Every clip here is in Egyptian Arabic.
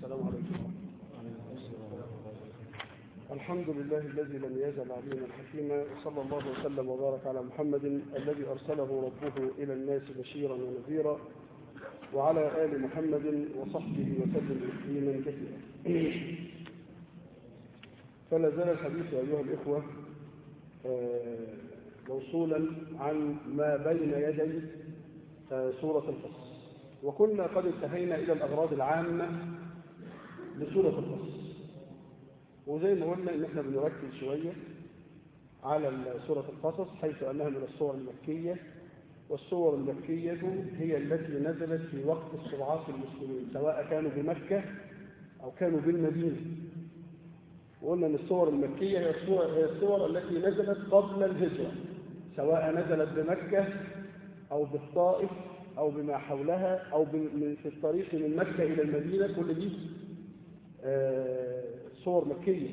السلام عليكم الحمد لله الذي لم يزل عليما حكيما وصلى الله وسلم وبارك على محمد الذي أرسله ربه إلى الناس بشيرا ونذيرا وعلى آل محمد وصحبه وسلم تسليما كثيرا فلا زال الحديث أيها الإخوة موصولا عن ما بين يدي سورة القصص وكنا قد انتهينا إلى الأغراض العامة لسورة القصص وزي ما قلنا إن احنا بنركز شوية على سورة القصص حيث أنها من الصور المكية والصور المكية هي التي نزلت في وقت استضعاف المسلمين سواء كانوا بمكة أو كانوا بالمدينة وقلنا أن الصور المكية هي الصور, هي الصور التي نزلت قبل الهجرة سواء نزلت بمكة أو بالطائف أو بما حولها أو في الطريق من مكة إلى المدينة كل دي صور مكية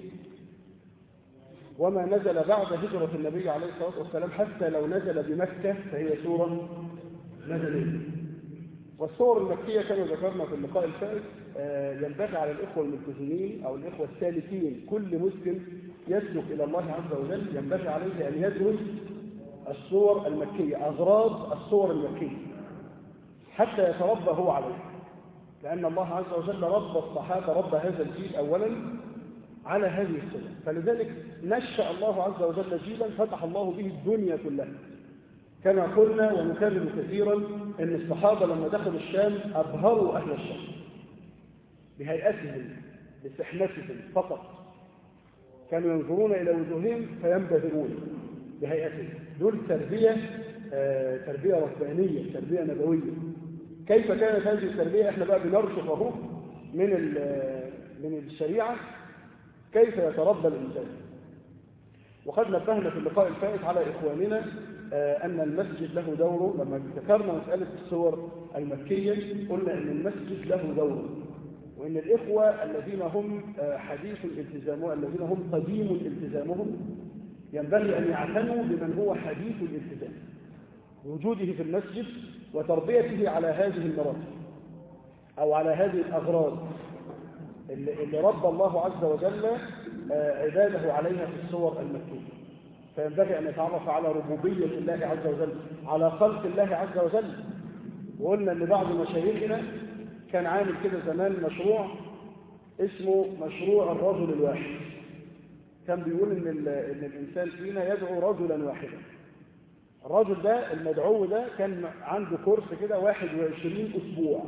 وما نزل بعد هجرة النبي عليه الصلاة والسلام حتى لو نزل بمكة فهي سورة مدنية والصور المكية كما ذكرنا في اللقاء الفائت ينبغي على الإخوة الملتزمين أو الإخوة السالكين كل مسلم يسلك إلى الله عز وجل ينبغي عليه أن يدرس الصور المكية أغراض الصور المكية حتى يتربى هو عليه لأن الله عز وجل رب الصحابة رب هذا الجيل أولا على هذه السنة فلذلك نشأ الله عز وجل جيلا فتح الله به الدنيا كلها كما قلنا ونكرر كثيرا أن الصحابة لما دخلوا الشام أبهروا أهل الشام بهيئتهم بسحنتهم فقط كانوا ينظرون إلى وجوههم فينبهرون بهيئتهم دول تربية آه تربية ربانية تربية نبوية كيف كانت هذه التربية احنا بقى بنرشف اهو من من الشريعة كيف يتربى الإنسان وقد نبهنا في اللقاء الفائت على إخواننا آه أن المسجد له دوره لما ذكرنا مسألة الصور المكية قلنا أن المسجد له دوره وأن الإخوة الذين هم آه حديث الالتزام الذين هم قديم التزامهم ينبغي أن يعتنوا بمن هو حديث الالتزام وجوده في المسجد وتربيته على هذه المراتب أو على هذه الأغراض اللي رب الله عز وجل عباده عليها في الصور المكية فينبغي أن يتعرف على ربوبية الله عز وجل على خلق الله عز وجل وقلنا أن بعض مشايخنا كان عامل كده زمان مشروع اسمه مشروع الرجل الواحد كان بيقول إن, إن الإنسان فينا يدعو رجلا واحدا الرجل ده المدعو ده كان عنده كورس كده 21 أسبوع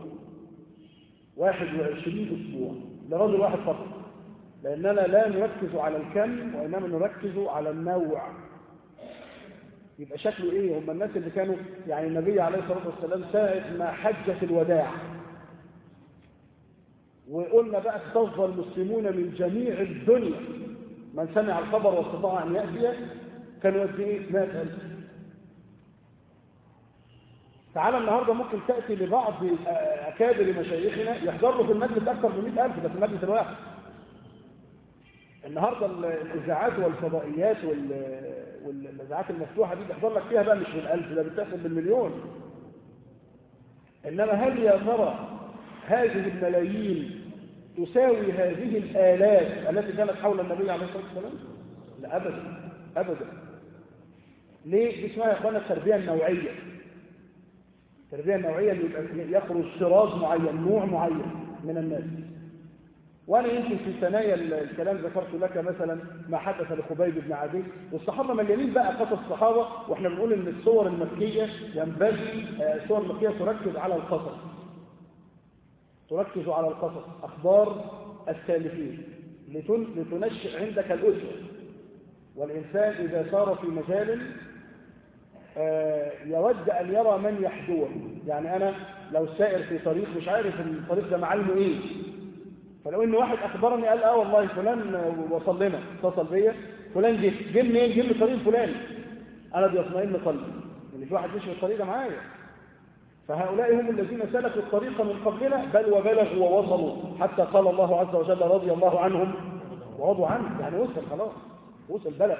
21 أسبوع لرجل واحد فقط لأننا لا نركز على الكم وإنما نركز على النوع يبقى شكله إيه هم الناس اللي كانوا يعني النبي عليه الصلاة والسلام ساعة ما حجة الوداع وقلنا بقى استفضى المسلمون من جميع الدنيا من سمع الخبر واستطاع أن يأتي كانوا قد إيه 100000 تعالى النهاردة ممكن تأتي لبعض أكابر مشايخنا يحضر له في المجلس أكثر من 100000 ده في المجلس الواحد النهاردة الإذاعات والفضائيات والإذاعات المفتوحة دي بيحضر لك فيها بقى مش بالألف ده بتحصل بالمليون إنما هل يا ترى هذه الملايين تساوي هذه الآلاف التي كانت حول النبي عليه الصلاة والسلام؟ لا أبدا أبدا ليه؟ دي اسمها يا أخوانا التربية النوعية التربية النوعية اللي يخرج شراز معين نوع معين من الناس وأنا يمكن في ثنايا الكلام ذكرت لك مثلا ما حدث لخبيب بن عدي والصحابة مليانين بقى قصص الصحابة وإحنا بنقول إن الصور المكية ينبغي الصور المكية تركز على القصص تركز على القصص أخبار السالفين لتنشئ عندك الأسرة والإنسان إذا صار في مجال يود أن يرى من يحدوه يعني أنا لو سائر في طريق مش عارف الطريق ده معلمه إيه فلو إن واحد أخبرني قال آه والله فلان وصل لنا اتصل بيا فلان جه جه منين جه من الطريق الفلاني أنا بيطمئن قلبي إن في واحد مشي في الطريق ده معايا فهؤلاء هم الذين سلكوا الطريق من قبلنا بل وبلغوا ووصلوا حتى قال الله عز وجل رضي الله عنهم ورضوا عنه يعني وصل خلاص وصل بلغ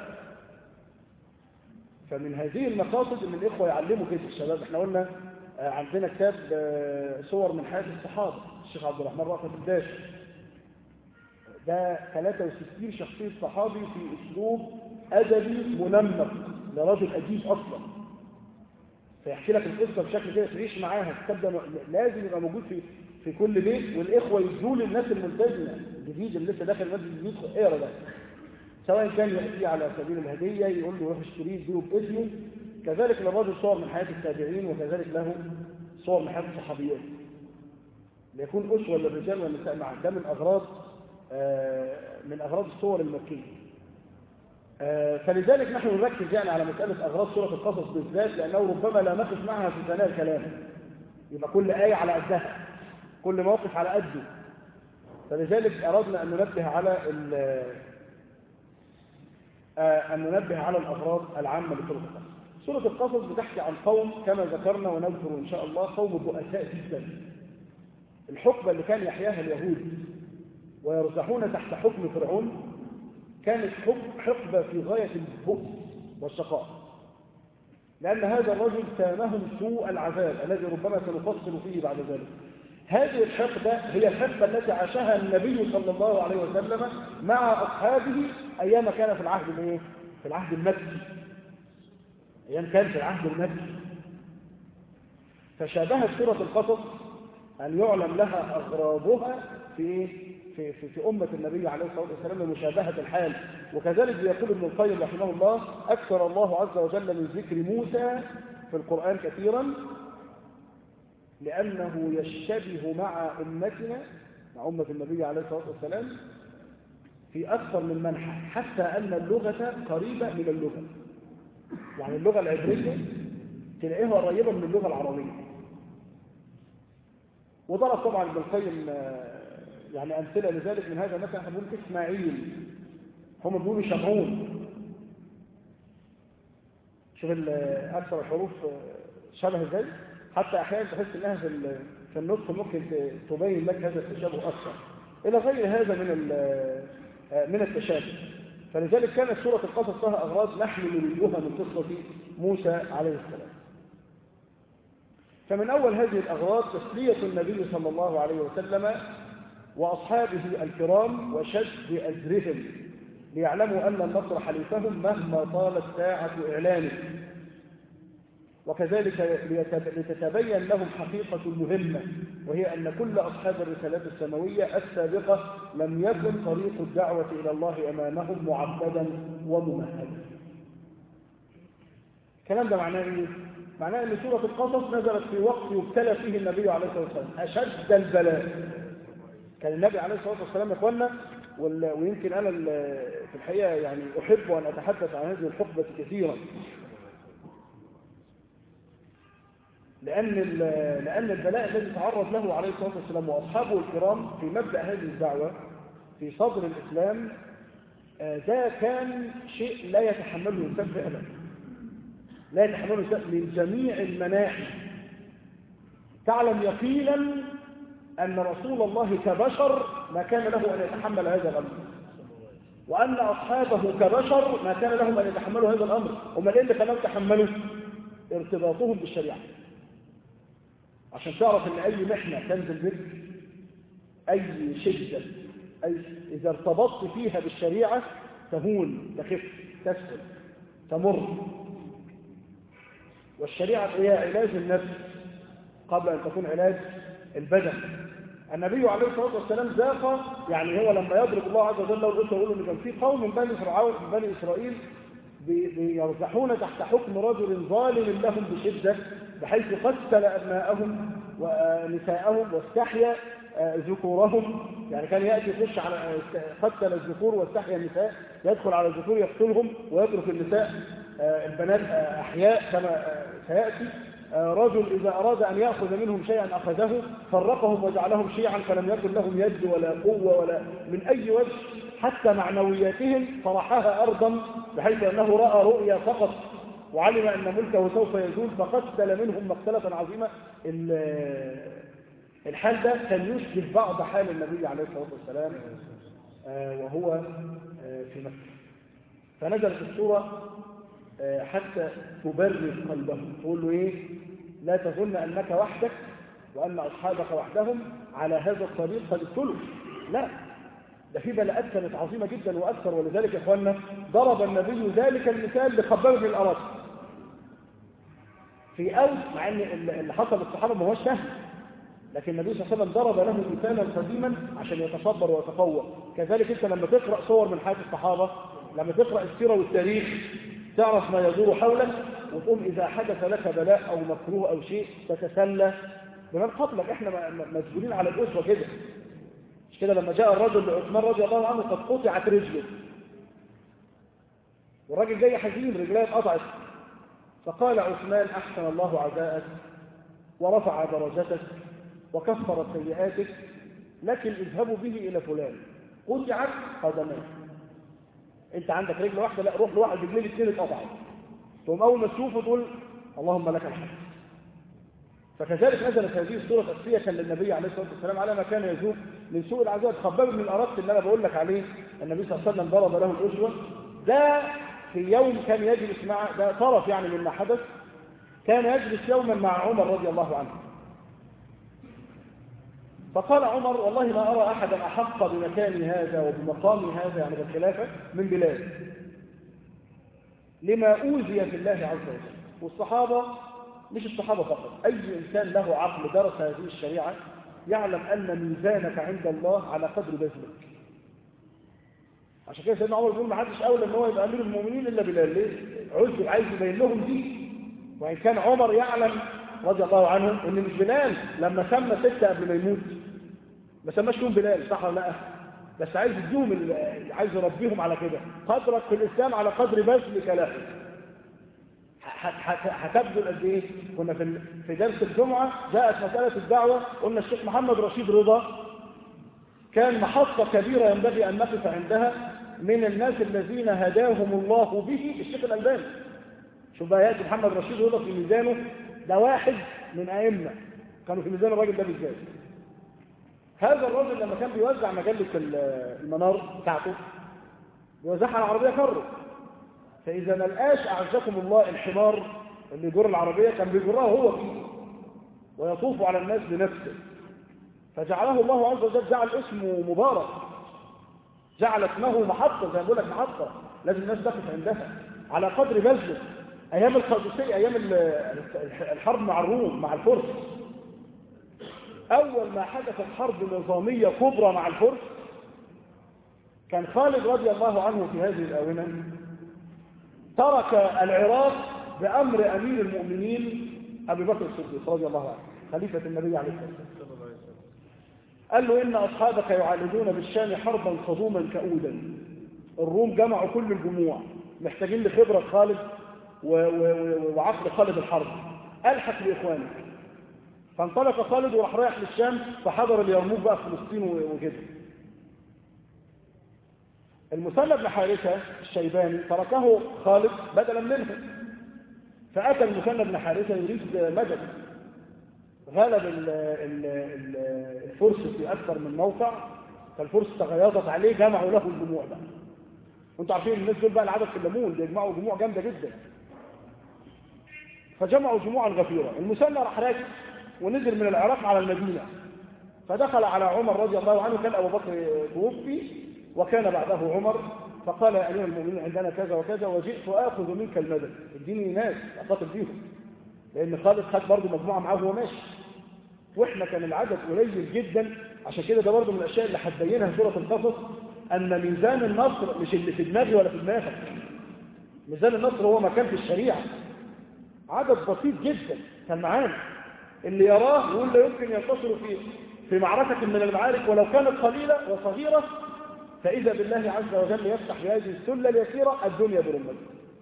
فمن هذه المقاصد ان الاخوه يعلموا كده الشباب احنا قلنا عندنا كتاب صور من حياه الصحابه الشيخ عبد الرحمن رأفت الداش ده 63 شخصية صحابي في أسلوب أدبي منمق لرجل أديب أصلا فيحكي لك القصة بشكل كده تعيش معاها تبدأ لازم يبقى موجود في في كل بيت والإخوة يدوا للناس الملتزمة الجديد اللي لسه داخل المسجد الجديد اقرا ده سواء كان يأتي على سبيل الهدية يقول له روح اشتريه يديله باسمه كذلك للرجل صور من حياة التابعين وكذلك له صور من حياة الصحابيات ليكون أسوة للرجال والنساء معا ده من أغراض آه من أغراض الصور المكية آه فلذلك نحن نركز يعني على مسألة أغراض سورة القصص بالذات لأنه ربما لا نقف معها في ثناء الكلام يبقى كل آية على قدها كل موقف على قده فلذلك أردنا أن ننبه على آه أن ننبه على الأغراض العامة لسورة القصص سورة القصص بتحكي عن قوم كما ذكرنا ونذكر إن شاء الله قوم بؤساء جدا الحقبة اللي كان يحياها اليهود ويرزحون تحت حكم فرعون كانت حقبة في غاية البؤس والشقاء لأن هذا الرجل سامهم سوء العذاب الذي ربما سنفصل فيه بعد ذلك هذه الحقبة هي الحقبة التي عاشها النبي صلى الله عليه وسلم مع أصحابه أيام كان في العهد الايه؟ في العهد المكي أيام كان في العهد المكي فشابهت سورة القصص أن يعلم لها أغراضها في في في, في أمة النبي عليه الصلاة والسلام لمشابهة الحال وكذلك يقول ابن القيم رحمه الله أكثر الله عز وجل من ذكر موسى في القرآن كثيرا لأنه يشتبه مع أمتنا مع أمة النبي عليه الصلاة والسلام في أكثر من منحى حتى أن اللغة قريبة من اللغة يعني اللغة العبرية تلاقيها قريبة من اللغة العربية وضرب طبعا ابن القيم يعني أمثلة لذلك من هذا مثلا احنا بنقول إسماعيل هم بيقولوا شمعون شوف أكثر الحروف شبه ازاي حتى أحيانا تحس إنها في في النطق ممكن تبين لك هذا التشابه أكثر إلى غير هذا من من التشابه فلذلك كانت سورة القصص لها أغراض نحن نريدها من قصة موسى عليه السلام فمن أول هذه الأغراض تسلية النبي صلى الله عليه وسلم وأصحابه الكرام وشد أزرهم ليعلموا أن النصر حليفهم مهما طالت ساعة إعلانه وكذلك لتتبين لهم حقيقة المهمة وهي أن كل أصحاب الرسالات السماوية السابقة لم يكن طريق الدعوة إلى الله أمامهم معبدا وممهدا الكلام ده معناه إيه؟ معناه أن سورة القصص نزلت في وقت يبتلى فيه النبي عليه الصلاة والسلام أشد البلاء كان النبي عليه الصلاة والسلام يا إخوانا ويمكن أنا في الحقيقة يعني أحب أن أتحدث عن هذه الحقبة كثيرا لأن لأن البلاء الذي تعرض له عليه الصلاة والسلام وأصحابه الكرام في مبدأ هذه الدعوة في صدر الإسلام ده كان شيء لا يتحمله الإنسان فعلا لا يتحمله الإنسان من جميع المناحي تعلم يقينا أن رسول الله كبشر ما كان له أن يتحمل هذا الأمر وأن أصحابه كبشر ما كان لهم أن يتحملوا هذا الأمر هم إيه اللي خلاهم يتحملوا ارتباطهم بالشريعة عشان تعرف ان اي محنة تنزل بك اي شدة أي اذا ارتبطت فيها بالشريعة تهون تخف تسهل تمر والشريعة هي علاج النفس قبل ان تكون علاج البدن النبي عليه الصلاة والسلام ذاق يعني هو لما يضرب الله عز وجل والأسرة يقول ان كان في قوم من بني فرعون من بني إسرائيل يرزحون تحت حكم رجل ظالم لهم بشدة بحيث قتل أبناءهم ونساءهم واستحيا ذكورهم يعني كان يأتي يخش على قتل الذكور واستحيا النساء يدخل على الذكور يقتلهم ويترك النساء البنات أحياء كما سيأتي رجل إذا أراد أن يأخذ منهم شيئا أخذه فرقهم وجعلهم شيعا فلم يكن لهم يد ولا قوة ولا من أي وجه حتى معنوياتهم طرحها أرضا بحيث أنه رأى رؤيا فقط وعلم أن ملكه سوف يزول فقتل منهم مقتلة عظيمة الحال ده كان يشبه بعض حال النبي عليه الصلاة والسلام وهو في مكة فنزلت السورة حتى تبرد قلبه تقول له إيه لا تظن أنك وحدك وأن أصحابك وحدهم على هذا الطريق قد ابتلوا لا ده في بلاءات كانت عظيمة جدا وأكثر ولذلك يا إخواننا ضرب النبي ذلك المثال لخباب بن الأرض في أول مع أن اللي حصل للصحابة ما هوش سهل لكن النبي صلى الله عليه وسلم ضرب له مثالا قديما عشان يتصبر ويتقوى كذلك انت لما تقرا صور من حياه الصحابه لما تقرا السيره والتاريخ تعرف ما يدور حولك وتقوم اذا حدث لك بلاء او مكروه او شيء تتسلى بمن قبلك احنا مسجونين على الاسوه كده مش كده لما جاء الرجل لعثمان رضي الله عنه قد قطعت رجله والراجل جاي حزين رجليه اتقطعت فقال عثمان احسن الله عزاءك ورفع درجتك وكفر سيئاتك لكن اذهبوا به إلى فلان قطعت قدماه انت عندك رجل واحدة لا روح لواحد رجلين الاثنين اتقطعوا ثم اول ما تشوفه تقول اللهم لك الحمد فكذلك نزلت هذه السورة الأساسية للنبي عليه الصلاة والسلام على ما كان يذوق من سوء العذاب خباب من الأرض اللي أنا بقول لك عليه النبي صلى الله عليه وسلم ضرب له الأسوة ده في يوم كان يجلس مع ده طرف يعني مما حدث كان يجلس يوما مع عمر رضي الله عنه فقال عمر والله ما أرى أحدا أحق بمكان هذا وبمقام هذا يعني بالخلافة من بلاد لما أوذي في الله عز وجل والصحابة مش الصحابة فقط أي إنسان له عقل درس هذه الشريعة يعلم أن ميزانك عند الله على قدر بذلك عشان كده سيدنا عمر بيقول ما حدش أولى ان هو يبقى أمير المؤمنين إلا بلال ليه؟ عزب عايز يبين لهم دي وإن كان عمر يعلم رضي الله عنه ان مش بلال لما سمى ستة قبل ما يموت ما سماش لهم بلال صح ولا لا بس عايز يديهم عايز يربيهم على كده قدرك في الاسلام على قدر بذلك له هتبذل قد ايه كنا في في درس الجمعه جاءت مساله الدعوه قلنا الشيخ محمد رشيد رضا كان محطه كبيره ينبغي ان نقف عندها من الناس الذين هداهم الله به الشيخ الالباني شوف بقى ياتي محمد رشيد رضا في ميزانه ده واحد من ائمه كانوا في ميزان الراجل ده بالذات هذا الرجل لما كان بيوزع مجله المنار بتاعته بيوزعها على العربيه كره فإذا ما لقاش أعزكم الله الحمار اللي يجر العربية كان بيجرها هو فيه ويطوف على الناس بنفسه فجعله الله عز وجل جعل اسمه مبارك جعل اسمه محطة زي ما بقول لك محطة لازم الناس تقف عندها على قدر بذله أيام القادسية أيام الحرب مع الروم مع الفرس أول ما حدثت حرب نظامية كبرى مع الفرس كان خالد رضي الله عنه في هذه الآونة ترك العراق بأمر أمير المؤمنين أبي بكر الصديق رضي الله عنه خليفة النبي عليه الصلاة والسلام قال له إن أصحابك يعالجون بالشام حربا صدوما كؤودا الروم جمعوا كل الجموع محتاجين لخبرة خالد وعقل خالد الحرب ألحق بإخوانك فانطلق خالد وراح رايح للشام فحضر اليرموك بقى في فلسطين وكده المثنى بن حارثة الشيباني تركه خالد بدلا منه فأتى المثنى بن حارثة يريد مدد غلب ال ال ال الفرس في أكثر من موقع فالفرس تغيظت عليه جمعوا له الجموع بقى وانتوا عارفين الناس دول بقى العدد في الليمون بيجمعوا جموع جامدة جدا فجمعوا جموعا غفيرة المثنى راح راكب ونزل من العراق على المدينة فدخل على عمر رضي الله عنه كان أبو بكر توفي وكان بعده عمر فقال يا أمير المؤمنين عندنا كذا وكذا وجئت آخذ منك المدد اديني ناس أقاتل بيهم لأن خالد خد برضه مجموعة معاه وهو ماشي وإحنا كان العدد قليل جدا عشان كده ده برضه من الأشياء اللي هتبينها سورة القصص أن ميزان النصر مش اللي في دماغي ولا في دماغك ميزان النصر هو مكان في الشريعة عدد بسيط جدا كان معانا اللي يراه يقول لا يمكن ينتصر في في معركة من المعارك ولو كانت قليلة وصغيرة فإذا بالله عز وجل يفتح بهذه السلة اليسيرة الدنيا برمته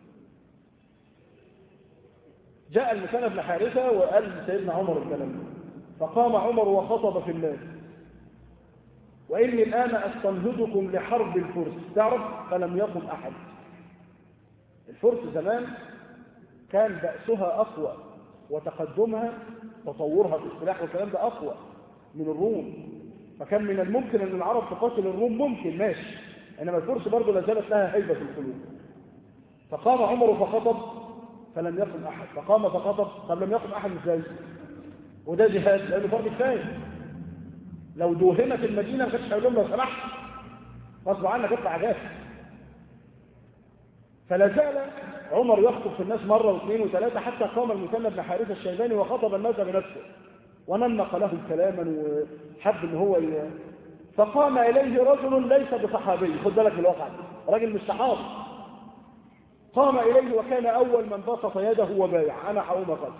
جاء المثنى بن حارثة وقال لسيدنا عمر الكلام فقام عمر وخطب في الناس وإني الآن أستنهضكم لحرب الفرس تعرف فلم يقم أحد الفرس زمان كان بأسها أقوى وتقدمها تطورها في السلاح والكلام ده أقوى من الروم فكان من الممكن ان العرب تقاتل الروم ممكن ماشي انما الفرس برضه لا زالت لها هيبه في القلوب فقام عمر فخطب فلم يقم احد فقام فخطب طب لم يقم احد ازاي وده جهاد لانه فرض كفايه لو دوهمت المدينه ما كانش هيقول لهم لو سمحت غصب عنك اطلع جاهز فلا زال عمر يخطب في الناس مرة واثنين وثلاثة حتى قام المثنى بن حارثة الشيباني وخطب الناس بنفسه ونمق لهم كلاما وحب ان هو ي... فقام اليه رجل ليس بصحابي خد بالك من الواقع راجل مش صحابي قام اليه وكان اول من بسط يده وبايع انا هقوم اقاتل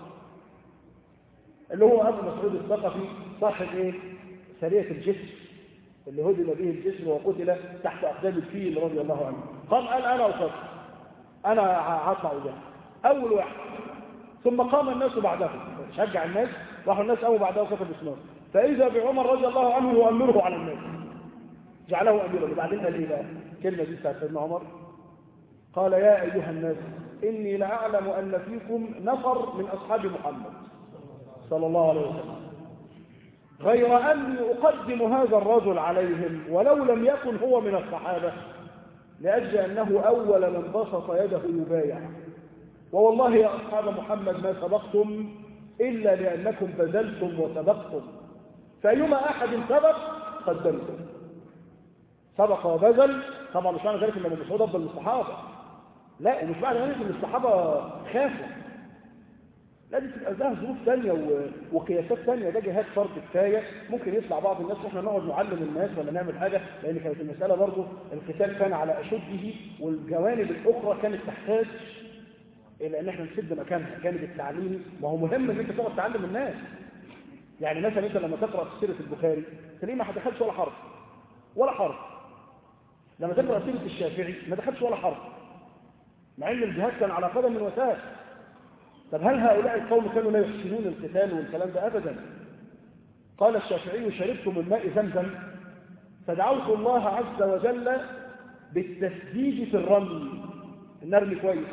اللي هو ابو مسعود الثقفي صاحب ايه سريه الجسر اللي هدم به الجسر وقتل تحت اقدام الفيل رضي الله عنه قام قال انا اقاتل انا هطلع وجهه اول واحد ثم قام الناس بعده شجع الناس راحوا الناس قاموا بعده وكتب اسمه فاذا بعمر رضي الله عنه يؤمره على الناس جعله اميرا وبعدين قال ايه بقى الكلمه دي بتاعت سيدنا عمر قال يا ايها الناس اني لاعلم ان فيكم نفر من اصحاب محمد صلى الله عليه وسلم غير اني اقدم هذا الرجل عليهم ولو لم يكن هو من الصحابه لاجل انه اول من بسط يده يبايع ووالله يا أصحاب محمد ما سبقتم إلا لأنكم بذلتم وسبقتم فأيما أحد سبق قدمتم سبق وبذل طبعا مش معنى ذلك ان ابو مسعود افضل من الصحابه لا ومش معنى ذلك ان الصحابه خافوا لازم تبقى لها ظروف ثانيه و... وقياسات ثانيه ده جهاد فرض كفايه ممكن يطلع بعض الناس واحنا نقعد نعلم الناس ولا نعمل حاجه لان كانت المساله برضه القتال كان على اشده والجوانب الاخرى كانت تحتاج الى ان احنا نسد مكانها جانب التعليمي ما هو مهم ان انت تقعد تعلم الناس يعني مثلا انت لما تقرا في سيره البخاري تلاقيه ما دخلش ولا حرف ولا حرف لما تقرا سيره الشافعي ما دخلش ولا حرف مع ان الجهاد كان على قدم وساق طب هل هؤلاء القوم كانوا لا يحسنون القتال والكلام ده ابدا قال الشافعي شربت من ماء زمزم فدعوت الله عز وجل بالتسديد في الرمي النرمي كويس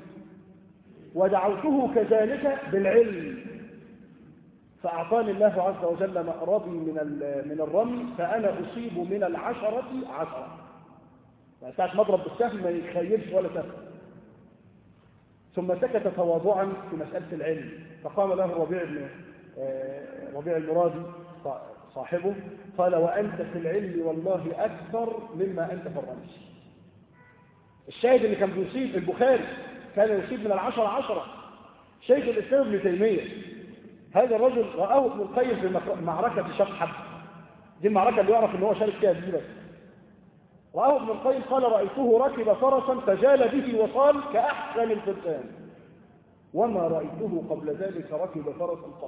ودعوته كذلك بالعلم فأعطاني الله عز وجل مأربي من من الرمي فأنا أصيب من العشرة عشرة ساعة مضرب بالسهم ما يخيبش ولا سهم ثم سكت تواضعا في مسألة العلم فقام له ربيع بن ربيع المرادي صاحبه قال وأنت في العلم والله أكثر مما أنت في الرمي الشاهد اللي كان بيصيب البخاري كان يصيب من العشرة عشرة شيخ الإسلام ابن تيمية هذا الرجل رآه ابن القيم في معركة شقحب دي المعركة اللي يعرف ان هو شارك فيها دي بس رآه ابن القيم قال رأيته ركب فرسا فجال به وقال كأحسن الفرسان وما رأيته قبل ذلك ركب فرسا قط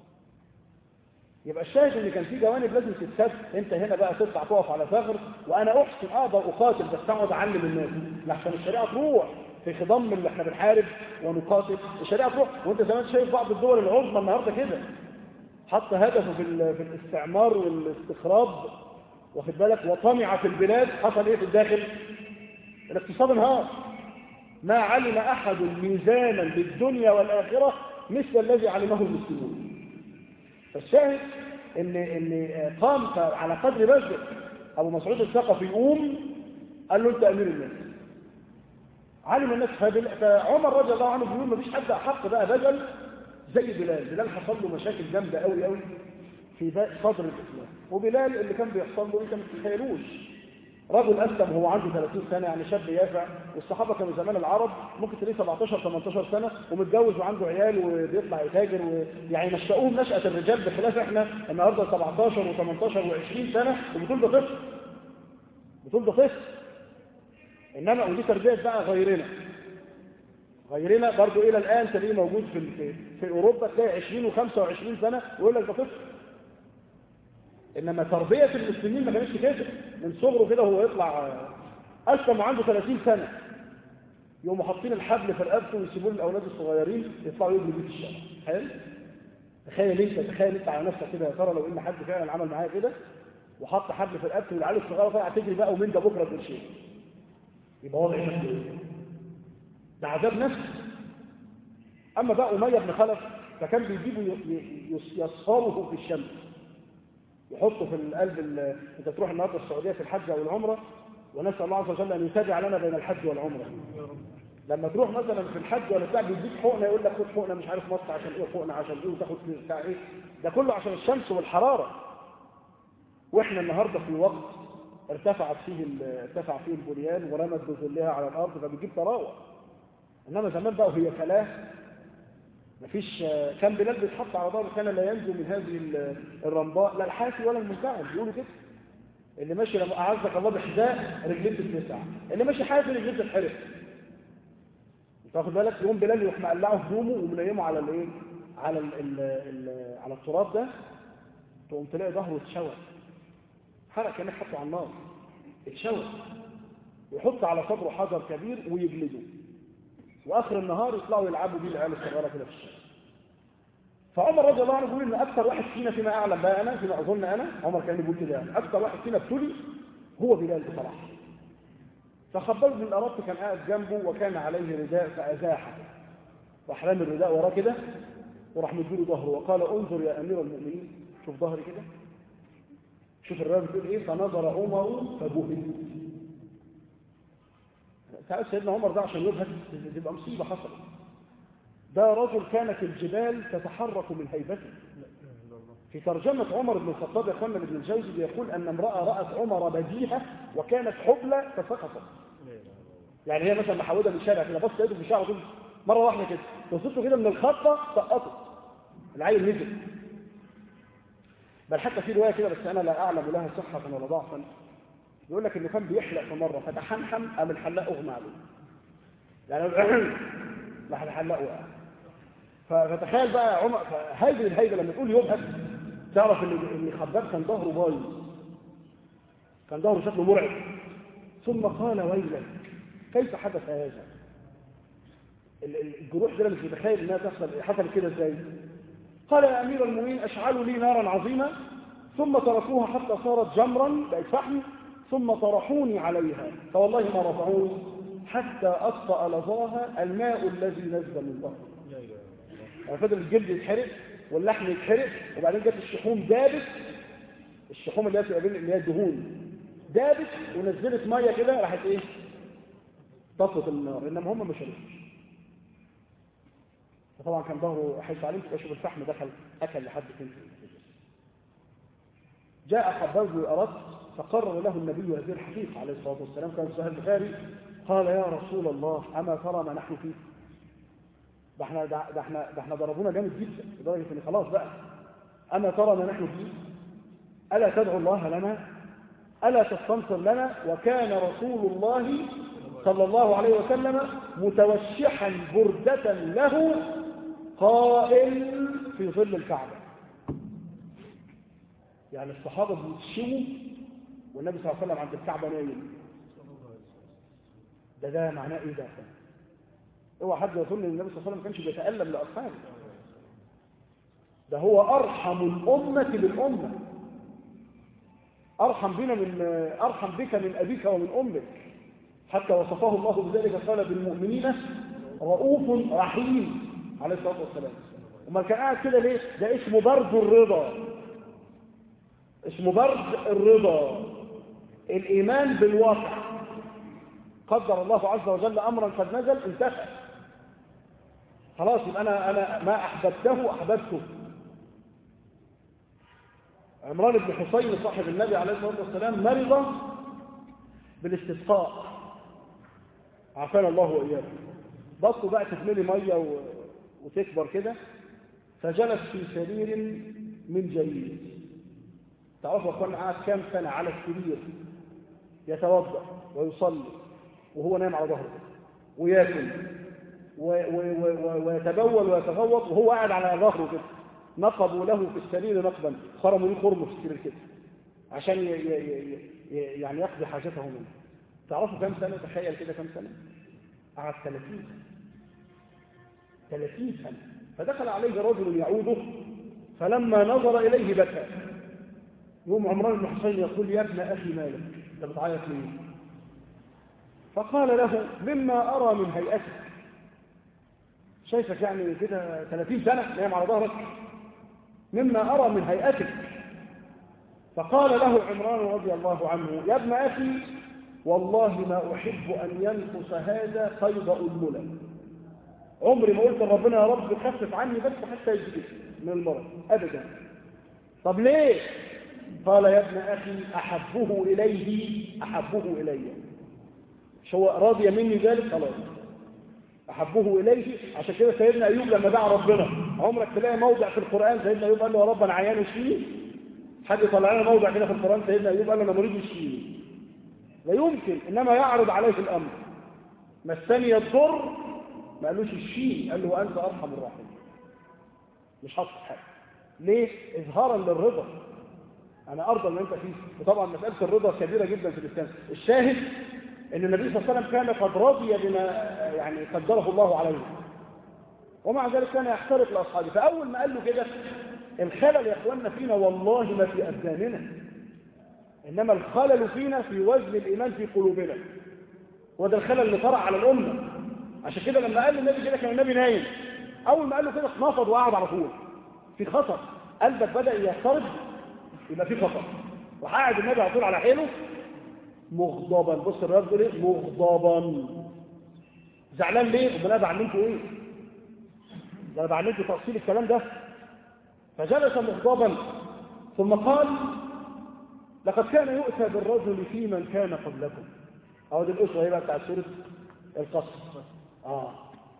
يبقى الشاهد ان كان في جوانب لازم تتسد انت هنا بقى تطلع تقف على ثغر وانا احسن اقدر اقاتل بس اقعد اعلم الناس لحسن الشريعه تروح في خضم اللي احنا بنحارب ونقاتل الشريعه تروح وانت زمان شايف بعض الدول العظمى النهارده كده حط هدفه في, في الاستعمار والاستخراب واخد بالك وطمع في البلاد حصل ايه في الداخل الاقتصاد انهار ما علم احد ميزانا للدنيا والاخره مثل الذي علمه المسلمون فالشاهد ان ان قام على قدر بذل ابو مسعود الثقفي يقوم قال له انت امير الناس علم الناس فعمر رضي الله عنه بيقول مفيش حد احق بقى بذل زي بلال بلال حصل له مشاكل جامده قوي قوي في صدر الاسلام وبلال اللي كان بيحصل له انت ما تتخيلوش رجل اسلم وهو عنده 30 سنه يعني شاب يافع والصحابه كانوا زمان العرب ممكن تلاقيه 17 18 سنه ومتجوز وعنده عيال وبيطلع يتاجر ويعني نشأوهم نشأة الرجال بخلاف احنا النهارده 17 و18 و20 سنه وبتقول ده طفل بتقول ده طفل انما ودي تربيه بقى غيرنا غيرنا برضو الى الان تلاقيه موجود في في, في اوروبا تلاقي 20 و25 سنه ويقول لك ده طفل انما تربيه المسلمين ما كانتش كده من صغره كده وهو يطلع اسلم وعنده 30 سنه يقوموا حاطين الحبل في رقبته ويسيبوه للاولاد الصغيرين يطلعوا يجروا بيه في الشارع حلو تخيل انت تخيل انت على نفسك كده يا ترى لو ان حد فعلا عمل معايا كده وحط حبل في رقبته والعيال الصغيره طالعه تجري بقى ومين ده بكره قرشين يبقى وضع ايه ده عذاب نفسي اما بقى اميه بن خلف فكان بيجيبوا يصهره في الشمس يحطه في القلب انت تروح النهارده السعوديه في الحج او العمره ونسال الله عز وجل ان يتابع لنا بين الحج والعمره لما تروح مثلا في الحج ولا بتاع بيديك حقنه يقول لك خد حقنه مش عارف مصر عشان ايه حقنه عشان ايه وتاخد بتاع ايه ده كله عشان الشمس والحراره واحنا النهارده في الوقت ارتفعت فيه ال- ارتفع فيه البنيان ورمت بظلها على الارض فبيجيب طراوه انما زمان بقى وهي فلاه مفيش كان بلال بيتحط على ظهره كان لا ينجو من هذه ال- الرمضاء لا الحافي ولا المنتعب بيقولوا كده اللي ماشي لما اعزك الله بحذاء رجليه بتتسع اللي ماشي حافي رجليه بتتحرق انت واخد بالك يقوم بلال يروح مقلعه هدومه ومنيمه على الايه على ال ال ال على التراب ده تقوم تلاقي ظهره اتشوى حرق كانك حطه على النار اتشوى ويحط على صدره حجر كبير ويجلده واخر النهار يطلعوا يلعبوا بيه العيال الصغيره كده في الشارع فعمر رضي الله عنه بيقول ان اكثر واحد فينا فيما اعلم بقى انا فيما اظن انا عمر كان بيقول كده يعني اكثر واحد فينا ابتلي هو بلال بصراحه فخباب بن الارط كان قاعد جنبه وكان عليه رداء فازاحه راح رامي الرداء وراه كده وراح مديله ظهره وقال انظر يا امير المؤمنين شوف ظهري كده شوف الروايه بتقول ايه فنظر عمر فبهت تعال سيدنا عمر ده عشان يبهت تبقى مصيبه حصلت ده رجل كانت الجبال تتحرك من هيبته في ترجمة عمر بن الخطاب يا اخوانا ابن الجوزي بيقول أن امرأة رأت عمر بديهة وكانت حبلى فسقطت يعني هي مثلا محودة من الشارع كده بص ايده في الشارع كده مرة واحدة كده وصلته كده من الخطة سقطت العيل نزل بل حتى في رواية كده بس أنا لا أعلم لها صحة ولا ضعفا يقول لك إنه كان بيحلق في مرة فتحنحن قام الحلاق أغمى عليه يعني راح الحلاق وقع فتخيل بقى عمر هذه الهيبه لما تقول يبهت تعرف ان ان خباب كان ظهره بايظ كان ظهره شكله مرعب ثم قال ويلك كيف حدث هذا ال- ال- الجروح دي أنا مش متخيل انها تحصل حصلت كده ازاي قال يا امير المؤمنين اشعلوا لي نارا عظيمه ثم تركوها حتى صارت جمرا بقت فحم ثم طرحوني عليها فوالله ما رفعوني حتى اطفأ لظاها الماء الذي نزل من ظهري يعني فضل الجلد يتحرق واللحم يتحرق وبعدين جت الشحوم دابت الشحوم اللي هي بتبقى بين اللي هي الدهون دابت ونزلت ميه كده راحت ايه طفت النار انما هم ما شربوش فطبعا كان ظهره حيث علمت اشرب الفحم دخل اكل لحد فين في الجسم. جاء خباز بن الارت فقرر له النبي هذه الحقيقه عليه الصلاه والسلام كان صحيح البخاري قال يا رسول الله اما ترى ما نحن فيه ده احنا ده ده احنا ده احنا ضربونا جامد جدا لدرجه ان خلاص بقى اما ترى ما نحن فيه الا تدعو الله لنا الا تستنصر لنا وكان رسول الله صلى الله عليه وسلم متوشحا برده له قائل في ظل الكعبه يعني الصحابه بيتشووا والنبي صلى الله عليه وسلم عند الكعبه نايم ده ده معناه ايه ده اوعى حد يظن ان النبي صلى الله عليه وسلم ما كانش بيتألم لأصحابه ده هو أرحم الأمة بالأمة أرحم بنا من أرحم بك من أبيك ومن أمك حتى وصفه الله بذلك قال بالمؤمنين رؤوف رحيم عليه الصلاة والسلام وما كان قاعد كده ليه ده اسمه برد الرضا اسمه برد الرضا الإيمان بالواقع قدر الله عز وجل أمرا قد نزل انتهى خلاص يبقى أنا, أنا ما أحببته أحببته عمران بن حسين صاحب النبي عليه الصلاة والسلام مرض بالاستسقاء عافانا الله وإياكم بصوا بقى تتملي مية و... وتكبر كده فجلس في سرير من جليد تعرفوا أخوانا قعد كام سنة على السرير يتوضأ ويصلي وهو نايم على ظهره وياكل و... و... و... ويتبول ويتغوط وهو قاعد على ظهره كده نقبوا له في السرير نقبا خرموا ليه خرم في السرير كده عشان ي... ي... ي... يعني يقضي حاجته منه تعرفوا كم سنة تخيل كده كم سنة قعد 30 سنة 30 سنة فدخل عليه رجل يعوده فلما نظر إليه بكى يوم عمران بن حسين يقول يا ابن أخي مالك أنت بتعيط ليه فقال له مما أرى من هيئتك شايفك يعني كده 30 سنة نايم على ظهرك مما أرى من هيئتك فقال له عمران رضي الله عنه يا ابن أخي والله ما أحب أن ينقص هذا قيد أنملة عمري ما قلت لربنا يا رب خفف عني بس حتى يجيب من المرض أبدا طب ليه قال يا ابن أخي أحبه إليه أحبه إلي مش هو راضي مني ذلك خلاص أحبه إليه عشان كده سيدنا أيوب لما دعا ربنا عمرك تلاقي موضع في القرآن سيدنا أيوب قال له يا رب أنا عيان وشفيني حد يطلع لنا موضع كده في القرآن سيدنا أيوب قال له أنا مريض وشفيني لا يمكن إنما يعرض عليه الأمر مسني الضر ما قالوش الشين قال له أنت أرحم الراحمين مش حصل حاجة ليه؟ إظهارا للرضا أنا أرضى اللي أنت فيه وطبعا مسألة الرضا كبيرة جدا في الإسلام الشاهد أن النبي صلى الله عليه وسلم كان قد رضي بما يعني قدره الله عليه ومع ذلك كان يحترق لأصحابه فأول ما قال له كده الخلل يا إخواننا فينا والله ما في أبداننا إنما الخلل فينا في وزن الإيمان في قلوبنا وده الخلل اللي طرأ على الأمة عشان كده لما قال النبي كده كان النبي نايم أول ما قال له كده اتنفض وقعد على طول في خطر قلبك بدأ يضطرب يبقى في خطر وقعد النبي على طول على حيله مغضبا بص الرياض بيقول ايه مغضبا زعلان ليه امال انا بعلمكم ايه ده انا بعلمكم تفصيل الكلام ده فجلس مغضبا ثم قال لقد كان يؤتى بالرجل في من كان قبلكم اهو دي الاسره هي بقى بتاع سوره القصر اه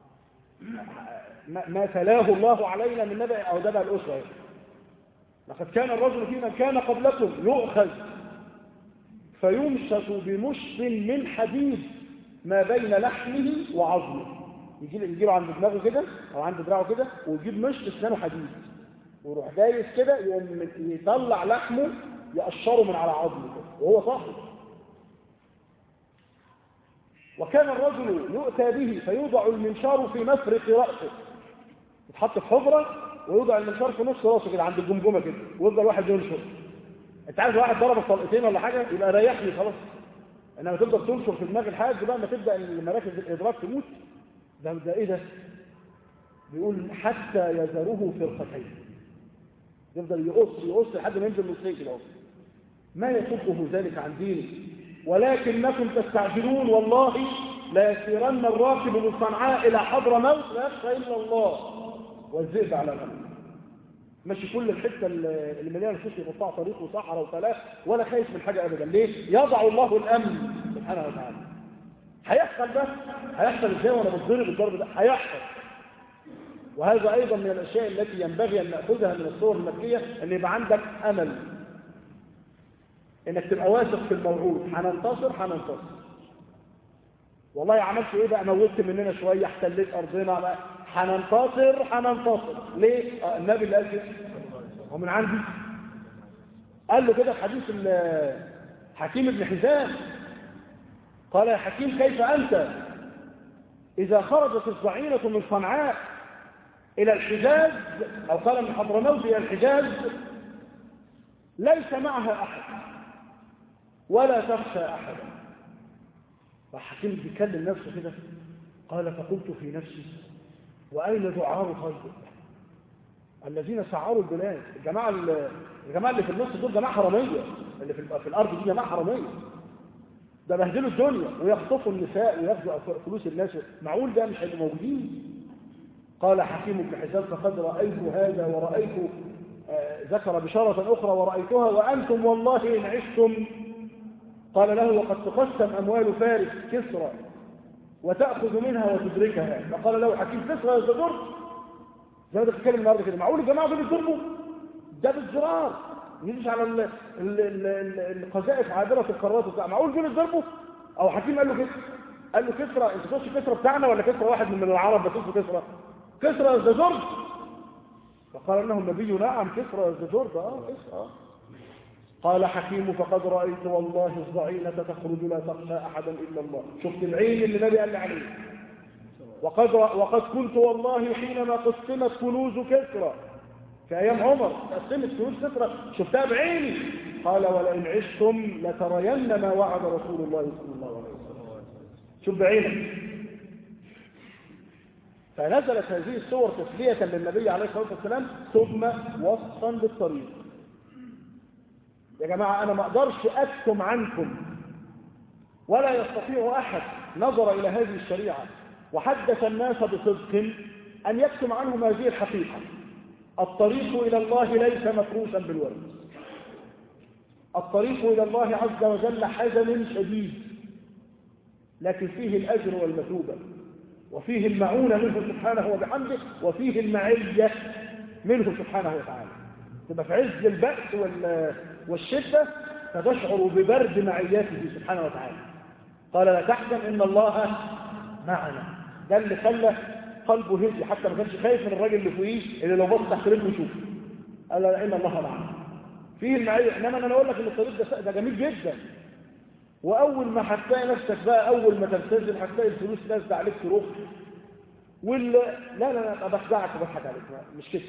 ما تلاه الله علينا من نبأ او ده بقى الاسره هي. لقد كان الرجل في من كان قبلكم يؤخذ فيمسك بمشط من حديد ما بين لحمه وعظمه يجيب يجيبه عند دماغه كده او عند دراعه كده ويجيب مشط اسنانه حديد ويروح دايس كده يقوم يطلع لحمه يقشره من على عظمه كده وهو صاحي وكان الرجل يؤتى به فيوضع المنشار في مفرق رأسه يتحط في حجرة ويوضع المنشار في نص راسه كده عند الجمجمة كده ويفضل واحد ينشر انت عارف واحد ضرب طلقتين ولا حاجة يبقى ريحني خلاص انما تفضل تنشر في دماغ الحاج بقى ما تبدا مراكز الادراك تموت ده ده ايه ده بيقول حتى يذره فرقتين يفضل يقص يقص لحد ما ينزل نصين كده ما يصده ذلك عن دينه ولكنكم تستعجلون والله لا يسيرن الراكب من صنعاء الى حضر موت لا يخشى الا الله والذئب على غنم ماشي كل الحته اللي مليانه الشيخ يقطع طريق وصحراء وفلاح ولا خايف من حاجه ابدا ليه يضع الله الامن سبحانه وتعالى هيحصل ده هيحصل ازاي وانا بتضرب الضرب ده هيحصل وهذا ايضا من الاشياء التي ينبغي ان ناخذها من الصور المكيه ان يبقى عندك امل انك تبقى واثق في الموعود هننتصر هننتصر والله عملت ايه بقى موتت مننا شويه احتليت ارضنا بقى هننتصر هننتصر ليه آه النبي اللي قال كده هو من عندي قال له كده حديث حكيم بن حزام قال يا حكيم كيف انت اذا خرجت الضعينه من صنعاء الى الحجاز او قال من حضرموت الى الحجاز ليس معها احد ولا تخشى احدا فحكيم بيكلم نفسه كده قال فقلت في نفسي وأين دعار خيبر الذين سعروا البلاد الجماعة الجماعة اللي في النص دول جماعة حرامية اللي في, في الأرض دي جماعة حرامية ده بهدلوا الدنيا ويخطفوا النساء وياخذوا فلوس الناس معقول ده مش هيبقوا موجودين قال حكيم بن حزام فقد رأيت هذا ورأيت آه ذكر بشارة أخرى ورأيتها وأنتم والله إن عشتم قال له وقد تقسم أموال فارس كسرى وتأخذ منها وتدركها فقال له حكيم كسرى يزدر زي ما ده بتتكلم النهارده كده معقول الجماعة دول يضربوا ده بالزرار يجيش على ال ال ال القذائف عابرة القارات وبتاع معقول دول يضربوا أو حكيم قال له كده قال له كسرى انت تخش كسرى بتاعنا ولا كسرى واحد من العرب بس اسمه كسرى كسرى يزدر فقال له النبي نعم كسرى يزدر اه كسرى قال حكيم فقد رأيت والله الضعينة تخرج لا تخشى أحدا إلا الله شفت العين اللي النبي قال لي عليه وقد, وقد كنت والله حينما قسمت كنوز كسرى في أيام عمر قسمت كنوز كسرى شفتها بعيني قال ولئن عشتم لترين ما وعد رسول الله صلى الله عليه وسلم شوف بعينك فنزلت هذه الصور تسلية للنبي عليه الصلاة والسلام ثم وصفا بالطريق يا جماعة أنا ما أقدرش أكتم عنكم ولا يستطيع أحد نظر إلى هذه الشريعة وحدث الناس بصدق أن يكتم عنهم هذه الحقيقة الطريق إلى الله ليس مفروشا بالورد الطريق إلى الله عز وجل حزن شديد لكن فيه الأجر والمثوبة وفيه المعونة منه سبحانه وبحمده وفيه المعية منه سبحانه وتعالى تبقى في عز البأس والشدة فتشعر ببرد معياته سبحانه وتعالى قال لا تحزن إن الله معنا ده اللي خلى قلبه هدي حتى ما كانش خايف من الراجل اللي فوقيه اللي لو بص تحت رجله يشوف قال لا إن الله معنا فيه المعية إنما أنا أقول لك إن الطريق ده, ده جميل جدا وأول ما هتلاقي نفسك بقى أول ما تلتزم هتلاقي الفلوس نازلة عليك تروح وال لا لا لا بخدعك وبضحك عليك مش كده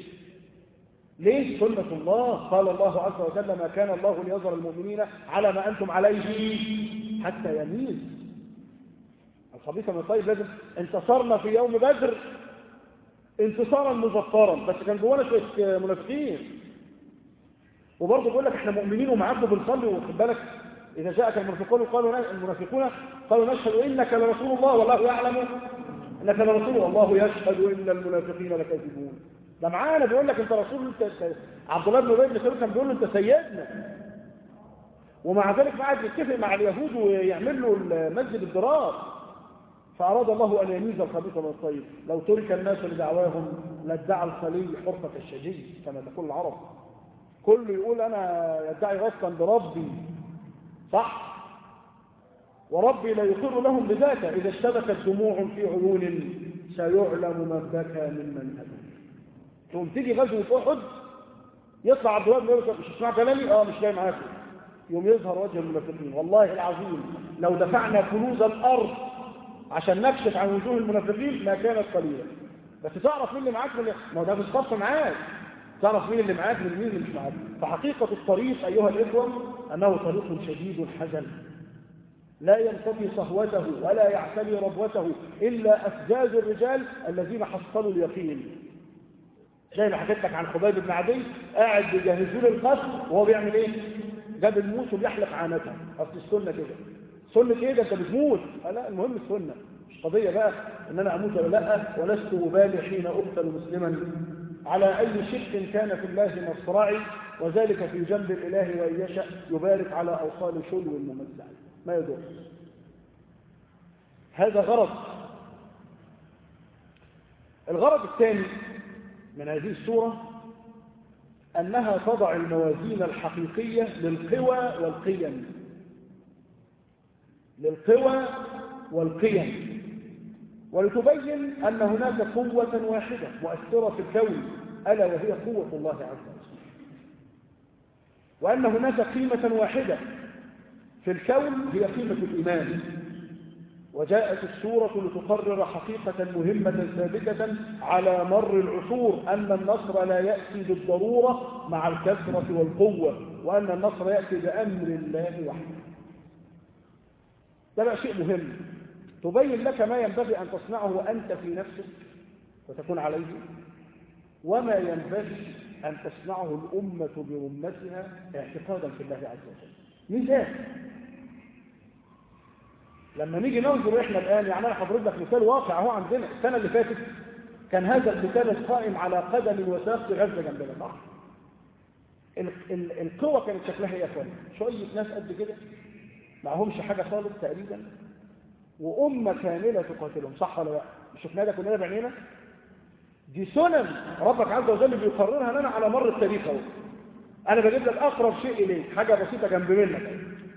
ليه سنة الله قال الله عز وجل ما كان الله ليظهر المؤمنين على ما أنتم عليه حتى يميز الخبيث من الطيب لازم انتصرنا في يوم بدر انتصارا مظفرا بس كان جوانا شويه منافقين وبرضه بيقول لك احنا مؤمنين ومعاكم بنصلي واخد بالك اذا جاءك المنافقون قالوا المنافقون قالوا نشهد انك لرسول الله والله يعلم انك لرسول والله يشهد ان المنافقين لكاذبون ده معانا بيقول لك انت رسول انت, انت عبد الله بن ابي بن سلول كان بيقول له انت سيدنا ومع ذلك قاعد يتفق مع اليهود ويعمل له مسجد الضرار فأراد الله أن يميز الخبيث من الطيب لو ترك الناس لدعواهم لادعى الخلي حرفة الشجي كما تقول العرب كل يقول أنا يدعي غصبا بربي صح وربي لا يقر لهم بذاك إذا اشتبكت دموع في عيون سيعلم من بكى ممن هدى تقوم تيجي غزوة أحد يطلع عبد الله بن ابي مش تسمع كلامي اه مش جاي معاكم يوم يظهر وجه المنافقين والله العظيم لو دفعنا كنوز الارض عشان نكشف عن وجوه المنافقين ما كانت قليلة بس تعرف مين اللي معاك من ما هو ده مش خاص معاك تعرف مين اللي معاك من مين اللي مش معاك فحقيقة الطريق أيها الإخوة أنه طريق شديد الحزن لا ينتفي صهوته ولا يعتلي ربوته إلا أفزاز الرجال الذين حصلوا اليقين زي ما حكيت لك عن خبيب بن عدي قاعد بيجهزوا له القتل وهو بيعمل ايه؟ جاب الموس وبيحلق عانته اصل السنه كده سنة ايه ده انت بتموت لا المهم السنة مش قضية بقى ان انا اموت ولا لا ولست ابالي حين اقتل مسلما على اي شق كان في الله مصرعي وذلك في جنب الاله وان يشاء يبارك على اوصال شلو ممزع ما يدور هذا غرض الغرض الثاني من هذه السورة أنها تضع الموازين الحقيقية للقوى والقيم للقوى والقيم ولتبين أن هناك قوة واحدة مؤثرة في الكون ألا وهي قوة الله عز وجل وأن هناك قيمة واحدة في الكون هي قيمة الإيمان وجاءت السورة لتقرر حقيقة مهمة ثابتة على مر العصور أن النصر لا يأتي بالضرورة مع الكثرة والقوة وأن النصر يأتي بأمر الله وحده ده بقى شيء مهم تبين لك ما ينبغي أن تصنعه أنت في نفسك وتكون عليه وما ينبغي أن تصنعه الأمة برمتها اعتقادا في الله عز وجل مثال لما نيجي ننظر احنا الآن يعني أنا هضرب لك مثال واقع اهو عندنا السنة اللي فاتت كان هذا المثال القائم على قدم وساق في غزة جنبنا صح؟ القوة كانت شكلها ايه يا اخوان؟ شوية ناس قد كده معهمش حاجة خالص تقريبا وأمة كاملة تقاتلهم صح ولا لا؟ مش شفناها ده كلنا بعينينا؟ دي سنن ربك عز وجل بيقررها لنا على مر التاريخ اهو انا بجيب لك اقرب شيء اليك حاجه بسيطه جنب منك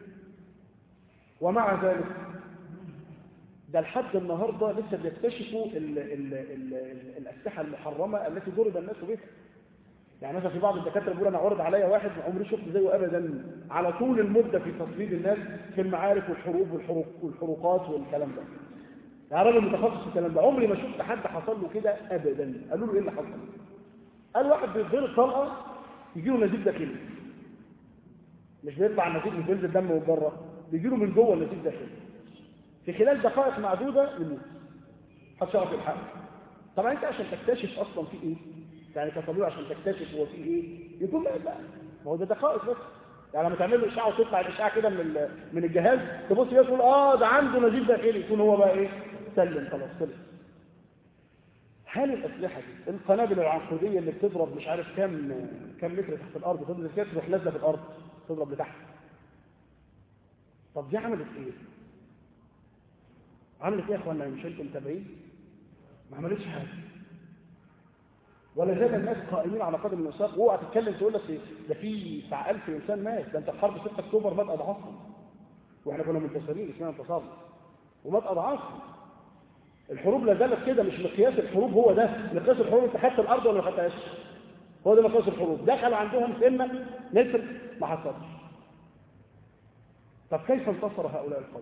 ومع ذلك ده لحد النهارده لسه بيكتشفوا ال ال ال الاسلحه المحرمه التي ضرب الناس بها يعني مثلا في بعض الدكاتره بيقول انا عرض عليا واحد ما عمري شفت زيه ابدا على طول المده في تصوير الناس في المعارك والحروب والحروق والحروقات والكلام ده يعني راجل متخصص في الكلام ده عمري ما شفت حد حصل له كده ابدا قالوا له ايه اللي حصل قال واحد بيتضرب طلقه يجي له نزيف داخلي مش بيطلع النزيف من بينزل دم من بره بيجي له من جوه النزيف داخلي في خلال دقائق معدوده يموت محدش يعرف الحق طبعا انت عشان تكتشف اصلا في ايه يعني كطبيب عشان تكتشف هو في ايه يكون مات بقى ما هو ده دقائق بس يعني لما تعمل له اشعه وتطلع الاشعه كده من من الجهاز تبص كده تقول اه ده عنده نزيف داخلي يكون هو بقى ايه سلم خلاص خلص هل الاسلحه دي القنابل العنقوديه اللي بتضرب مش عارف كام كام متر تحت الارض تضرب كده تروح نازله في الارض تضرب لتحت طب دي عملت ايه عملت ايه يا اخوانا مش انتم متابعين ما عملتش حاجه ولا زال الناس قائمين على قدم الوثاق واوعى تتكلم تقول لك ده في بتاع 1000 انسان مات ده انت في حرب 6 اكتوبر مات اضعافهم واحنا كنا منتصرين اسمنا انتصرنا ومات اضعافهم الحروب لا زالت كده مش مقياس الحروب هو ده مقياس الحروب انت خدت الارض ولا ما خدتهاش هو ده مقياس الحروب دخل عندهم سنه نسر ما حصلش طب كيف انتصر هؤلاء القوم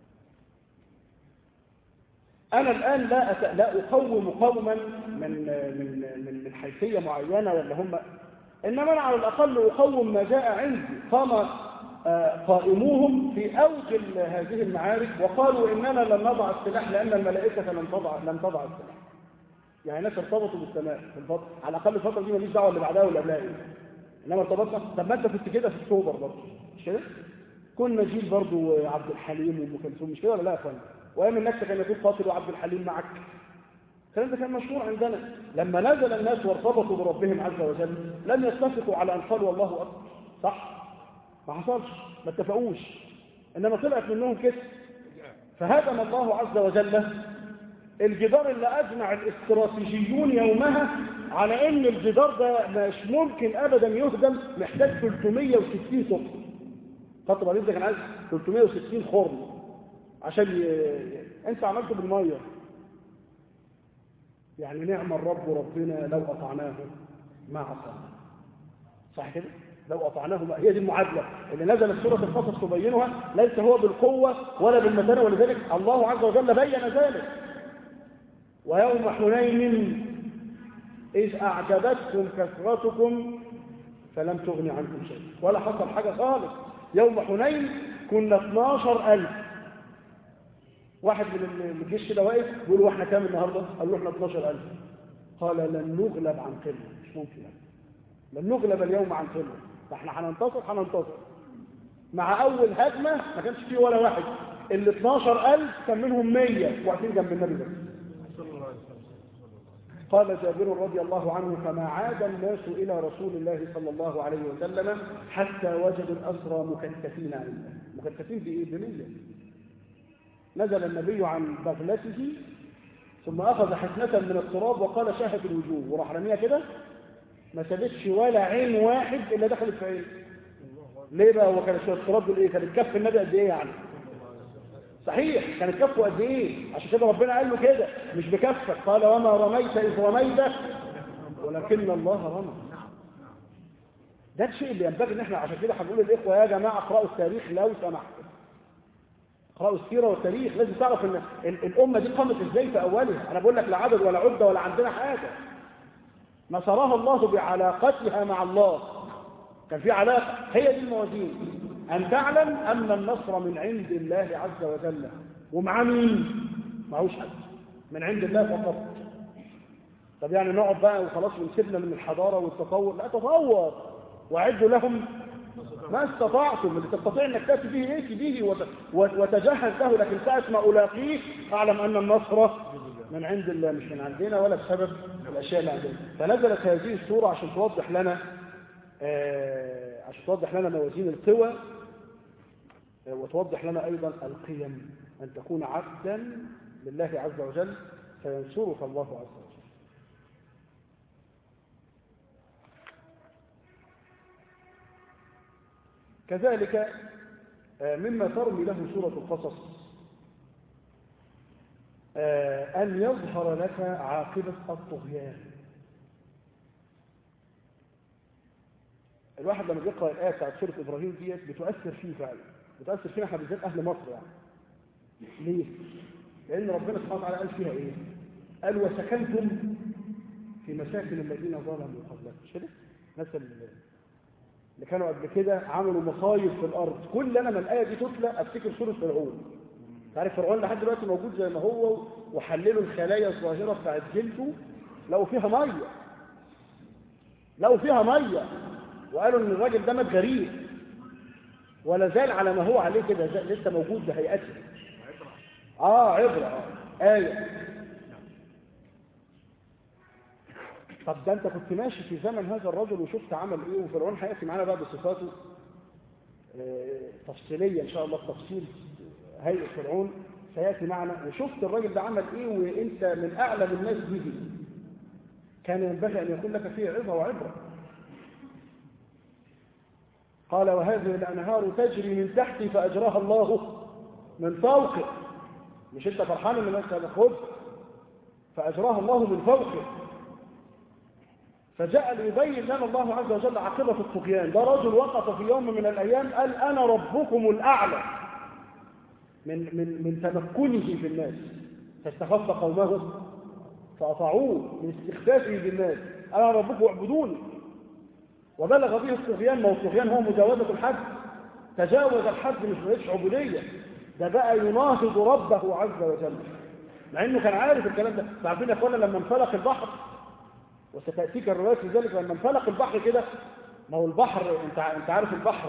أنا الآن لا أت... لا أقوم قوما من من من من حيثية معينة ولا هم إنما أنا على الأقل أقوم ما جاء عندي قام قائموهم في أوج هذه المعارك وقالوا إننا لن نضع السلاح لأن الملائكة لم تضع لم تضع السلاح يعني ناس ارتبطوا بالسماء في الفترة على الأقل الفترة دي ماليش دعوة اللي بعدها واللي قبلها إيه إنما ارتبطنا طب ما أنت كنت كده في أكتوبر برضه مش كده؟ كنا جيل برضه عبد الحليم وأم كلثوم مش كده ولا لا يا أخوانا؟ وايام النكسه كان يقول قاتل وعبد الحليم معك الكلام ده كان مشهور عندنا لما نزل الناس وارتبطوا بربهم عز وجل لم يتفقوا على ان قالوا الله اكبر صح ما حصلش ما اتفقوش انما طلعت منهم كده فهدم الله عز وجل الجدار اللي اجمع الاستراتيجيون يومها على ان الجدار ده مش ممكن ابدا يهدم محتاج 360 صفر خط بعدين ده كان عايز 360 خرم عشان ي... انت عملته بالميه يعني نعم الرب ربنا لو اطعناه ما عصانا صح كده لو اطعناه ما هي دي المعادله اللي نزلت سوره القصص تبينها ليس هو بالقوه ولا بالمتانه ولذلك الله عز وجل بين ذلك ويوم حنين إذ أعجبتكم كثرتكم فلم تغن عنكم شيء ولا حصل حاجة خالص يوم حنين كنا 12000 واحد من الجيش كده واقف بيقول له احنا كام النهارده؟ قال له احنا 12000 قال لن نغلب عن قله مش ممكن لن نغلب اليوم عن قله فاحنا هننتصر هننتصر مع اول هجمه ما كانش فيه ولا واحد ال 12000 كان منهم 100 واقفين جنب النبي بس قال جابر رضي الله عنه فما عاد الناس إلى رسول الله صلى الله عليه وسلم حتى وجدوا الأسرى مكتفين عنده مكتفين بإيه بنية نزل النبي عن بغلته ثم أخذ حسنة من التراب وقال شاهت الوجوه وراح رميها كده ما سابتش ولا عين واحد إلا دخلت في عين ليه بقى هو كان شوية التراب دول إيه كانت كف النبي قد إيه يعني صحيح كانت كفه قد ايه عشان كده ربنا قال له كده مش بكفك قال وما رميت اذ رميت ولكن الله رمى ده الشيء اللي ينبغي ان احنا عشان كده هنقول للاخوه يا جماعه اقراوا التاريخ لو سمحتم اقراوا السيره والتاريخ لازم تعرف ان الامه دي قامت ازاي في اولها انا بقول لك لا عدد ولا عده ولا عندنا حاجه نصرها الله بعلاقتها مع الله كان في علاقه هي دي الموازين أن تعلم أن النصر من عند الله عز وجل ومع مين؟ معهوش حد من عند الله فقط طب يعني نقعد بقى وخلاص ونسيبنا من الحضارة والتطور لا تطور وأعدوا لهم ما استطعتم اللي تستطيع انك تاتي به ايه به وتجهز له لكن ساعة ما الاقيه اعلم ان النصر من عند الله مش من عندنا ولا بسبب الاشياء اللي عندنا فنزلت هذه السورة عشان توضح لنا آه عشان توضح لنا موازين القوى وتوضح لنا أيضا القيم أن تكون عبدا لله عز وجل فينصرك الله عز وجل كذلك مما ترمي له سورة القصص أن يظهر لك عاقبة الطغيان الواحد لما بيقرأ الآية بتاعت سورة إبراهيم ديت بتؤثر فيه فعلا بتأثر فينا احنا بالذات أهل مصر يعني ليه؟ لأن ربنا سبحانه وتعالى قال فيها إيه؟ قال وسكنتم في مساكن الذين ظلموا قبلكم مش كده؟ الناس اللي كانوا قبل كده عملوا مصايب في الأرض كل أنا من الآية دي تتلى أفتكر سورة فرعون تعرف فرعون لحد دلوقتي موجود زي ما هو وحللوا الخلايا الظاهرة بتاعت جلده لقوا فيها مية لقوا فيها مية وقالوا إن الراجل ده مات غريب ولا زال على ما هو عليه كده لسه موجود بهيئته اه عبرة اه آية طب ده انت كنت ماشي في زمن هذا الرجل وشفت عمل ايه وفرعون هياتي معانا بقى بصفاته تفصيلية إن شاء الله تفصيل هيئة فرعون سيأتي معنا وشفت الراجل ده عمل إيه وإنت من أعلم الناس به كان ينبغي أن يكون لك فيه عظة وعبرة قال وهذه الأنهار تجري من تحتي فأجراها الله من فوقه مش أنت فرحان من الناس هذا خذ فأجراها الله من فوقه فجاء ليبين لنا الله عز وجل عاقبة الطغيان ده رجل وقف في يوم من الأيام قال أنا ربكم الأعلى من, من, من تمكنه في الناس فاستخف قومه فأطاعوه من استخفافه بالناس أنا ربكم اعبدوني وبلغ به الطغيان ما هو الطغيان هو مجاوزة الحد تجاوز الحد مش بقتش عبودية ده بقى يناهض ربه عز وجل مع انه كان عارف الكلام ده عارفين يا اخوانا لما انفلق البحر وستاتيك الروايات في ذلك لما انفلق البحر كده ما هو البحر انت انت عارف البحر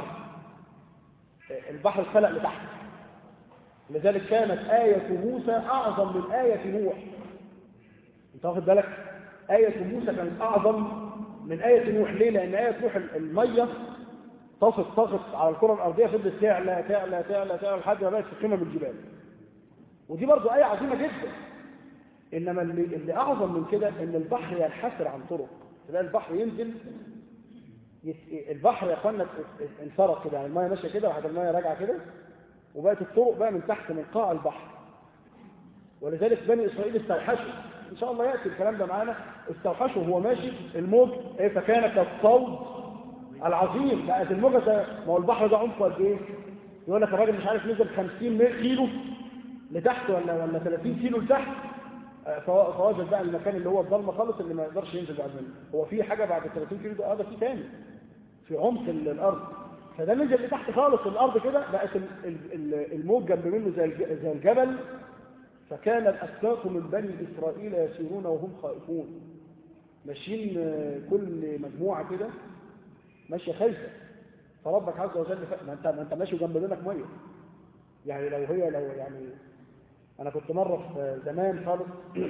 البحر اتفلق لتحت لذلك كانت آية موسى أعظم من آية نوح انت واخد بالك آية موسى كانت أعظم من آية نوح ليه لأن آية نوح المية طفت طفت على الكرة الأرضية فضلت تعلى تعلى تعلى تعلى لحد ما بقت في قمة من الجبال ودي برضو آية عظيمة جدا إنما اللي, اللي أعظم من كده إن البحر ينحسر عن طرق تلاقي البحر ينزل يس... البحر يا اخوانا انفرق كده يعني المايه ماشيه كده وحد المايه راجعه كده وبقت الطرق بقى من تحت من قاع البحر ولذلك بني اسرائيل استوحشوا ان شاء الله ياتي الكلام ده معانا استوحشوا وهو ماشي الموج ايه فكان كالصوت العظيم بقت الموجه ده ما هو البحر ده عمقه قد ايه؟ يقول لك الراجل مش عارف نزل 50 كيلو لتحت ولا ولا 30 كيلو لتحت فوجد بقى المكان اللي هو الضلمه خالص اللي ما يقدرش ينزل بعد منه هو في حاجه بعد 30 كيلو ده اه ده في تاني في عمق الارض فده نزل لتحت خالص الارض كده بقت الموج جنب منه زي زي الجبل فكان الاسباط من بني اسرائيل يسيرون وهم خائفون ماشيين كل مجموعه كده ماشيه خايفه فربك عز وجل ما انت ما انت ماشي جنب منك ميه يعني لو هي لو يعني انا كنت مره في زمان خالص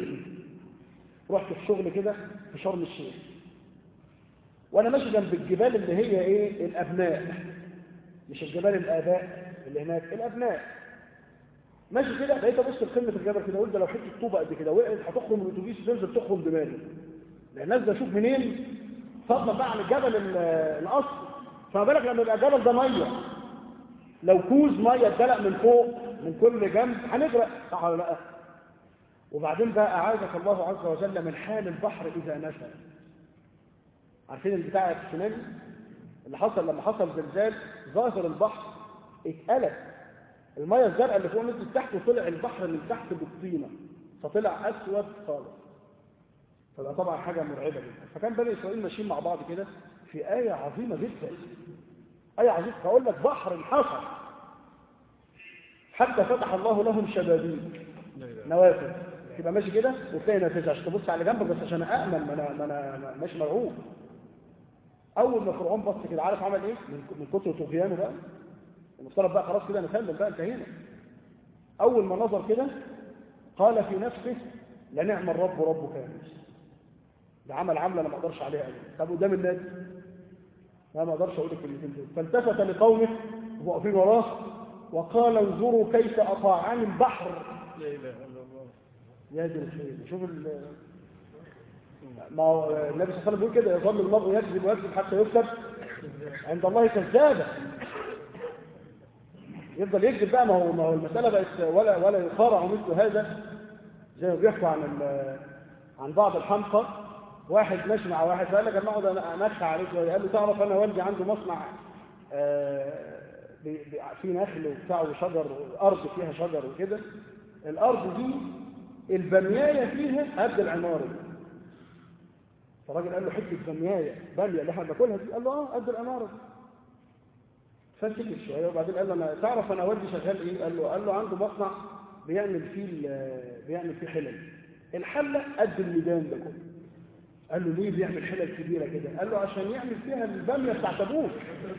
رحت في شغل كده في شرم الشيخ وانا ماشي جنب الجبال اللي هي ايه الابناء مش الجبال الاباء اللي هناك الابناء ماشي كده بقيت ابص لقمه الجبل كده قلت لو حته طوبه قد كده وقعت هتخرم من الاتوبيس تنزل تخرم دماغي لان الناس اشوف منين فضلا بقى عن الجبل الاصل فما بالك لما يبقى الجبل ده ميه لو كوز ميه اتدلق من فوق من كل جنب هنغرق صح ولا لا وبعدين بقى اعاذك الله عز وجل من حال البحر اذا نشا عارفين البتاع التسونامي اللي حصل لما حصل زلزال ظاهر البحر اتقلب الميه الزرقاء اللي فوق نزلت تحت وطلع البحر من تحت بالطينه فطلع اسود خالص فده طبعا حاجه مرعبه جدا فكان بني اسرائيل ماشيين مع بعض كده في ايه عظيمه جدا ايه عظيمه فاقول لك بحر انحصر حتى فتح الله لهم شبابيك نوافذ تبقى ماشي كده وتلاقي نافذه عشان تبص على جنبك بس عشان اامن ما انا ما انا ماشي مرعوب اول ما فرعون بص كده عارف عمل ايه من كتر طغيانه بقى المفترض بقى خلاص كده نسلم بقى انتهينا اول ما نظر كده قال في نفسه لنعم الرب ربك يا موسى ده عمل عمله انا ما اقدرش عليها ابدا طب قدام الناس لا ما اقدرش اقول الكلمتين دول فالتفت لقومه واقفين وراه وقال انظروا كيف اطاعني البحر لا اله الا الله يا دي الخير شوف ال ما هو النبي صلى الله عليه وسلم بيقول كده يظل المرء يكذب ويكذب حتى يكتب عند الله كذابا يفضل يكذب بقى ما هو ما هو المساله بقت ولا ولا يقارع مثل هذا زي ما بيحكوا عن عن بعض الحمقى واحد ماشي مع واحد فقال لك انا اقعد انخ عليك قال له تعرف انا والدي عنده مصنع آه في نخل وبتاع وشجر ارض فيها شجر وكده الارض دي البنيايه فيها قد العماره فالراجل قال له حته بنيايه بنيه اللي احنا بناكلها دي قال له اه قد العماره دي فسكت شويه وبعدين قال له انا تعرف انا والدي شغال ايه؟ قال له قال له عنده مصنع بيعمل فيه بيعمل فيه حلل الحله قد الميدان ده كله قال له ليه بيعمل حلل كبيره كده؟ قال له عشان يعمل فيها الباميه بتاعت ابوك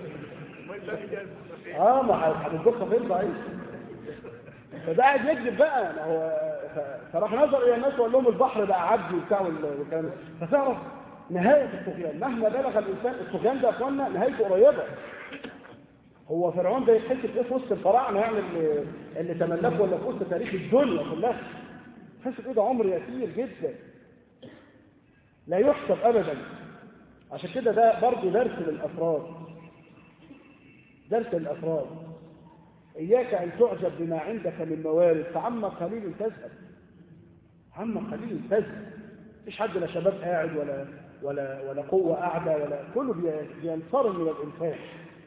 اه ما هتتبخ فين ضعيف فده قاعد يكذب بقى ما هو فراح نظر الى الناس وقال لهم البحر بقى عبد وبتاع والكلام ده فتعرف نهايه الطغيان مهما بلغ الانسان الطغيان ده يا اخوانا نهايته قريبه هو فرعون ده يتحسب ايه في وسط الفراعنه يعني اللي, اللي تملكوا ولا في وسط تاريخ الدنيا كلها يتحسب ايه ده عمر يسير جدا لا يحسب ابدا عشان كده ده برضه درس للافراد درس للافراد اياك ان تعجب بما عندك من موارد فعما قليل تذهب عما قليل تذهب مفيش حد لا شباب قاعد ولا ولا ولا قوه قاعده ولا كله بينصرم من الانفاق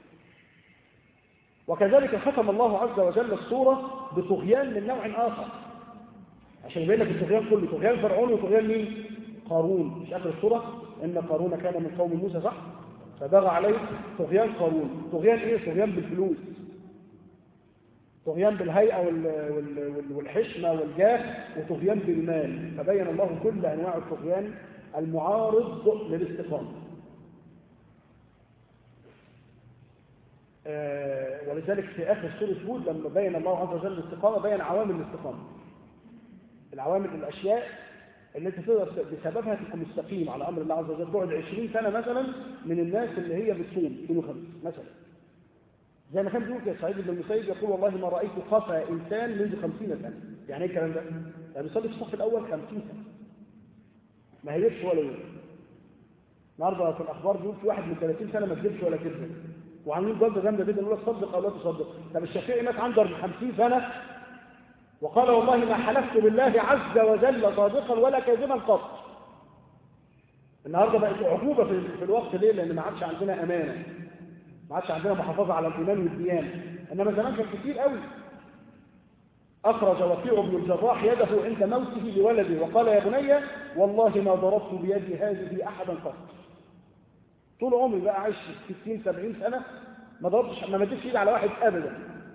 وكذلك ختم الله عز وجل الصورة بطغيان من نوع آخر عشان يبين لك الطغيان كله طغيان فرعون وطغيان مين؟ قارون مش آخر الصورة إن قارون كان من قوم موسى صح؟ فبغى عليه طغيان قارون طغيان إيه؟ طغيان بالفلوس طغيان بالهيئة وال... وال... والحشمة والجاه وطغيان بالمال فبين الله كل أنواع الطغيان المعارض للاستقامة آه ولذلك في آخر سورة هود لما بين الله عز وجل الاستقامة بين عوامل الاستقامة العوامل الأشياء اللي انت تقدر بسببها تبقى مستقيم على أمر الله عز وجل تقعد 20 سنة مثلا من الناس اللي هي بتصوم اثنين وخميس مثلا زي ما كان بيقول كده سعيد بن المسيب يقول والله ما رأيت خفى إنسان منذ 50 سنة يعني ايه الكلام ده؟ يعني بيصلي في الصف الأول 50 سنة ما هيبش ولا يوم النهارده في الأخبار بيقول في واحد من 30 سنة ما كذبش ولا كذب وعاملين جلده جامده جدا يقول لك صدق او لا تصدق طب الشافعي مات عنده 50 سنه وقال والله ما حلفت بالله عز وجل صادقا ولا كاذبا قط النهارده بقت عقوبه في, في الوقت ليه لان ما عادش عندنا امانه ما عادش عندنا محافظه على الايمان والديانه انما زمان كان كتير قوي اخرج وكيع بن الجراح يده عند موته لولده وقال يا بني والله ما ضربت بيدي هذه احدا قط طول عمري بقى عايش 60 70 سنه ما ضربتش ما مدتش ايدي على واحد ابدا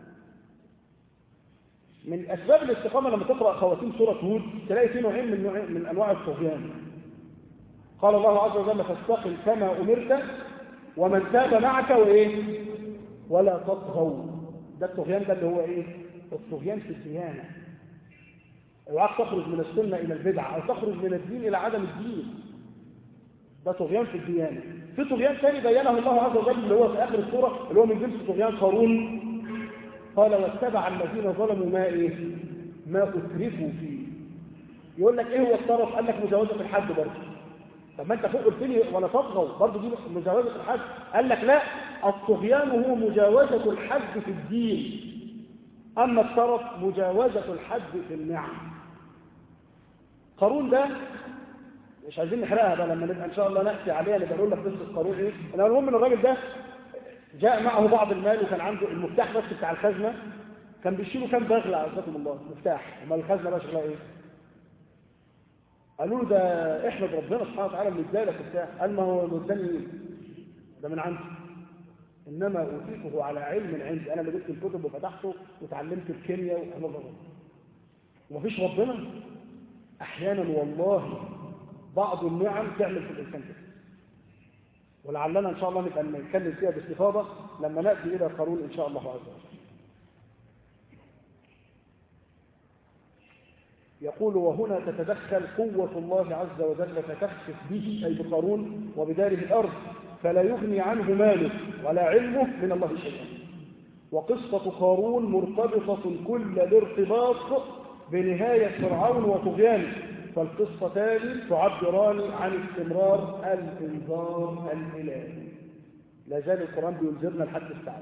من اسباب الاستقامه لما تقرا خواتيم سوره هود تلاقي في نوعين من نوعين من انواع الطغيان قال الله عز وجل فاستقم كما امرت ومن تاب معك وايه ولا تطغوا ده الطغيان ده اللي هو ايه الطغيان في الديانه اوعاك تخرج من السنه الى البدعه او تخرج من الدين الى عدم الدين ده طغيان في الديانه في طغيان ثاني بينه الله عز وجل اللي هو في اخر السوره اللي هو من جنس طغيان قارون قال واتبع الذين ظلموا ما ايه ما اترفوا فيه يقول لك ايه هو الطرف قال لك مجاوزه الحد برضه طب ما انت فوق قلت لي ولا تطغوا برضه دي مجاوزه الحد قال لك لا الطغيان هو مجاوزه الحد في الدين اما الطرف مجاوزه الحد في النعم قارون ده مش عايزين نحرقها بقى لما نبقى ان شاء الله ناتي عليها نبقى نقول لك قصه قارون ايه انا المهم ان الراجل ده جاء معه بعض المال وكان عنده المفتاح بس بتاع الخزنه كان بيشيلوا كام بغله عزكم الله مفتاح امال الخزنه بقى شغلها ايه قالوا له ده احمد ربنا سبحانه وتعالى اللي ادالك بتاع قال ما هو اداني ايه ده من عندي انما اوتيته على علم عندي انا اللي جبت الكتب وفتحته وتعلمت الكيمياء وحفظ ومفيش ربنا احيانا والله بعض النعم تعمل في الانسان كده ولعلنا ان شاء الله نبقى نتكلم فيها باستفاضه لما ناتي الى قارون ان شاء الله عز وجل يقول وهنا تتدخل قوة الله عز وجل فتخسف به أي بقارون وبداره الأرض فلا يغني عنه ماله ولا علمه من الله شيئا وقصة قارون مرتبطة كل الارتباط بنهاية فرعون وطغيانه فالقصتان تعبران عن استمرار الانذار الالهي لا زال القران بينذرنا لحد الساعه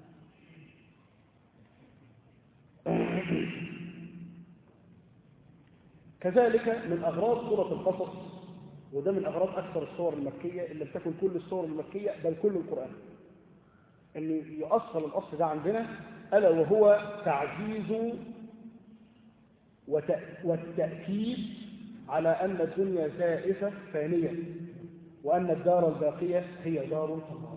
كذلك من اغراض سوره القصص وده من اغراض اكثر الصور المكيه اللي بتكن كل الصور المكيه بل كل القران ان يؤصل الاصل ده عندنا الا وهو تعزيز والتاكيد على أن الدنيا زائفة فانية وأن الدار الباقية هي دار الله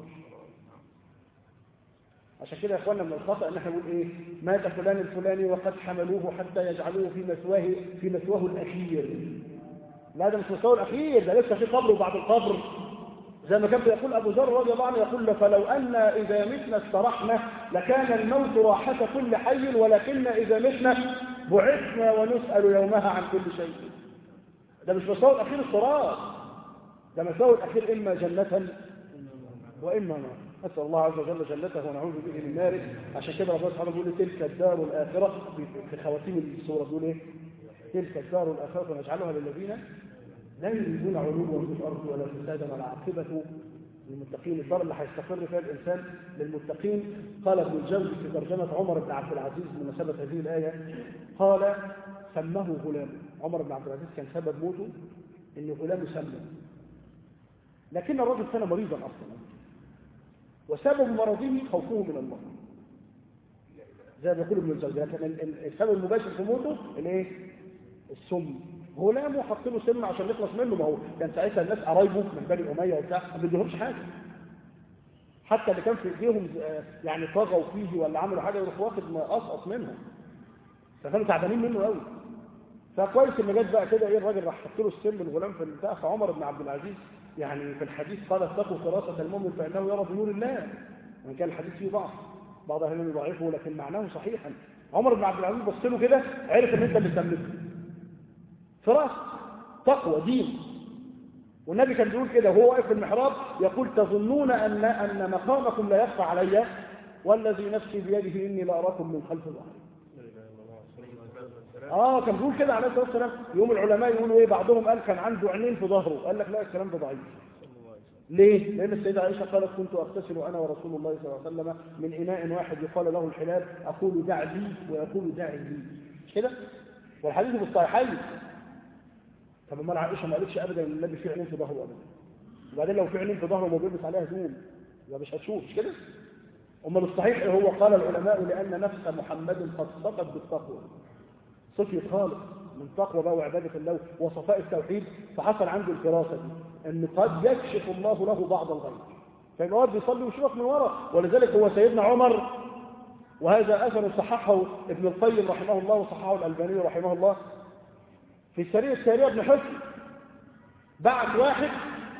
عشان كده يا اخوانا من الخطأ ان احنا نقول ايه مات فلان الفلاني وقد حملوه حتى يجعلوه في مثواه في مثواه الاخير لا ده مش مثواه الاخير ده لسه في قبر وبعد القبر زي ما كان بيقول ابو ذر رضي الله عنه يقول فلو ان اذا متنا استرحنا لكان الموت راحة كل حي ولكن اذا متنا بعثنا ونسأل يومها عن كل شيء ده مش مساوي الأخير الصراط ده مساوي الأخير إما جنة وإما نار نسأل الله عز وجل جنته ونعوذ به من ناره عشان كده ربنا سبحانه بيقول تلك الدار الآخرة في خواتيم السورة بيقول ايه تلك الدار الآخرة نجعلها للذين لا يريدون علوا في الأرض ولا فسادا ولا عاقبة للمتقين الدار اللي هيستقر فيها الإنسان للمتقين قال ابن الجوزي في ترجمة عمر بن عبد العزيز بمناسبة هذه الآية قال سمه غلام عمر بن عبد العزيز كان سبب موته إن غلامه سمه لكن الرجل كان مريضا أصلا وسبب مرضه خوفه من الله زي ما يقول ابن الجوزي لكن السبب المباشر في موته الايه السم غلامه حط له سم عشان يخلص منه ما هو كان ساعتها الناس قرايبه من بني اميه وبتاع ما بيديهمش حاجه حتى اللي كان في ايديهم يعني طغوا فيه ولا عملوا حاجه يروح واخد مقصقص منهم فكانوا تعبانين منه قوي فكويس ان جت بقى كده ايه الراجل راح حط له السم الغلام في البتاع فعمر بن عبد العزيز يعني في الحديث قال اتقوا فراسة المؤمن فإنه يرى بنور الله وإن كان الحديث فيه ضعف بعض أهل العلم يضعفه لكن معناه صحيحا عمر بن عبد العزيز بص له كده عرف ان انت اللي تملكه فراسة تقوى دين والنبي كان بيقول كده وهو واقف في المحراب يقول تظنون ان ان مقامكم لا يخفى علي والذي نفسي بيده اني لاراكم من خلف ظهري اه كان بيقول كده عليه الصلاه والسلام يوم العلماء يقولوا ايه بعضهم قال كان عنده عينين في ظهره قال لك لا الكلام ده ضعيف ليه؟ لأن السيدة عائشة قالت كنت أغتسل أنا ورسول الله صلى الله عليه وسلم من إناء واحد يقال له الحلاب أقول دع لي ويقول دع لي مش كده؟ والحديث في الصحيحين طب امال عائشة ما قالتش أبدا إن النبي فيه عينين في ظهره أبدا وبعدين لو في عينين في ظهره وما بيلبس عليها هدوم يبقى مش هتشوف مش كده؟ أمال الصحيح هو قال العلماء لأن نفس محمد قد سقط بالتقوى صفي خالص من تقوى بقى وعبادة الله وصفاء التوحيد فحصل عنده الفراسة دي ان قد يكشف الله له بعض الغيب فإن واحد بيصلي ويشوفك من ورا ولذلك هو سيدنا عمر وهذا أثر صححه ابن القيم رحمه الله وصححه الألباني رحمه الله في سرية سارية بن حسن بعت واحد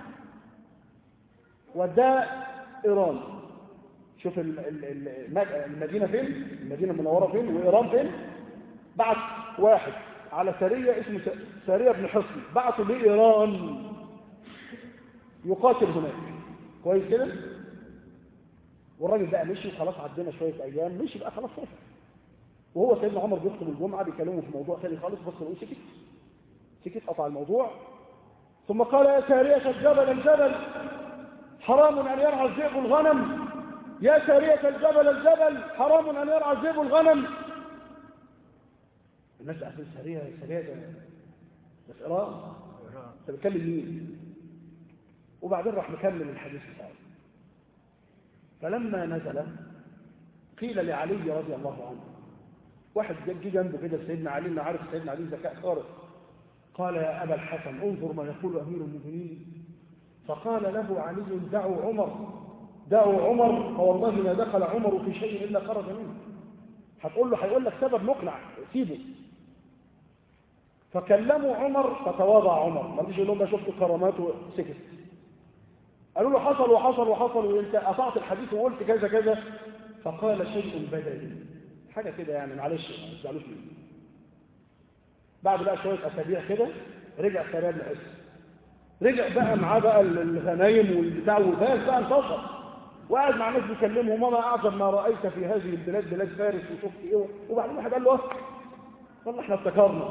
وداه إيران شوف المدينة فين المدينة المنورة فين وإيران فين بعت واحد على سرية اسمه سرية بن حصن بعثوا لإيران يقاتل هناك كويس كده والراجل بقى مشي وخلاص عدينا شوية أيام مشي بقى خلاص سافر وهو سيدنا عمر بيخطب الجمعة بيكلمه في موضوع ثاني خالص بص لقوه سكت سكت قطع الموضوع ثم قال يا سارية الجبل الجبل حرام أن يرعى الذئب الغنم يا سارية الجبل الجبل حرام أن يرعى الذئب الغنم الناس أهل سريع سريع ده ده في إيران أنت بتكلم مين وبعدين راح مكمل الحديث بتاعه فلما نزل قيل لعلي رضي الله عنه واحد جه جنبه كده سيدنا علي ما عارف سيدنا علي ذكاء خارق قال يا أبا الحسن انظر ما يقول أمير المؤمنين فقال له علي دعوا عمر دعوا عمر فوالله ما دخل عمر في شيء إلا خرج منه هتقول له هيقول لك سبب مقنع سيبه فكلموا عمر فتواضع عمر ما رضيش يقول لهم شفت كرامات وسكت قالوا له حصل وحصل وحصل وانت قطعت الحديث وقلت كذا كذا فقال شيء بدني حاجه كده يعني معلش ما تزعلوش مني بعد بقى شويه اسابيع كده رجع سراب العز رجع بقى معاه بقى الغنايم والبتاع والباس بقى انتصر وقعد مع ناس بيكلمهم وما اعظم ما رايت في هذه البلاد بلاد فارس وشفت ايه وبعدين واحد قال له والله احنا افتكرنا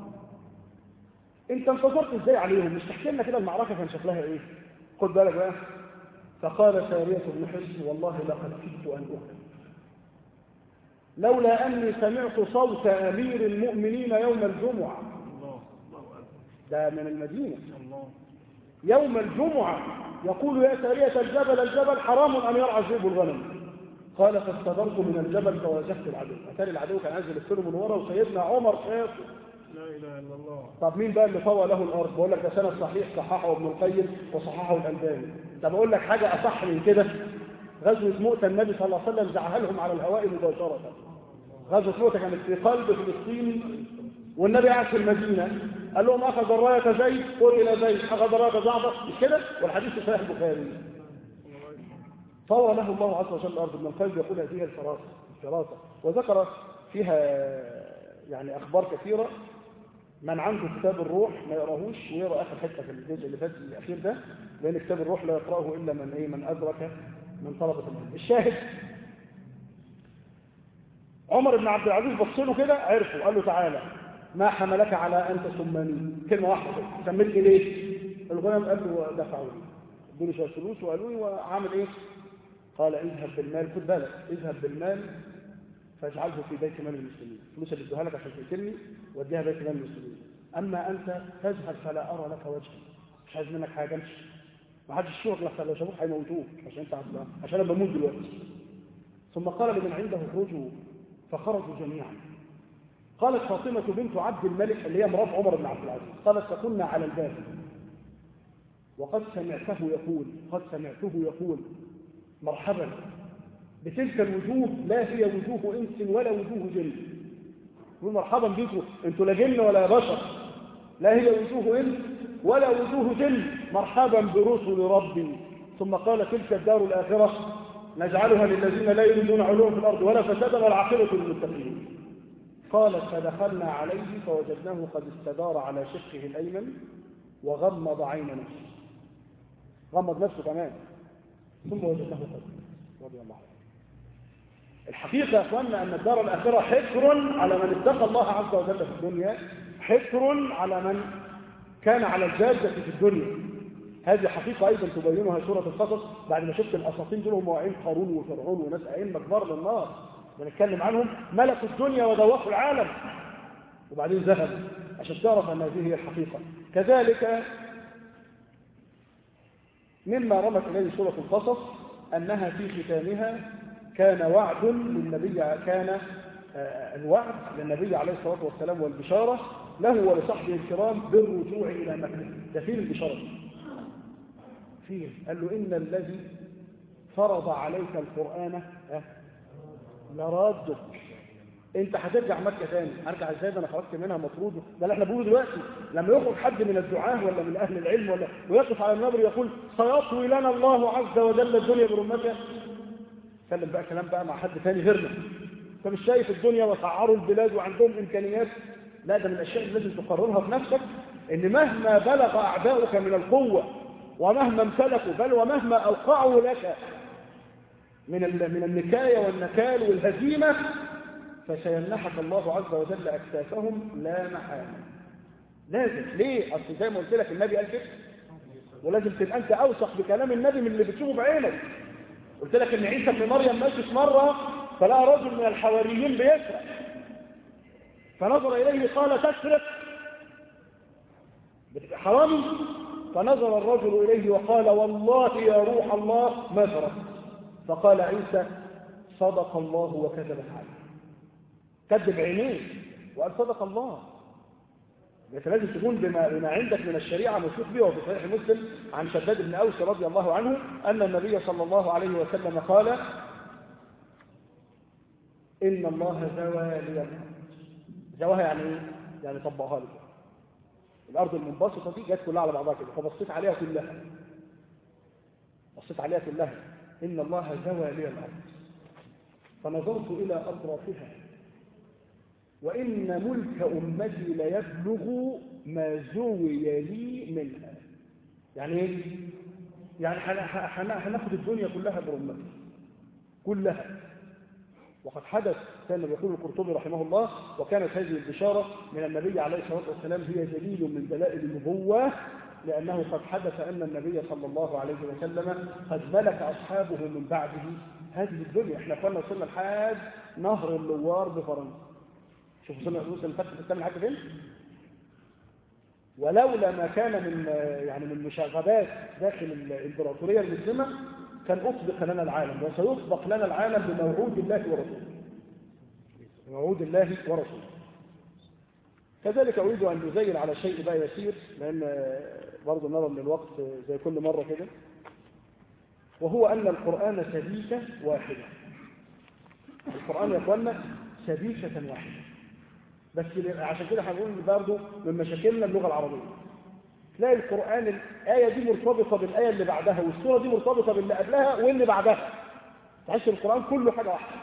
انت انتصرت ازاي عليهم مش تحكي لنا كده المعركه كان شكلها ايه خد بالك بقى فقال سارية بن حزن والله لقد كدت ان اقتل لولا اني سمعت صوت امير المؤمنين يوم الجمعه ده من المدينه يوم الجمعه يقول يا سارية الجبل الجبل حرام ان يرعى الذئب الغنم قال فاستدرت من الجبل فواجهت العدو اتاري العدو كان عايز يلف له من ورا وسيدنا عمر شافه لا اله الا الله طب مين بقى اللي طوى له الارض بقول لك ده سند صحيح صححه ابن القيم وصححه الالباني طب اقول لك حاجه اصح من كده غزوه مؤتة النبي صلى الله عليه وسلم زعها لهم على الهواء مباشره غزوه مؤتة كانت في قلب فلسطين والنبي قاعد في المدينه قال لهم اخذ الرايه زيد قل الى زيد اخذ الرايه جعفر مش كده والحديث في صحيح البخاري طوى له الله عز وجل الارض ابن القيم يقول هذه الفراسه الفراسه وذكر فيها يعني اخبار كثيره من عنده كتاب الروح ما يقراهوش ويقرا اخر حته في الجزء اللي فات الاخير ده لان كتاب الروح لا يقراه الا من ايه من ادرك من طلبة العلم الشاهد عمر بن عبد العزيز بص له كده عرفه قال له تعالى ما حملك على ان تسمني كلمه واحده سميتني ليه الغلام قال له دفعوا لي ادوا لي شويه فلوس وقالوا لي وعامل ايه قال اذهب بالمال خد بالك اذهب بالمال فاجعله في بيت مال المسلمين الفلوس اللي ادوها لك عشان تقتلني وديها بيت مال المسلمين اما انت فاذهب فلا ارى لك وجها مش عايز منك حاجه امشي ما حدش يشوفك لحسن لو شافوك هيموتوك عشان انت عبد عشان انا بموت دلوقتي ثم قال لمن عنده اخرجوا فخرجوا جميعا قالت فاطمة بنت عبد الملك اللي هي مرات عمر بن عبد العزيز قالت فكنا على الباب وقد سمعته يقول قد سمعته يقول مرحبا بتلك الوجوه لا هي وجوه انس ولا وجوه جن يقول مرحبا بكم انتوا لا جن ولا بشر لا هي وجوه انس ولا وجوه جن مرحبا برسل ربي ثم قال تلك الدار الاخره نجعلها للذين لا يريدون علوا في الارض ولا فسادا والعاقبه للمتقين قالت فدخلنا عليه فوجدناه قد استدار على شقه الايمن وغمض عين نفسه غمض نفسه كمان ثم وجدناه قد رضي الله عنه الحقيقة يا أخواننا أن الدار الآخرة حكر على من اتقى الله عز وجل في الدنيا حكر على من كان على الجادة في الدنيا هذه حقيقة أيضا تبينها سورة القصص بعد ما شفت الأساطين دول هم وعين قارون وفرعون وناس أئمة كبار للنار بنتكلم عنهم ملكوا الدنيا وذوقوا العالم وبعدين ذهبوا عشان تعرف أن هذه هي الحقيقة كذلك مما رمت إليه سورة القصص أنها في ختامها كان وعد للنبي كان الوعد للنبي عليه الصلاة والسلام والبشارة له ولصحبه الكرام بالرجوع إلى مكة ده فين البشارة فين قال له إن الذي فرض عليك القرآن لرادك انت هترجع مكة تاني ارجع ازاي ده انا خرجت منها مطرود ده اللي احنا بنقوله دلوقتي لما يخرج حد من الدعاة ولا من اهل العلم ولا ويقف على المنبر يقول سيطوي لنا الله عز وجل الدنيا برمتها اتكلم بقى كلام بقى مع حد ثاني غيرنا انت مش شايف الدنيا وسعروا البلاد وعندهم امكانيات لا ده من الاشياء اللي لازم تقررها في نفسك ان مهما بلغ اعداؤك من القوه ومهما امتلكوا بل ومهما اوقعوا لك من من النكايه والنكال والهزيمه فسيمنحك الله عز وجل اكتافهم لا محاله لازم ليه اصل زي ما قلت لك النبي قال كده ولازم تبقى انت اوثق بكلام النبي من اللي بتشوفه بعينك قلت لك ان عيسى بن مريم ماشي في مره فلقى رجل من الحواريين بيسرق فنظر اليه قال تسرق حرامي فنظر الرجل اليه وقال والله يا روح الله ما سرقت فقال عيسى صدق الله وكذب عليه كذب عينيه وقال صدق الله انت لازم تكون بما, بما عندك من الشريعه موثوق به وفي صحيح مسلم عن شداد بن اوس رضي الله عنه ان النبي صلى الله عليه وسلم قال ان الله زوى لي الارض زواها يعني ايه؟ يعني طبقها لي الارض المنبسطه دي جت كلها على بعضها كده فبصيت عليها كلها بصيت عليها كلها ان الله زوى لي الارض فنظرت الى اطرافها وإن ملك أمتي ليبلغ ما زوي لي منها يعني ايه؟ يعني هناخد الدنيا كلها برمتي كلها وقد حدث كان يقول القرطبي رحمه الله وكانت هذه البشارة من النبي عليه الصلاة والسلام هي دليل من دلائل النبوة لأنه قد حدث أن النبي صلى الله عليه وسلم قد ملك أصحابه من بعده هذه الدنيا احنا كنا وصلنا لحد نهر اللوار بفرنسا شوف وصلنا وصلنا الفتح الثامن لحد فين ولولا ما كان من يعني من مشاغبات داخل الامبراطوريه المسلمه كان اطبق لنا العالم وسيطبق لنا العالم بموعود الله ورسوله بموعود الله ورسوله كذلك اريد ان ازين على شيء بقى يسير لان برضه نرى ان الوقت زي كل مره كده وهو ان القران سبيكه واحده القران يا اخوانا سبيكه واحده بس عشان كده هنقول برضه من مشاكلنا اللغه العربيه تلاقي القران الايه دي مرتبطه بالايه اللي بعدها والسوره دي مرتبطه باللي قبلها واللي بعدها تحس القران كله حاجه واحده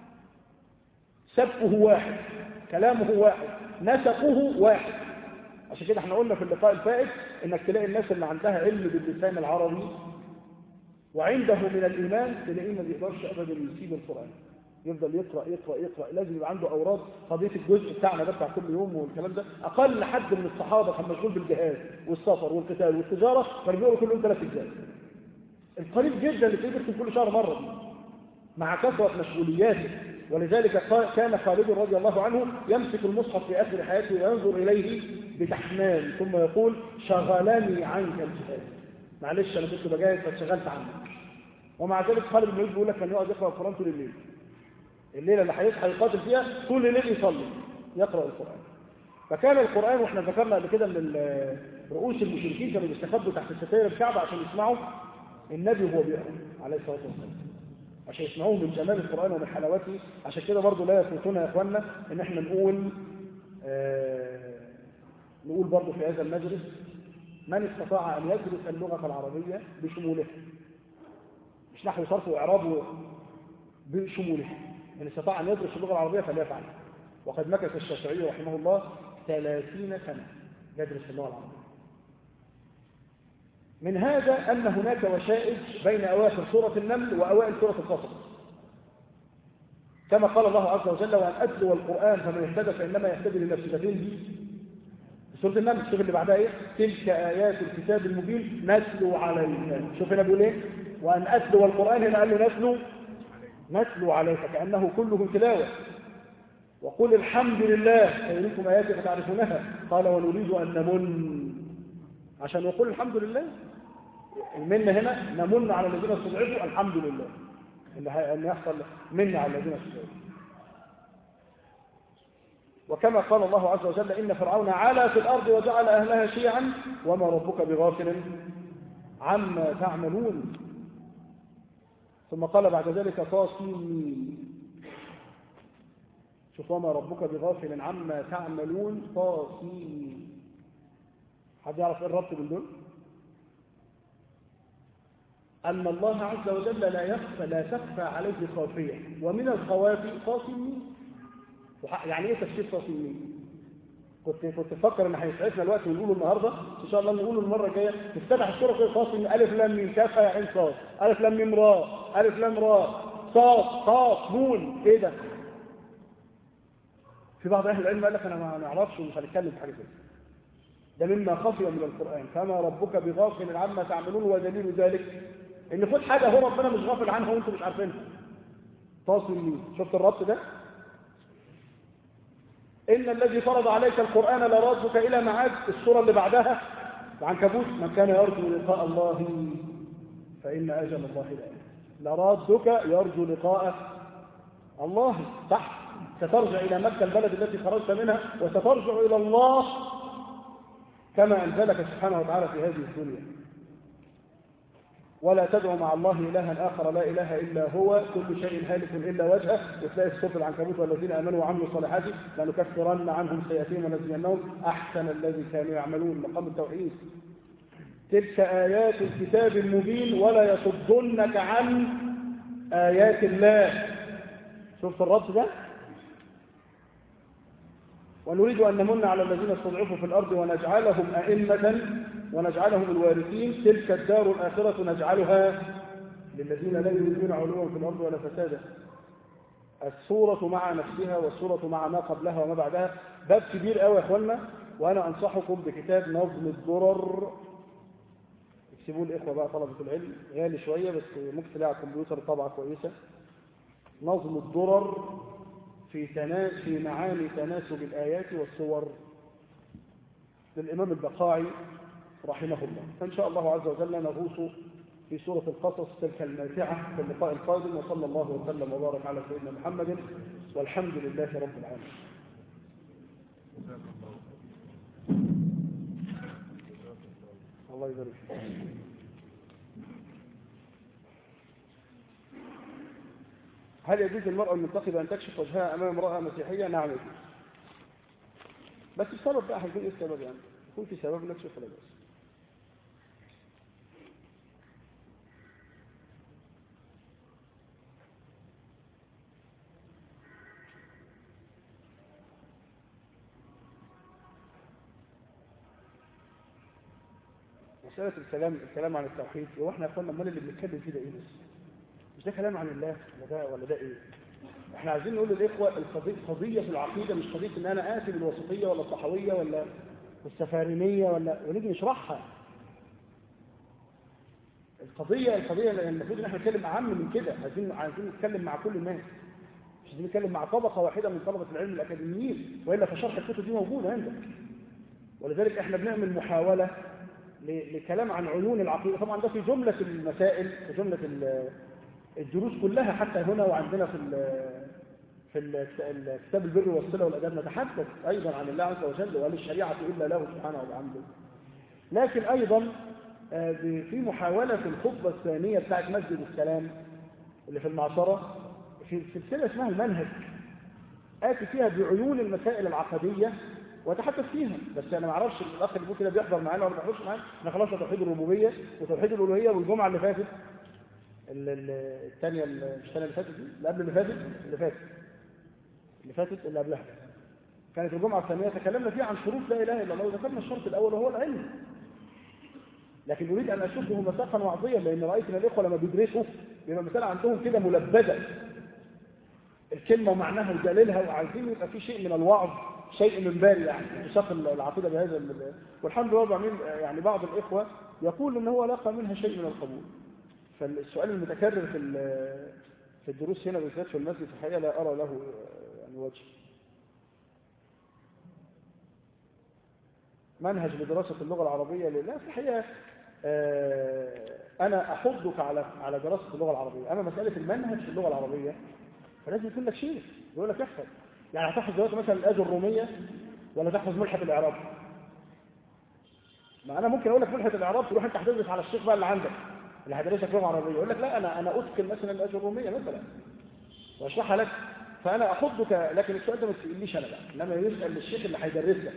سبقه واحد كلامه واحد نسقه واحد عشان كده احنا قلنا في اللقاء الفائت انك تلاقي الناس اللي عندها علم باللسان العربي وعنده من الإيمان تلاقيه ما بيقدرش أبدا يسيب القرآن يفضل يقرأ يقرأ يقرأ لازم يبقى عنده أوراد قضية الجزء بتاعنا ده بتاع كل يوم والكلام ده أقل حد من الصحابة كان مشغول بالجهاد والسفر والقتال والتجارة كانوا بيقروا كل يوم ثلاث أجزاء القليل جدا اللي تقدر يكتب كل شهر مرة دي مع كثرة مشغولياته ولذلك قا- كان خالد رضي الله عنه يمسك المصحف في آخر حياته وينظر إليه بتحمال ثم يقول شغلني عنك الجهاد معلش أنا كنت بجاهد فاتشغلت عنك ومع ذلك خالد بن الوليد بيقول لك كان يقعد يقرأ القرآن طول الليل الليلة اللي هيصحى يقاتل فيها طول الليل يصلي يقرأ القرآن فكان القرآن واحنا ذكرنا قبل كده ان ال- رؤوس المشركين كانوا بيستخبوا تحت ستائر الكعبة عشان يسمعوا النبي وهو بيقرأ عليه الصلاة والسلام عشان يسمعوه من جمال القرآن ومن حلاوته عشان كده برضه لا يفوتنا يا اخوانا ان احنا نقول آه نقول برضه في هذا المجلس من استطاع ان يدرس اللغة العربية بشمولها مش نحو صرف واعراب بشمولها من استطاع ان يدرس اللغة العربية فليفعل وقد مكث الشافعي رحمه الله ثلاثين سنة يدرس اللغة العربية من هذا أن هناك وشائج بين أواخر سورة النمل وأوائل سورة القصص كما قال الله عز وجل وأن أتلو القرآن فمن اهتدى فإنما يهتدي لنفسه فين دي سورة النمل شوف اللي بعدها ايه تلك آيات الكتاب المبين نتلو عليك شوف هنا بيقول ايه وأن أتلو القرآن هنا قال له نتلو نتلو عليك كأنه كله تلاوة وقل الحمد لله سيريكم آياتي فتعرفونها قال ونريد أن نمن عشان نقول الحمد لله المن هنا نمن على الذين استضعفوا الحمد لله ان ه- ان يحصل من على الذين استضعفوا وكما قال الله عز وجل ان فرعون علا في الارض وجعل اهلها شيعا وما ربك بغافل عما تعملون ثم قال بعد ذلك طاسين شوف وما ربك بغافل عما تعملون طاسين حد يعرف ايه الربط بين دول أن الله عز وجل لا يخفى لا تخفى عليه خافية ومن الخوافي قاسمين وح- يعني ايه تفسير قاسمين كنت كنت بفكر ان هيسعفنا الوقت ونقوله النهارده ان شاء الله نقوله المره الجايه تفتح السوره كده قاسم الف لام ميم كاف يا عين صاد الف لام ميم راء الف لام راء صاد قاف نون ايه ده في بعض اهل العلم قال لك انا ما نعرفش ومش هنتكلم في حاجه كده ده مما خفي من القرآن فما ربك بغافل عما تعملون ودليل ذلك ان فوت حاجة هو ربنا مش غافل عنها وانتم مش عارفينها فاصل مين شفت الربط ده إن الذي فرض عليك القرآن لرادك إلى معاد السورة اللي بعدها العنكبوت من كان يرجو لقاء الله فإن أجل الله لآت لرادك يرجو لقاء الله صح سترجع إلى مكة البلد التي خرجت منها وسترجع إلى الله كما أنزلك سبحانه وتعالى في هذه الدنيا ولا تدعو مع الله إلها آخر لا إله إلا هو كل شيء هالك إلا وجهه وتلاقي الصوت العنكبوت والذين آمنوا وعملوا الصالحات لنكفرن عنهم سيئاتهم ونجزينهم أحسن الذي كانوا يعملون مقام التوحيد تلك آيات الكتاب المبين ولا يصدنك عن آيات الله شفت الربط ده ونريد أن نمن على الذين استضعفوا في الأرض ونجعلهم أئمة ونجعلهم الوارثين تلك الدار الآخرة نجعلها للذين لا يريدون علوا في الأرض ولا فسادا السورة مع نفسها والسورة مع ما قبلها وما بعدها باب كبير قوي يا اخوانا وانا انصحكم بكتاب نظم الدرر اكتبوا الاخوه بقى طلبه العلم غالي شويه بس ممكن تلاقي على الكمبيوتر طبعه كويسه نظم الدرر في تنا... في معاني تناسب الايات والصور للامام البقاعي رحمه الله فان شاء الله عز وجل نغوص في سورة القصص تلك الماتعة في اللقاء القادم وصلى الله وسلم وبارك على سيدنا محمد والحمد لله رب العالمين الله يبارك فيك هل يجوز المرأة المنتقبة أن تكشف وجهها أمام امرأة مسيحية؟ نعم يجوز بس السبب بقى هيكون إيه السبب يعني؟ يكون في سبب نكشف ولا بس مسألة الكلام الكلام عن التوحيد هو احنا يا اخوانا امال اللي بنتكلم فيه ده ايه بس؟ مش ده كلام عن الله ولا ده ولا ده ايه؟ احنا عايزين نقول للاخوه القضيه قضيه في العقيده مش قضيه ان انا اتي بالوسطيه ولا الصحويه ولا السفارينيه ولا ونيجي نشرحها القضيه القضيه المفروض ان احنا نتكلم اعم من كده عايزين عايزين نتكلم مع كل الناس مش عايزين نتكلم مع طبقه واحده من طلبه العلم الاكاديميين والا فشرح الكتب دي موجوده عندك ولذلك احنا بنعمل محاوله ل- لكلام عن عيون العقيده طبعا ده في جمله المسائل في جمله ال- الدروس كلها حتى هنا وعندنا في ال- في ال- كتاب البر والصله والاداب نتحدث ايضا عن الله عز وجل وهل الشريعه الا له سبحانه وبحمده لكن ايضا آه، ب- في محاوله في الخطبه الثانيه بتاعت مسجد السلام اللي في المعصره في سلسله اسمها المنهج اتي فيها بعيون المسائل العقديه واتحدث فيها بس انا ما اعرفش الاخ اللي بيقول كده بيحضر معانا ولا ما بيحضرش معانا احنا خلاص توحيد الربوبيه وتوحيد الالوهيه والجمعه اللي فاتت ال- ال- الثانيه ال- مش الثانيه اللي فاتت دي اللي قبل اللي فاتت اللي فاتت اللي فاتت اللي قبلها كانت الجمعه الثانيه تكلمنا فيها عن شروط لا اله الا الله وذكرنا الشرط الاول وهو العلم لكن اريد ان اشده مساقا وعظيا لان رايت ان الاخوه لما بيدرسوا بيبقى المساله عندهم كده ملبده الكلمه ومعناها ودليلها وعايزين يبقى في شيء من الوعظ شيء من بال يعني انتشاق العقيده بهذا ال- والحمد لله بعمل يعني بعض الاخوه يقول ان هو لقى منها شيء من القبول فالسؤال المتكرر في ال- في الدروس هنا بالذات في المسجد في الحقيقه لا ارى له يعني وجه منهج لدراسة اللغة العربية لا في الحقيقة آه، أنا أحضك على على دراسة اللغة العربية أما مسألة المنهج في اللغة العربية فلازم يكون لك شيء يقول لك احفظ يعني هتحفظ دلوقتي مثلا الآية الرومية ولا تحفظ ملحة الإعراب ما أنا ممكن أقول لك ملحة الإعراب تروح أنت هتدرس على الشيخ بقى اللي عندك اللي هيدرسك لغة عربية يقول لك لا أنا أنا أتقن مثلا الآية الرومية مثلا وأشرحها لك فأنا أحضك لكن السؤال ده ما تسألنيش أنا بقى إنما يسأل الشيخ اللي هيدرس لك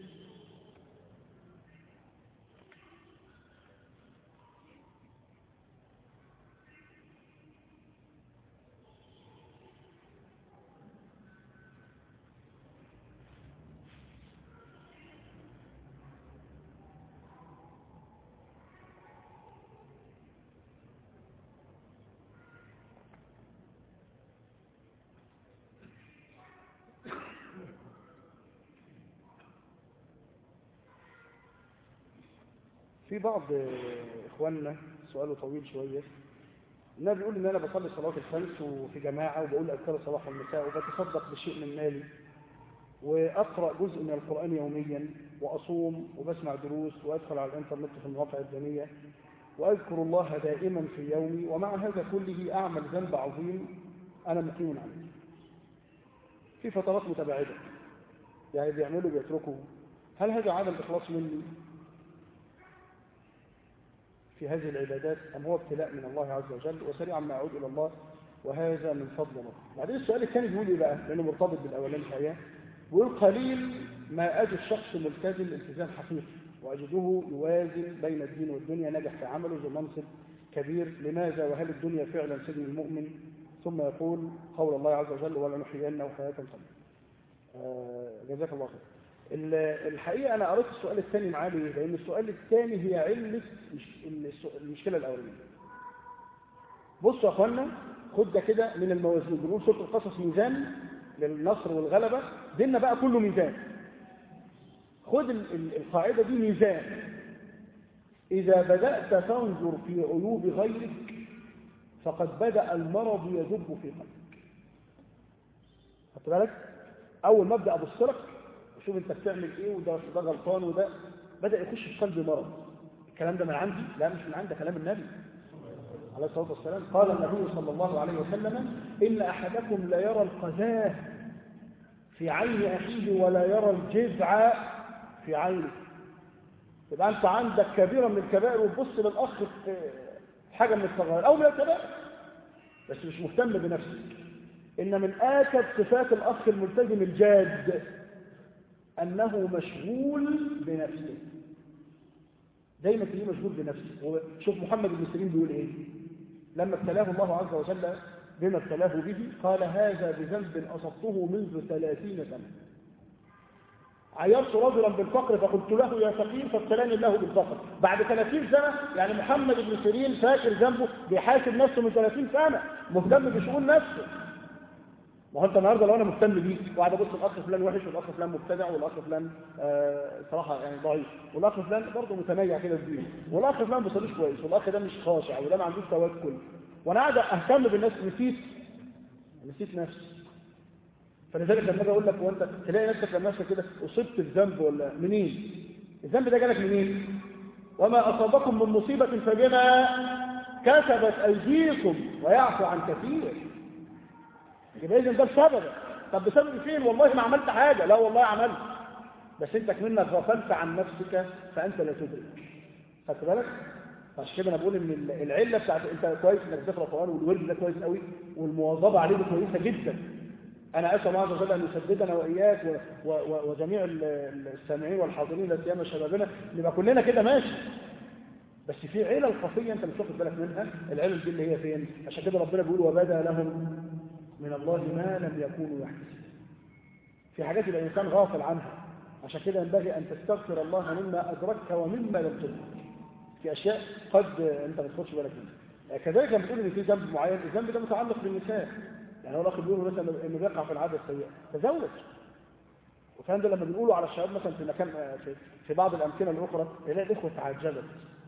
في بعض اخواننا سؤاله طويل شويه النبي بيقول ان انا بصلي الصلاه الخمس وفي جماعه وبقول اذكار الصباح والمساء وبتصدق بشيء من مالي واقرا جزء من القران يوميا واصوم وبسمع دروس وادخل على الانترنت في المواقع الدينيه واذكر الله دائما في يومي ومع هذا كله اعمل ذنب عظيم انا مقيم عليه في فترات متباعده يعني بيعملوا بيتركوا هل هذا عدم اخلاص مني في هذه العبادات أم هو ابتلاء من الله عز وجل وسريعا ما أعود إلى الله وهذا من فضل الله بعدين السؤال الثاني بيقول إيه بقى لأنه مرتبط بالأولاني الحقيقة بيقول قليل ما أجد شخص ملتزم التزام حقيقي وأجده يوازن بين الدين والدنيا نجح في عمله ذو منصب كبير لماذا وهل الدنيا فعلا سجن المؤمن ثم يقول قول الله عز وجل ولنحيينه حياة طيبة آه جزاك الله خير ال- الحقيقة أنا قريت السؤال الثاني معاه ليه؟ لأن السؤال الثاني هي علة مش- الس- المشكلة الأولانية. بصوا يا أخوانا خد ده كده من الموازين بنقول سورة القصص ميزان للنصر والغلبة ديننا بقى كله ميزان. خد ال- ال- القاعدة دي ميزان. إذا بدأت تنظر في عيوب غيرك فقد بدأ المرض يدب في قلبك. خدت بالك؟ أول ما أبدأ أبص لك وشوف انت بتعمل ايه وده ده غلطان وده بدا يخش في قلبي مرض الكلام ده من عندي لا مش من عندي كلام النبي عليه الصلاه والسلام قال النبي صلى الله عليه وسلم ان احدكم لا يرى القذاه في عين اخيه ولا يرى الجذع في عينه يبقى انت عندك كبيره من الكبائر وتبص للاخ في حاجه من الصغائر او من الكبائر بس مش مهتم بنفسك ان من اكد صفات الاخ الملتزم الجاد أنه مشغول بنفسه دايما تلاقيه مشغول بنفسه وشوف محمد بن سيرين بيقول ايه لما ابتلاه الله عز وجل بما ابتلاه به قال هذا بذنب أصبته منذ ثلاثين سنة عيرت رجلا بالفقر فقلت له يا فقير فابتلاني الله بالفقر بعد 30 سنة يعني محمد بن سيرين فاكر ذنبه بيحاسب نفسه من 30 سنة مهتم بشؤون نفسه ما هو انت النهارده لو انا مهتم بيك وقاعد ابص الاخ فلان وحش والاخ فلان مبتدع والاخ فلان آه صراحه يعني ضعيف والاخ فلان برضه متميع كده في دينه والاخ فلان ما بيصليش كويس والاخ ده مش خاشع وده ما عندوش توكل وانا قاعد اهتم بالناس نسيت نسيت نفسي فلذلك لما اجي اقول لك وانت تلاقي نفسك لما نفسك كده اصبت بذنب ولا منين؟ الذنب ده جالك منين؟ وما اصابكم من مصيبه فبما كسبت ايديكم ويعفو عن كثير يبقى اذا ده بسبب طب بسبب فين والله ما عملت حاجه لا والله عملت بس انت منك غفلت عن نفسك فانت لا تدرك خدت بالك عشان كده انا بقول ان العله بتاعت انت كويس انك بتقرا قران والورد ده كويس قوي والمواظبه عليه كويسه جدا انا اسال الله عز وجل ان يسددنا واياك و... و... وجميع السامعين والحاضرين لا سيما شبابنا نبقى كلنا كده ماشي بس في علل خفيه انت مش واخد بالك منها العلل دي اللي هي فين عشان كده ربنا بيقول وبدا لهم من الله ما لم يكونوا يحتسبون في حاجات يبقى الانسان غافل عنها عشان كده ينبغي ان تستغفر الله مما ادركت ومما لم تدرك في اشياء قد انت ما تاخدش بالك منها كذلك لما بتقول ان في ذنب معين الذنب ده متعلق بالنساء يعني هو الاخ بيقول مثلا انه بيقع في العاده السيئه تزوج وكان ده لما بنقوله على الشباب مثلا في مكان في, في بعض الامكنه الاخرى تلاقي الاخوه تعجبت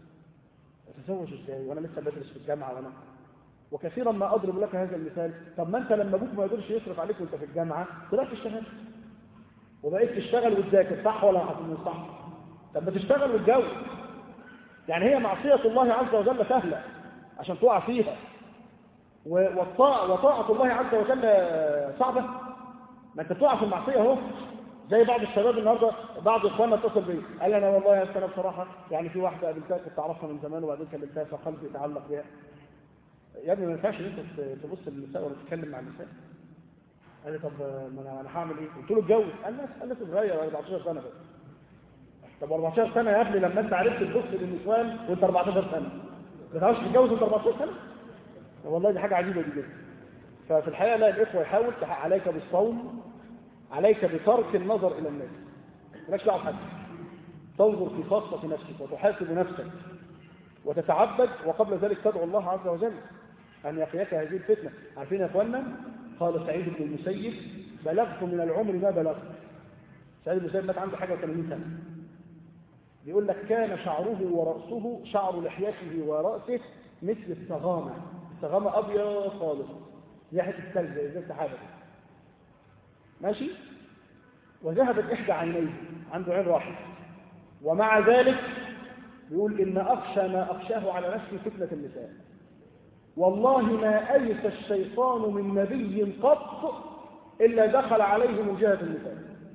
تتزوج ازاي وانا لسه بدرس في الجامعه وانا وكثيرا ما اضرب لك هذا المثال طب ما انت لما ابوك ما يقدرش يصرف عليك وانت في الجامعه طلعت تشتغل وبقيت تشتغل وتذاكر صح ولا صح طب ما تشتغل وتجوز يعني هي معصيه الله عز وجل سهله عشان تقع فيها والطاعة وطاعة الله عز وجل صعبة ما انت بتقع في المعصية اهو زي بعض الشباب النهارده بعض اخواننا اتصل بي قال لي انا والله يا انا بصراحه يعني في واحده قابلتها كنت اعرفها من زمان وبعدين كلمتها فقلبي يتعلق بها يا ابني ما ينفعش ان انت تبص للنساء ولا تتكلم مع النساء قال لي طب ما انا انا هعمل ايه؟ قلت له اتجوز قال لي قال لي صغير 14 سنه بس طب 14 سنه يا ابني لما انت عرفت تبص للنسوان وانت 14 سنه ما تعرفش تتجوز وانت 14 سنه والله دي حاجة عجيبة دي جدا ففي الحقيقة لا الإخوة يحاول عليك بالصوم عليك بترك النظر إلى الناس مالكش دعوه بحد تنظر في خاصة نفسك وتحاسب نفسك وتتعبد وقبل ذلك تدعو الله عز وجل أن يقيك هذه الفتنة عارفين يا أخوانا قال سعيد بن المسيب بلغت من العمر ما بلغت سعيد بن المسيب مات عنده حاجة 80 سنة بيقول لك كان شعره ورأسه شعر لحيته ورأسه مثل السغامة السغامة أبيض خالص ريحة الثلج زي السحابة ماشي وذهبت إحدى عينيه عنده عين واحد ومع ذلك يقول إن أخشى ما أخشاه على نفسي فتنة النساء والله ما أيس الشيطان من نبي قط إلا دخل عليه من جهة النساء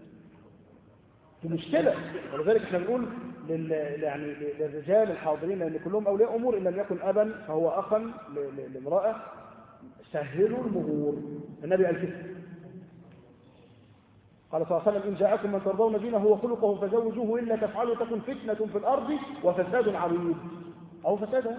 في مشكلة ولذلك احنا بنقول لل... يعني للرجال الحاضرين لأن كلهم أولياء أمور إن لم يكن أبا فهو أخا ل... ل... لامرأة سهلوا المهور النبي قال كده قال صلى الله عليه وسلم إن جاءكم من ترضون دينه وخلقه فزوجوه إلا تفعلوا تكن فتنة في الأرض وفساد عريض أو فساد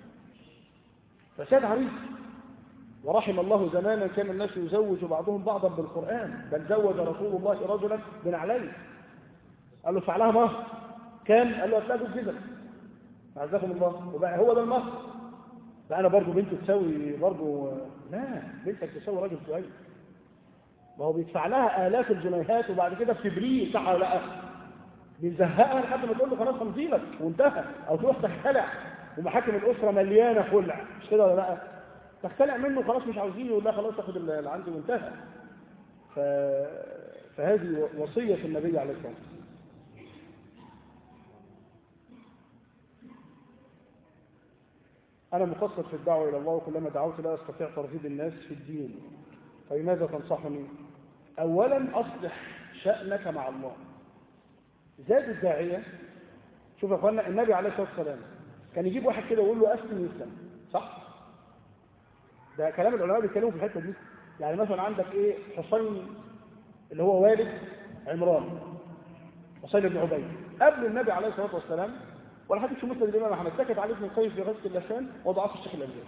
فساد عريض ورحم الله زمانا كان الناس يزوج بعضهم بعضا بالقرآن بل زوج رسول الله رجلا بنعلين قال له فعلها مهر كان قال له هتلاقوا الجزم عزكم الله وبقى هو ده المهر لا انا برضه بنت تساوي برضه لا بنتك تساوي راجل كويس ما هو بيدفع لها آلاف الجنيهات وبعد كده بتبريه صح ولا لا بيزهقها لحد ما تقول له خلاص هنزيلك وانتهى او تروح تختلع ومحاكم الاسره مليانه خلع مش كده ولا لا تختلع منه خلاص مش عاوزين يقول لا خلاص تاخد اللي عندي وانتهى ف... فهذه وصيه النبي عليه الصلاه والسلام أنا مقصر في الدعوة إلى الله وكلما دعوت لا أستطيع ترغيب الناس في الدين فلماذا تنصحني؟ أولا أصلح شأنك مع الله زاد الداعية شوف يا أخوانا النبي عليه الصلاة والسلام كان يجيب واحد كده ويقول له أسلم يسلم صح؟ ده كلام العلماء بيتكلموا في الحتة دي يعني مثلا عندك إيه حسين اللي هو والد عمران حسين بن عبيد قبل النبي عليه الصلاة والسلام ولا حديث مسلم الإمام أحمد سكت عليه ابن القيم في غزة اللسان وضعف الشيخ الألباني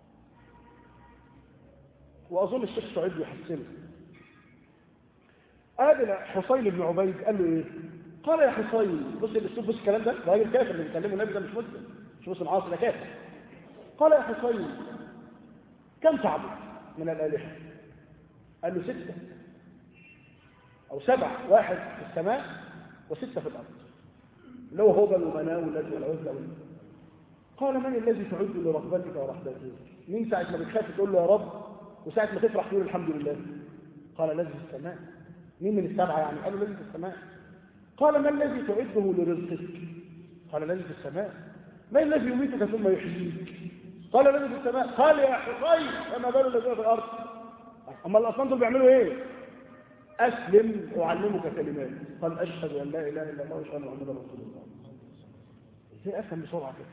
وأظن الشيخ سعيد يحسنه قابل حصين بن عبيد قال له ايه قال يا حصين بص الاسلوب بص الكلام ده ده راجل كافر اللي بيكلمه النبي ده مش مسلم مش مسلم عاصي ده كافر قال يا حصين كم تعبد من الالهه قال له سته او سبع واحد في السماء وسته في الارض اللي هو هبل ومناه والذي والعزى وال- قال من الذي تعد لرغبتك ورحمتك مين ساعه ما بتخاف تقول له يا رب وساعه ما تفرح تقول الحمد لله قال الذي في السماء مين من السبعه يعني قالوا الذي في السماء قال ما الذي تعده لرزقك قال الذي في السماء ما الذي يميتك ثم يحييك قال الذي في السماء قال يا حصين فما بال الذين في الارض اما الاصنام دول بيعملوا ايه اسلم اعلمك كلمات قال اشهد ان لا اله الا الله واشهد ان محمدا رسول الله ازاي اسلم بسرعه كده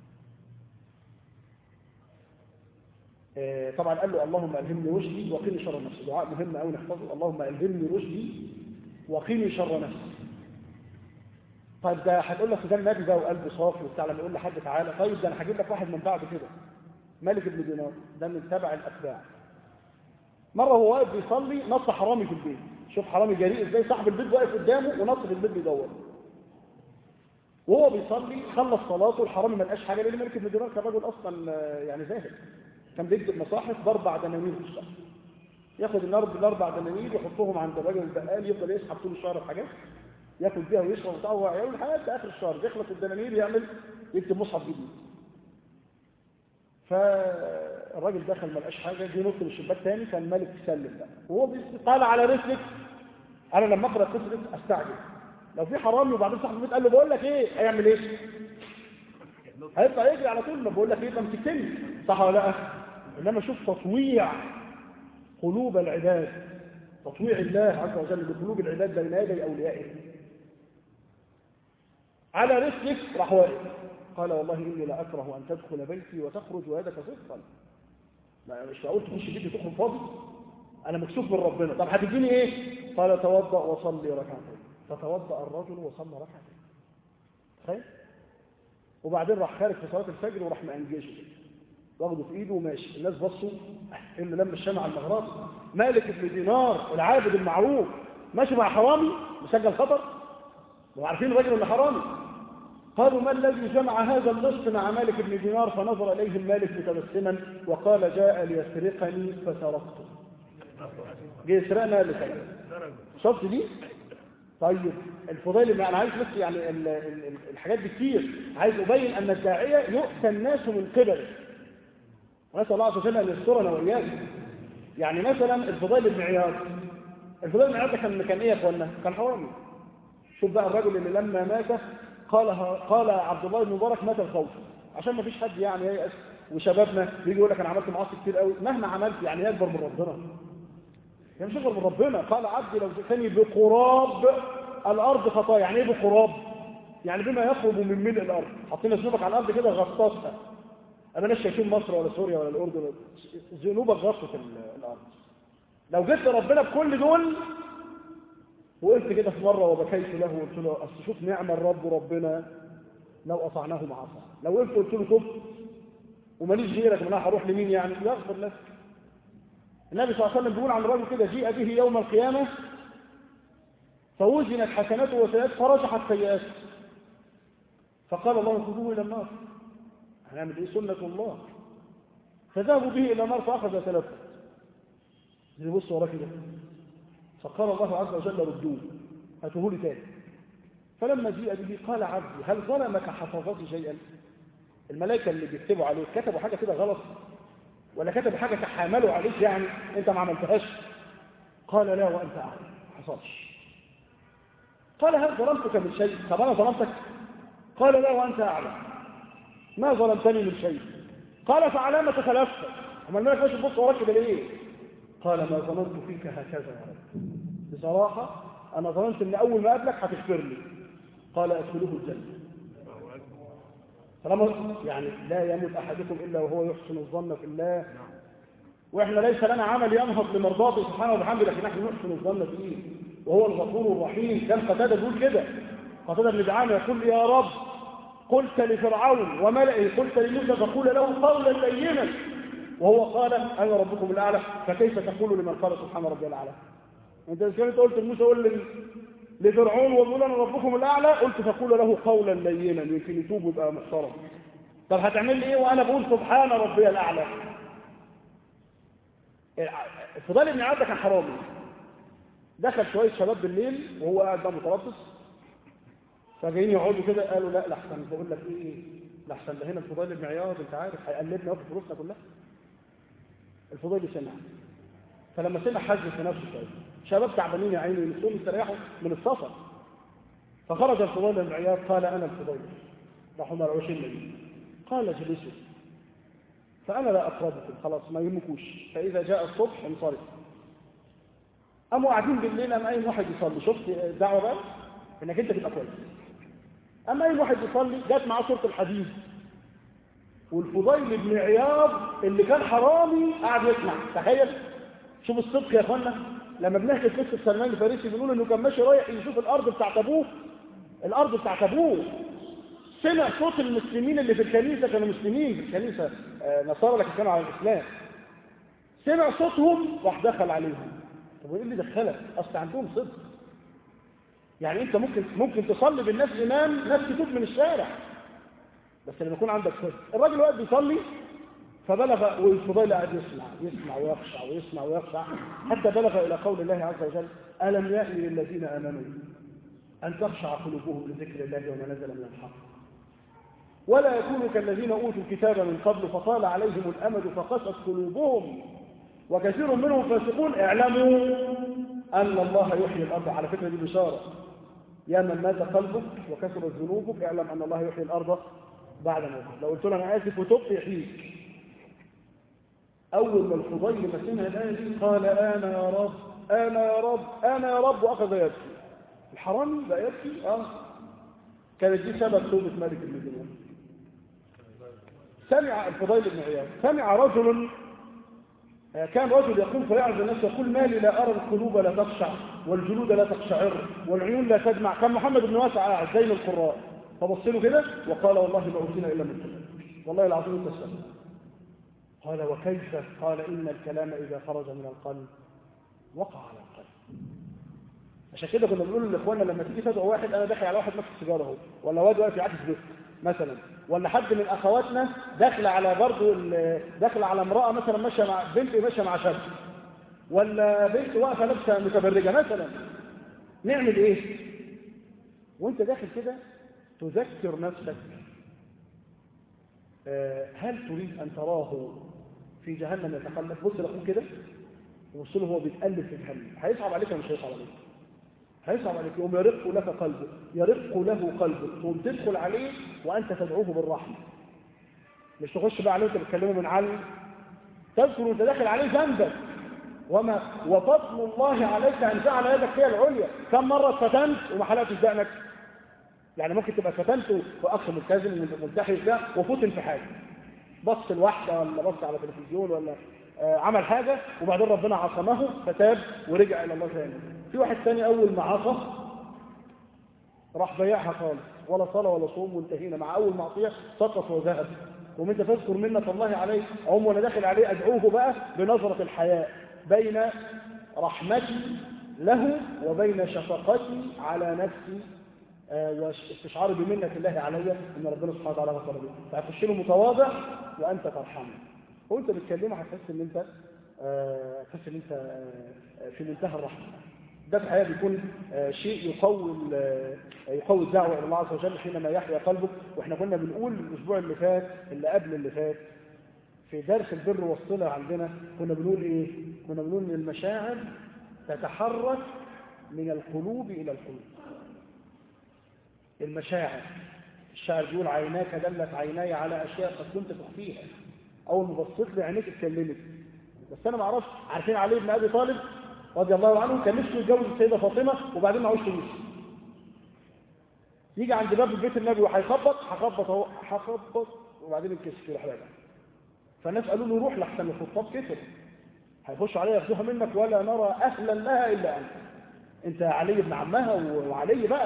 آه، طبعا قال له اللهم الهمني رشدي وقني شر نفسي دعاء مهم قوي نحفظه اللهم الهمني رشدي وقني شر نفسي طيب ده هتقول لك ده النبي ده وقلبه صافي وبتاع لما يقول لحد تعالى طيب ده انا هجيب لك واحد من بعد كده ملك بن دينار ده من تبع الاتباع مره هو واقف بيصلي نص حرامي في البيت شوف حرامي جريء ازاي صاحب البيت واقف قدامه ونص في البيت بيدور وهو بيصلي خلص صلاته الحرامي ما لقاش حاجه لان ملك بن دينار كان راجل اصلا آه، يعني زاهد كان بيكتب مصاحف باربع دنانير في الشهر ياخد الارض الاربع دنانير يحطهم عند الراجل البقال يفضل يسحب طول الشهر بحاجات ياكل بيها ويشرب وبتاع وعياله لحد اخر الشهر يخلص الدنانير يعمل يكتب مصحف جديد فالراجل دخل ما لقاش حاجه جه نط من الشباك تاني كان مالك يسلم بقى وهو بي- قال على رسلك انا لما اقرا القصه دي استعجب لو في حرامي وبعدين صاحب البيت قال له بقول لك ايه هيعمل ايه؟ هيطلع يجري على طول ما بقول لك ايه ده مسكتني صح ولا لا؟ انما شوف تطويع قلوب العباد تطويع الله عز وجل بقلوب العباد بين يدي اوليائه على رسلك راح واقف قال والله اني لا اكره ان تدخل بيتي وتخرج ويدك صدقا لا مش معقول تخش بيتي تخرج فاضي انا مكسوف من ربنا طب هتديني ايه قال توضا وصلي ركعتين فتوضا الرجل وصلى ركعتين تخيل وبعدين راح خارج في صلاه الفجر وراح مأنجشه واخده في ايده وماشي الناس بصوا إيه اللي لم الشمع المغرب مالك بن دينار العابد المعروف ماشي مع حرامي مسجل خطر وعارفين الراجل اللي حرامي قالوا ما الذي جمع هذا اللص مع مالك بن دينار فنظر اليه المالك متبسما وقال جاء ليسرقني فسرقته جه يسرقنا لسرقه شفت دي طيب الفضيل انا عايز بس يعني ال- ال- ال- الحاجات دي كتير عايز ابين ان الداعيه يؤتى الناس من قبله ونسال الله عز وجل ان يسترنا واياكم يعني مثلا الفضيل بن عياض الفضيل بن عياض ده كان كان ايه يا اخوانا كان حرامي شوف بقى الرجل اللي لما مات قال قال عبد الله بن مبارك مات الخوف عشان ما فيش حد يعني ييأس وشبابنا بيجي يقول لك انا عملت معاصي كتير قوي مهما عملت يعني يكبر من ربنا يعني مش يكبر من ربنا قال عبدي لو جئتني بقراب الارض خطايا يعني ايه بقراب يعني بما يقرب من ملء الارض حاطين ذنوبك على الارض كده غطاسها انا مش شايفين مصر ولا سوريا ولا الاردن ذنوبك غطت ال- الارض لو جيت لربنا بكل دول وقلت كده في مرة وبكيت له وقلت له أصل شوف نعم الرب ربنا لو أطعناه مع عصا لو وقفت قلت له تب وماليش غيرك من أنا هروح لمين يعني يغفر لك النبي صلى الله عليه وسلم بيقول عن الرجل كده جيء به يوم القيامة فوزنت حسناته وسيئاته فرجحت سيئاته فقال الله خذوه إلى النار هنعمل إيه سنة الله فذهبوا به إلى النار فأخذ ثلاثة يبص وراه كده فقال الله عز وجل ردوه هاتوه لي تاني فلما جيء به قال عبدي هل ظلمك حفظتي شيئا الملائكه اللي بيكتبوا عليك كتبوا حاجه كده غلط ولا كتبوا حاجه تحاملوا عليك يعني انت ما عملتهاش قال لا وانت اعلم ما حصلش قال هل ظلمتك من شيء طب انا ظلمتك قال لا وانت اعلم ما ظلمتني من شيء قال فعلامة تخلفت أما الملك ماشي تبص وراك كده ليه قال ما ظننت فيك هكذا يا رب بصراحة أنا ظننت إن أول ما أقابلك هتغفر لي قال أدخله الجنة طالما يعني لا يموت أحدكم إلا وهو يحسن الظن في الله وإحنا ليس لنا عمل ينهض لمرضاته سبحانه وبحمده لكن نحن نحسن الظن فيه وهو الغفور الرحيم كان قتادة بيقول كده قتادة بن دعامة يقول يا رب قلت لفرعون وملئه قلت لموسى فقول له قولا لينا وهو قال انا ربكم الاعلى فكيف تقول لمن قال سبحان ربي الاعلى انت اذا كنت قلت لموسى قول لي لفرعون وقول انا ربكم الاعلى قلت فقول له قولا لينا يمكن يتوب ويبقى محترم طب هتعمل لي ايه وانا بقول سبحان ربي الاعلى الفضيل بن عياض ده كان حرامي دخل شويه شباب بالليل وهو قاعد بقى متربص فجايين يقعدوا كده قالوا لا لحسن بقول لك ايه لحسن ده هنا الفضيل بن عياض انت عارف هيقلبنا وقت فلوسنا كلها الفضيل سمع فلما سمع حزن في نفسه شويه شباب تعبانين يا عيني نفسهم يستريحوا من السفر فخرج الفضيل بن عياض قال انا الفضيل راحوا مرعوشين مني قال اجلسوا فانا لا اقربكم خلاص ما يهمكوش فاذا جاء الصبح انصرف قاموا قاعدين بالليل قام اي واحد يصلي شفت الدعوه بقى انك انت تبقى كويس اما اي واحد يصلي جت معاه سوره الحديد والفضيل بن عياض اللي كان حرامي قاعد يسمع تخيل شوف الصدق يا اخوانا لما بنحكي قصه سلمان الفارسي بنقول انه كان ماشي رايح يشوف الارض بتاعت ابوه الارض بتاعت ابوه سمع صوت المسلمين اللي في الكنيسه كانوا مسلمين في الكنيسه آه نصارى لكن كانوا على الاسلام سمع صوتهم راح دخل عليهم طب وايه اللي دخلك اصل عندهم صدق يعني انت ممكن ممكن تصلي بالناس امام ناس تتوب من الشارع بس لما يكون عندك صدق الراجل واقف بيصلي فبلغ والفضيل قاعد يسمع يسمع ويخشع ويسمع ويخشع حتى بلغ الى قول الله عز وجل الم يأن للذين امنوا ان تخشع قلوبهم لذكر الله وما نزل من الحق ولا يكونوا كالذين اوتوا الكتاب من قبل فطال عليهم الامد فقست قلوبهم وكثير منهم فاسقون اعلموا ان الله يحيي الارض على فكره دي بشاره يا من مات قلبك وكثرت ذنوبك اعلم ان الله يحيي الارض بعد موتها لو قلت له انا اسف وتبت يحييك اول ما الفضيل ما سمع الايه دي قال انا يا رب انا يا رب انا يا رب واخذ يبكي الحرامي بقى يبكي اه كانت دي سبب توبه ملك المدينه سمع الفضيل بن عياض سمع رجل كان رجل يقوم فيعظ الناس يقول ما لي لا ارى القلوب لا تخشع والجلود لا تقشعر والعيون لا تدمع كان محمد بن واسع قاعد زي القراء فبص له كده وقال والله ما اوتينا الا من كلام والله العظيم انت السلام قال وكيف قال ان الكلام اذا خرج من القلب وقع على القلب عشان كده كنا بنقول لاخواننا لما تيجي تدعو واحد انا داخل على واحد ماسك سيجاره اهو ولا واد واقف يعكس بيت مثلا ولا حد من اخواتنا داخله على برضه داخله على امراه مثلا ماشيه مع بنت ماشيه مع شاب ولا بنت واقفه لابسه متبرجه مثلا نعمل ايه وانت داخل كده تذكر نفسك هل تريد ان تراه في جهنم يتقلب بص لاخوك كده وبص له هو بيتقلب في جهنم هيصعب عليك ولا مش هيصعب عليك هيصعب عليك يوم يرق لك قلبه يرق له قلبه تقوم تدخل عليه وانت تدعوه بالرحمه مش تخش بقى عليه وانت بتكلمه من علم تذكر وانت داخل عليه ذنبك وما وفضل الله عليك ان جعل يدك هي العليا كم مره اتفتنت وما حلقتش دقنك يعني ممكن تبقى فتنت واخ ملتزم ملتحي ده وفوتن في حاجه بص الواحده ولا بص على تلفزيون ولا آه عمل حاجه وبعدين ربنا عصمه فتاب ورجع الى الله ثاني في واحد ثاني اول ما عصى راح ضيعها خالص ولا صلاه ولا صوم وانتهينا مع اول معصيه سقط وذهب ومن انت تذكر منة الله عليه عم وانا داخل عليه ادعوه بقى بنظره الحياء بين رحمتي له وبين شفقتي على نفسي واستشعار بمنة الله علي ان ربنا سبحانه وتعالى غفر لي فهتخش له متواضع وانت ترحمه وانت بتكلمه هتحس ان انت تحس ان انت في منتهى الرحمه ده في الحقيقه بيكون شيء يقوي يقوي الدعوه الى الله عز وجل حينما يحيا قلبك واحنا كنا بنقول الاسبوع اللي فات اللي قبل اللي فات في درس البر والصله عندنا كنا بنقول ايه كنا بنقول ان المشاعر تتحرك من القلوب الى القلوب المشاعر الشاعر بيقول عيناك دلت عيناي على اشياء قد كنت تخفيها اول ما بصيت لي عينيك اتكلمت بس انا ما اعرفش عارفين علي بن ابي طالب رضي الله عنه كان نفسه يتجوز السيده فاطمه وبعدين معهوش فلوس يجي عند باب بيت النبي وهيخبط هخبط اهو هخبط وبعدين الكشف يروح راجع فالناس قالوا له روح لحسن الخطاب كتر هيخشوا عليها ياخدوها منك ولا نرى اهلا لها الا انت انت علي بن عمها وعلي بقى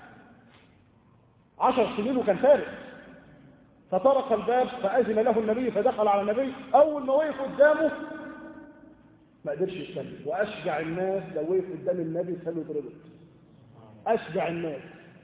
عشر سنين وكان فارق فطرق الباب فأذن له النبي فدخل على النبي أول ما وقف قدامه ما قدرش يتكلم واشجع الناس لو وقف قدام النبي كانوا يضربه اشجع الناس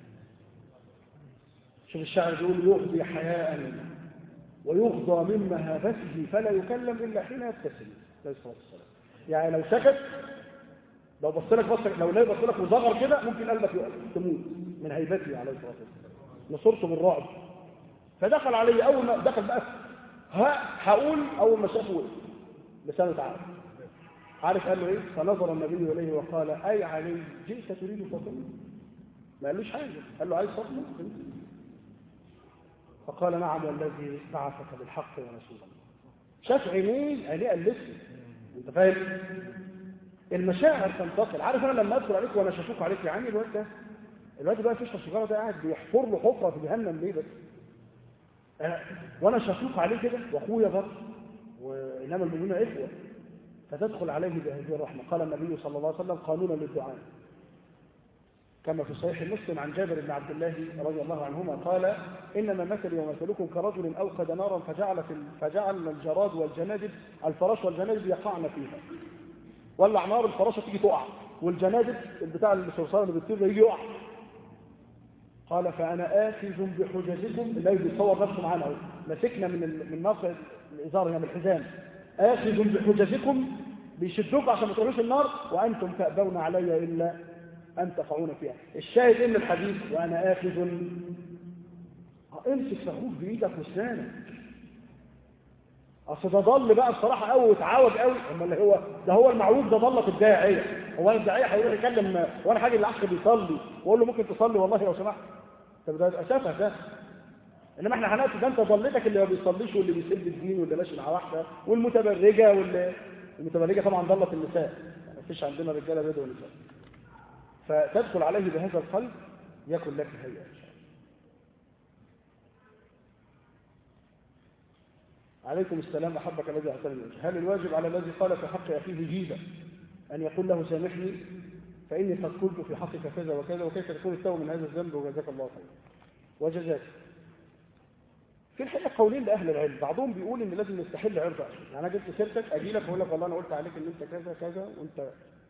شوف الشاعر بيقول يغضي حياء ويغضى من مهابته فلا يكلم الا حين يبتسم عليه الصلاه والسلام يعني لو سكت لو بص لك بص لو ليه بص لك وصغر كده ممكن قلبك يقف تموت من هيبته عليه الصلاه والسلام نصرته بالرعب فدخل علي اول ما دخل بقى ها هقول اول ما شافه وقف لسانه تعالى عارف قال له ايه فنظر النبي اليه وقال اي علي جئت تريد فاطمه ما قالوش حاجه قال له عايز فاطمه فقال نعم والذي بعثك بالحق يا رسول الله شاف عينيه عينيه ألفت انت فاهم المشاعر تنتصر عارف انا لما ادخل عليك وانا شاشوك عليك يا عمي الواد ده الواد بقى فيش السيجاره ده قاعد بيحفر له حفره في جهنم ليه بس أه وانا شفوق عليه كده واخويا برضه وانما المؤمنون اخوه فتدخل عليه بهذه الرحمه قال النبي صلى الله عليه وسلم قانونا للدعاء كما في صحيح مسلم عن جابر بن عبد الله رضي الله عنهما قال انما مثلي ومثلكم كرجل اوقد نارا فجعل في فجعل الجراد والجنادب الفراش والجنادب يقعن فيها ولع نار الفراشه تيجي تقع والجنادب البتاع الصرصار اللي بتطير يجي يقع قال فانا اخذ بحججكم اللي بيصور نفسه معانا اهو مسكنا من من ناقه الازار هنا من الحزام اخذ بحججكم بيشدوك عشان ما تروحوش النار وانتم تابون علي الا ان تقعون فيها الشاهد ان الحديث وانا اخذ امسك في اخوك بايدك واسنانك اصل ده ضل بقى بصراحه قوي واتعود قوي اما اللي هو ده هو المعوج ده ضلت الداعيه هو الداعيه هيروح يكلم وانا حاجه الاخ بيصلي واقول له ممكن تصلي والله لو سمحت طب ده يبقى سفه ده انما احنا هنقول ده انت ضلتك اللي ما بيصليش واللي بيسب الدين واللي ماشي مع واحده والمتبرجه واللي المتبرجه طبعا ضلت النساء ما فيش عندنا رجاله بيض ونساء فتدخل عليه بهذا القلب يكن لك هيئه عليكم السلام أحبك الذي أحسن الوجه هل الواجب على الذي قال في حق أخيه جيبة أن يقول له سامحني فإني قد قلت في حقك كذا وكذا وكيف تكون التوبة من هذا الذنب وجزاك الله خير وجزاك في الحقيقة قولين لأهل العلم بعضهم بيقول إن لازم نستحل عرض أخي يعني أنا جبت سيرتك أجي لك وأقول لك والله أنا قلت عليك إن أنت كذا كذا وأنت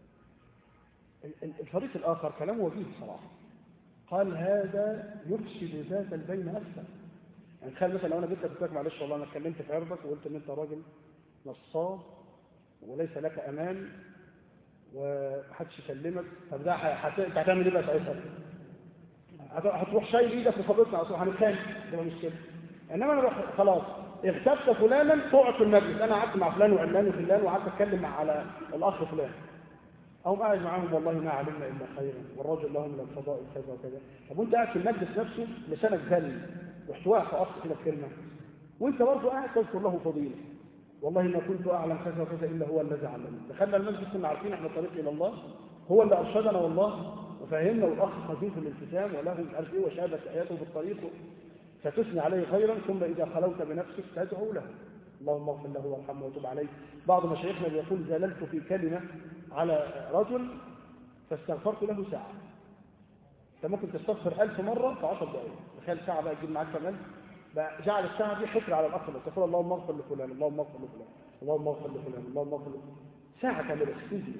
الفريق الآخر كلامه وجيه بصراحة قال هذا يفسد ذات البين أكثر يعني تخيل مثلا لو انا جيت قلت لك معلش والله انا اتكلمت في عرضك وقلت ان انت راجل نصاب وليس لك امان ومحدش يكلمك طب ده حت... انت هتعمل ايه بقى ساعتها؟ هتروح شايل ايدك وصابتنا اصلا هنتخانق ده مش كده انما انا بح... خلاص اغتبت فلانا تقعد في المجلس انا قعدت مع فلان وعلان وفلان وقعدت اتكلم مع على الاخ فلان أو قاعد معاهم والله ما علمنا إلا خيرا والرجل لهم من الفضائل كذا وكذا طب وانت قاعد في المجلس نفسه لسانك ذل واحتواء في أصل كده كلمة وانت برضه قاعد تذكر له فضيلة والله ما كنت أعلم كذا وكذا إلا هو الذي علمني دخلنا المسجد كنا عارفين احنا الطريق إلى الله هو اللي أرشدنا والله وفهمنا والأخ خفيف الالتزام وله مش عارف إيه وشهادة آياته في الطريق فتثني عليه خيرا ثم إذا خلوت بنفسك تدعو له اللهم اغفر له وارحمه وتب عليه بعض مشايخنا بيقول زللت في كلمة على رجل فاستغفرت له ساعة انت ممكن تستغفر ألف مرة في 10 دقائق تخيل ساعة بقى تجيب معاك كمان بقى جعل الساعة دي حكر على الأخ تقول اللهم اغفر لفلان اللهم اغفر لفلان اللهم اغفر لفلان اللهم اغفر لفلان ساعة كاملة استنزل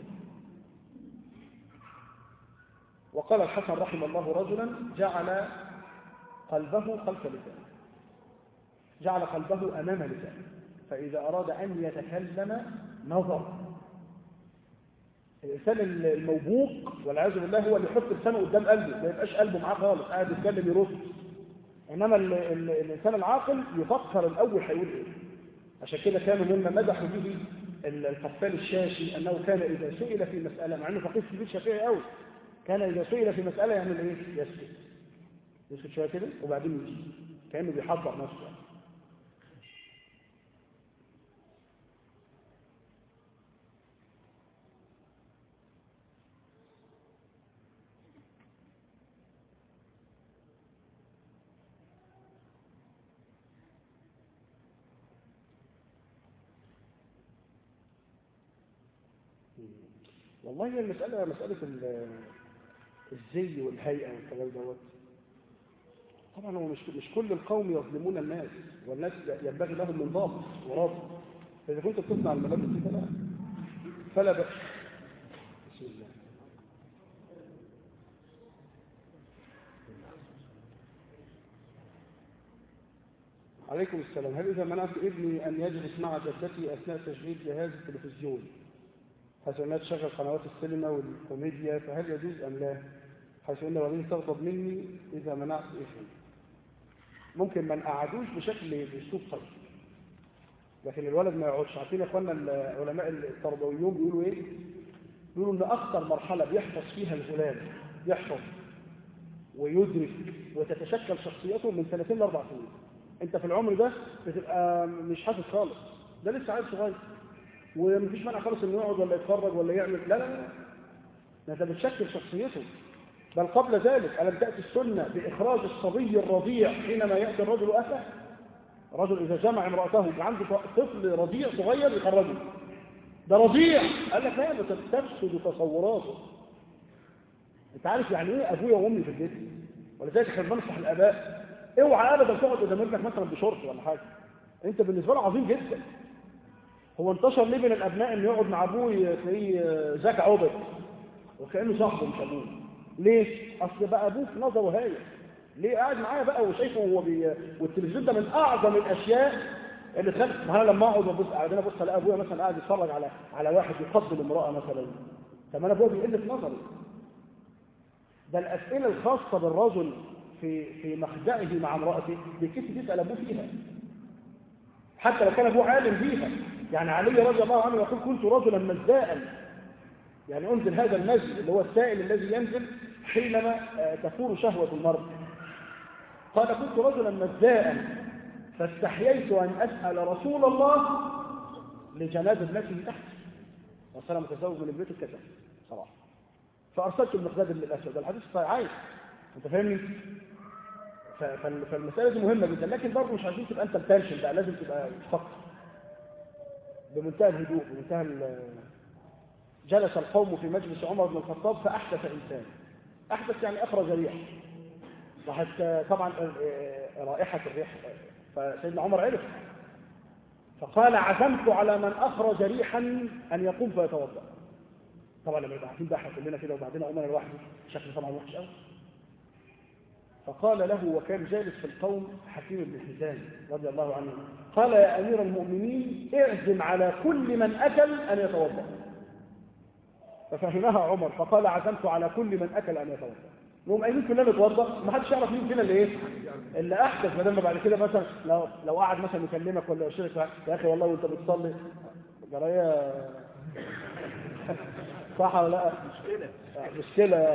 وقال الحسن رحمه الله رجلا جعل قلبه خلف لسانه جعل قلبه أمام لسانه فإذا أراد أن يتكلم نظر الإنسان الموبوق والعياذ بالله هو اللي يحط لسانه قدام قلبه ما يبقاش قلبه معاه خالص قاعد يتكلم يرد إنما ال ال الإنسان العاقل يفكر الأول هيقول إيه عشان كده كانوا مما مدحوا به القفال الشاشي أنه كان إذا سئل في مسألة مع أنه فقيه كبير شافعي قوي كان إذا سئل في مسألة يعمل إيه؟ يسكت يسكت شوية كده وبعدين يجي كأنه بيحضر نفسه يعني. والله هي المسألة مسألة الزي والهيئة والكلام دوت طبعا هو مش مش كل القوم يظلمون الناس والناس ينبغي لهم من ضابط ورابط فإذا كنت بتصنع الملابس دي فلا فلا بأس بسم الله عليكم السلام هل إذا منعت ابني أن يجلس مع جدتي أثناء تشغيل جهاز التلفزيون حيث أنها تشغل قنوات السينما والكوميديا فهل يجوز أم لا؟ حيث أن والدي تغضب مني إذا منعت ابني ممكن ما نقعدوش بشكل بأسلوب طيب لكن الولد ما يقعدش عارفين يا اخوانا العلماء التربويون بيقولوا ايه؟ بيقولوا ان اخطر مرحله بيحفظ فيها الغلام يحفظ ويدرك وتتشكل شخصيته من سنتين لاربع سنين انت في العمر ده بتبقى مش حاسس خالص ده لسه عيل صغير ومفيش مانع خالص انه يقعد ولا يتفرج ولا يعمل لا لا لا ده انت بتشكل شخصيته بل قبل ذلك الم تاتي السنه باخراج الصبي الرضيع حينما ياتي الرجل اهله رجل اذا جمع امراته وعنده طفل رضيع صغير يخرجه ده رضيع قال لك لا ده تفسد تصوراته انت عارف يعني ايه ابويا وامي في البيت ولذلك احنا بننصح الاباء اوعى ابدا تقعد قدام ابنك مثلا بشورت ولا حاجه انت بالنسبه له عظيم جدا هو انتشر ليه من الابناء انه يقعد مع ابوه تلاقيه زاك عبد وكانه صاحبه مش ابوه ليه اصل بقى ابوه في نظره هايل ليه قاعد معايا بقى وشايفه هو بي... والتلفزيون ده من اعظم الاشياء اللي تخلي ما انا لما اقعد وابص قاعد انا ابص الاقي ابويا مثلا قاعد يتفرج على على واحد يقبل امراه مثلا طب انا ابويا بيقل في نظري ده الاسئله الخاصه بالرجل في في مخدعه مع امراته بيكفي تسال ابوه فيها حتى لو كان ابوه عالم بيها يعني علي رضي الله عنه يقول كنت رجلا مزاء يعني انزل هذا المزي اللي هو السائل الذي ينزل حينما تفور شهوه المرء قال كنت رجلا مزاء فاستحييت ان اسال رسول الله لجناب ابنته تحت وصل متزوج من ابنته كذا صراحه فارسلت المقداد بن الاسود الحديث صحيح عايز انت فاهمني فالمساله دي مهمه جدا لكن برضه مش عايزين تبقى انت التنشن بقى لازم تبقى تفكر بمنتهى الهدوء بمنتهى جلس القوم في مجلس عمر بن الخطاب فاحدث انسان احدث يعني اخرج ريح راحت طبعا رائحه الريح فسيدنا عمر عرف فقال عزمت على من اخرج ريحا ان يقوم فيتوضا طبعا لما يبقى قاعدين بقى احنا كلنا كده وبعدين عمر لوحده شكله طبعا وحش قوي فقال له وكان جالس في القوم حكيم بن حزام رضي الله عنه قال يا امير المؤمنين اعزم على كل من اكل ان يتوضا ففهمها عمر فقال عزمت على كل من اكل ان يتوضا نقوم قايلين كلنا نتوضا ما حدش يعرف مين فينا اللي ايه اللي احدث ما دام بعد كده مثلا لو لو قعد مثلا يكلمك ولا يشرك يا اخي والله وانت بتصلي جرايه صح ولا لا مشكله مشكله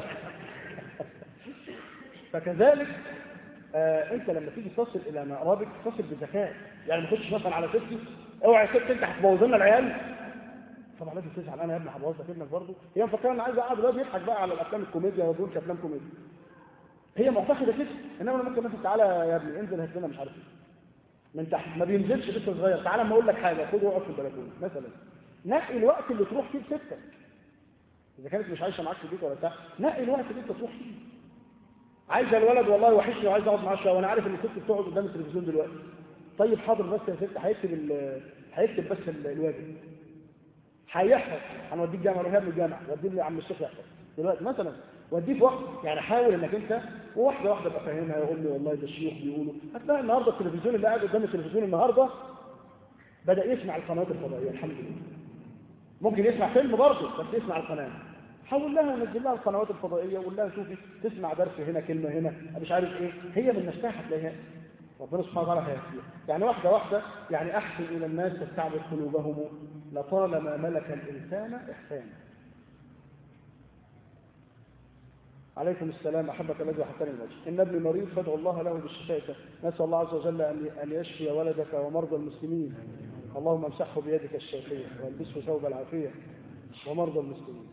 فكذلك آه انت لما تيجي تصل الى مقربك تصل بذكاء يعني ما تخش مثلا على ستي اوعى يا ست انت هتبوظ لنا العيال طبعا لازم تزعل انا يا ابني هبوظ لك ابنك برضه هي مفكره انا عايز اقعد دلوقتي يضحك بقى على الافلام الكوميديا ويقول افلام كوميديا هي معتقده كده انما انا ممكن مثلا تعالى يا ابني انزل هات لنا مش عارف ايه من تحت ما بينزلش لسه صغير تعالى اما اقول لك حاجه خد اقعد في البلكونه مثلا نقي الوقت اللي تروح فيه بستك اذا كانت مش عايشه معاك في البيت ولا بتاع نقي الوقت اللي انت تروح فيه عايز الولد والله وحشني وعايز اقعد معاه شويه وانا عارف ان الست بتقعد قدام التلفزيون دلوقتي طيب حاضر بس يا ست هيكتب ال... هيكتب بس الواجب هيحفظ هنوديك جامعه روح من الجامعه وديه لعم الشيخ يحفظ دلوقتي مثلا وديه في وقت يعني حاول انك انت وواحده واحده ابقى فاهمها يا امي والله ده الشيوخ بيقولوا هتلاقي النهارده التلفزيون اللي قاعد قدام التلفزيون النهارده بدا يسمع القنوات الفضائيه الحمد لله ممكن يسمع فيلم برضه بس يسمع القناه حول لها ونزل لها القنوات الفضائيه وقول لها شوفي تسمع درس هنا كلمه هنا مش عارف ايه هي من نفسها هتلاقيها ربنا سبحانه وتعالى هيهديها يعني واحده واحده يعني احسن الى الناس تستعبد قلوبهم لطالما ملك الانسان احسانا عليكم السلام احبك الذي وحدتني الوجه ان ابني مريض فادعو الله له بالشفاء نسال الله عز وجل ان ان يشفي ولدك ومرضى المسلمين اللهم امسحه بيدك الشافيه والبسه ثوب العافيه ومرضى المسلمين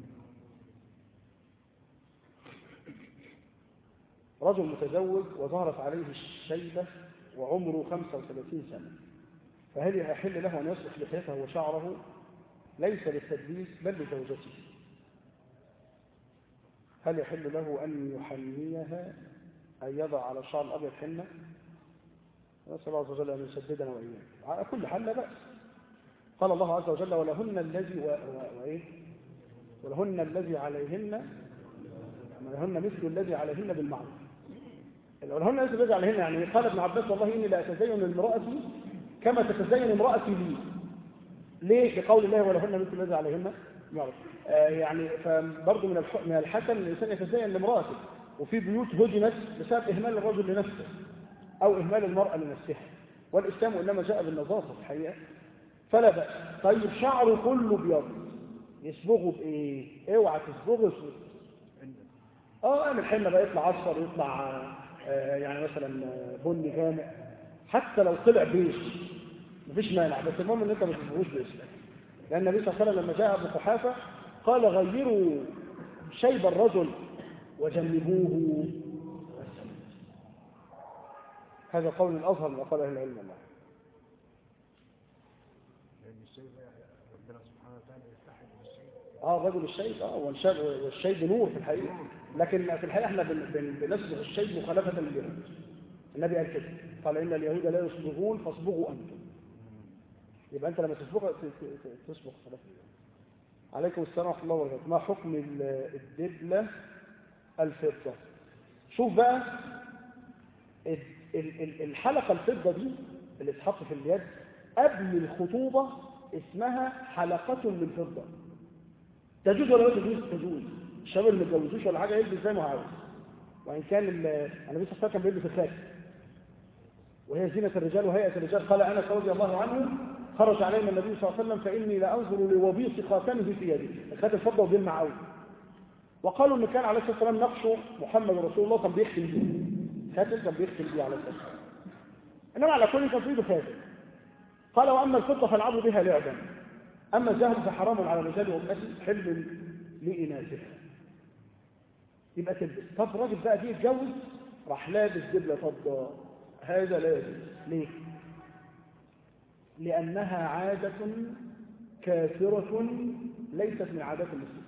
رجل متزوج وظهرت عليه الشيبة وعمره 35 سنة فهل يحل له أن يصلح لحيته وشعره ليس للتدليس بل لزوجته هل يحل له أن يحنيها أن يضع على الشعر الأبيض حنة نسأل الله عز وجل أن يسددنا وإياه على كل حال لا بأس قال الله عز وجل ولهن الذي و... و... وإيه؟ ولهن الذي عليهن ولهن مثل الذي عليهن بالمعروف ولهن مثل الذي عليهن يعني قال ابن عباس والله إني لا أتزين امرأتي كما تتزين امرأتي لي ليه بقول الله ولهن مثل الذي عليهن بالمعروف آه يعني فبرضه من الح... من الحسن ان الانسان يتزين لامراته وفي بيوت هدمت بسبب اهمال الرجل لنفسه او اهمال المراه لنفسها والاسلام انما جاء بالنظافه في الحقيقه فلا بأس طيب شعره كله بيض يصبغه بايه اوعى تصبغه اسود اه اعمل حنه بقى يطلع اصفر يطلع آه يعني مثلا بني غامق حتى لو طلع بيش مفيش مانع بس المهم ان انت ما تصبغوش باسمك لان النبي صلى الله عليه وسلم لما جاء ابو قحافه قال غيروا شيب الرجل وجنبوه هذا قول الأظهر من أقوال أهل العلم الله اه رجل الشيب اه والشيب نور في الحقيقة لكن في الحقيقة احنا بنصبغ الشيب مخالفة لليهود النبي قال كده قال إن اليهود لا يصبغون فاصبغوا أنتم يبقى أنت لما تصبغ تصبغ خلاص عليكم السلام ورحمة الله وبركاته ما حكم الدبلة الفضة شوف بقى الحلقة الفضة دي اللي اتحط في اليد قبل الخطوبة اسمها حلقة من فضة تجوز ولا لا تجوز تجوز الشباب اللي ما اتجوزوش ولا حاجة يلبس زي ما عاوز وإن كان النبي صلى الله عليه وسلم كان بيلبس الخاتم وهي زينة الرجال وهيئة الرجال قال أنس رضي الله عنه خرج علينا النبي صلى الله عليه وسلم فإني لأنظر لوبيص خاتمه في يدي الخاتم فضة وبيلمع قوي وقالوا ان كان عليه الصلاه والسلام نقشه محمد رسول الله كان بيختم بيه خاتم كان بيختم بيه عليه الصلاه والسلام انما على كل كان في ايده خاتم قال واما الفضه فالعبوا بها لعبا اما الذهب فحرام على الرجال وامتي حل لاناثها يبقى تلبس طب الراجل بقى جه يتجوز راح لابس دبله فضه هذا لا يجوز ليه؟ لانها عاده كافره ليست من عادات المسلمين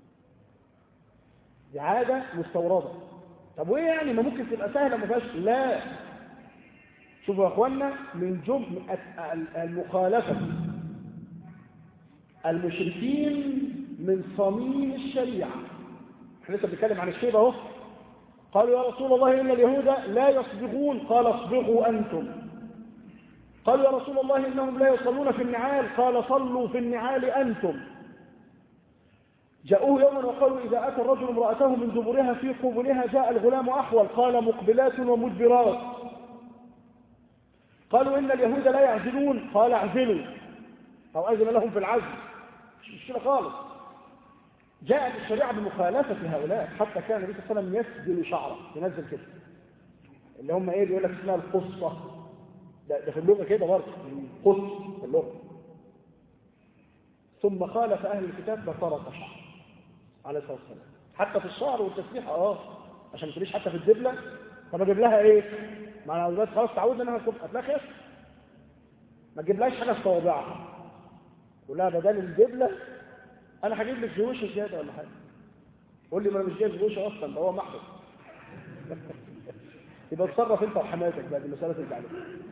دي عادة مستوردة طب وايه يعني ما ممكن تبقى سهلة ما فيهاش لا شوفوا يا اخوانا من جمع المخالفة المشركين من صميم الشريعة احنا لسه بنتكلم عن الشيبة اهو قالوا يا رسول الله ان اليهود لا يصبغون قال اصبغوا انتم قالوا يا رسول الله انهم لا يصلون في النعال قال صلوا في النعال انتم جاءوه يوما وقالوا إذا أتى الرجل امرأته من دبرها في قبلها جاء الغلام أحول قال مقبلات ومدبرات قالوا إن اليهود لا يعزلون قال اعزلوا أو أذن لهم في العزل مش مشكلة خالص جاءت الشريعة بمخالفة هؤلاء حتى كان النبي صلى الله عليه وسلم يسجل شعره ينزل كده اللي هم ايه بيقول لك اسمها القصة ده, ده في اللغة كده برضه القص في اللغة ثم خالف أهل الكتاب ففرق شعر عليه الصلاة والسلام حتى في الشعر والتسبيح اه عشان ما تقوليش حتى في الدبلة طب اجيب لها ايه؟ ما انا دلوقتي خلاص تعودنا انها تبقى هتلاقي خير ما تجيبلهاش حاجه في صوابعها قول لها بدل الدبلة انا هجيب لك جيوش زياده ولا حاجه قول لي ما انا مش جايب جيوش اصلا ده هو محرم يبقى اتصرف انت وحماتك بقى دي مساله التعليم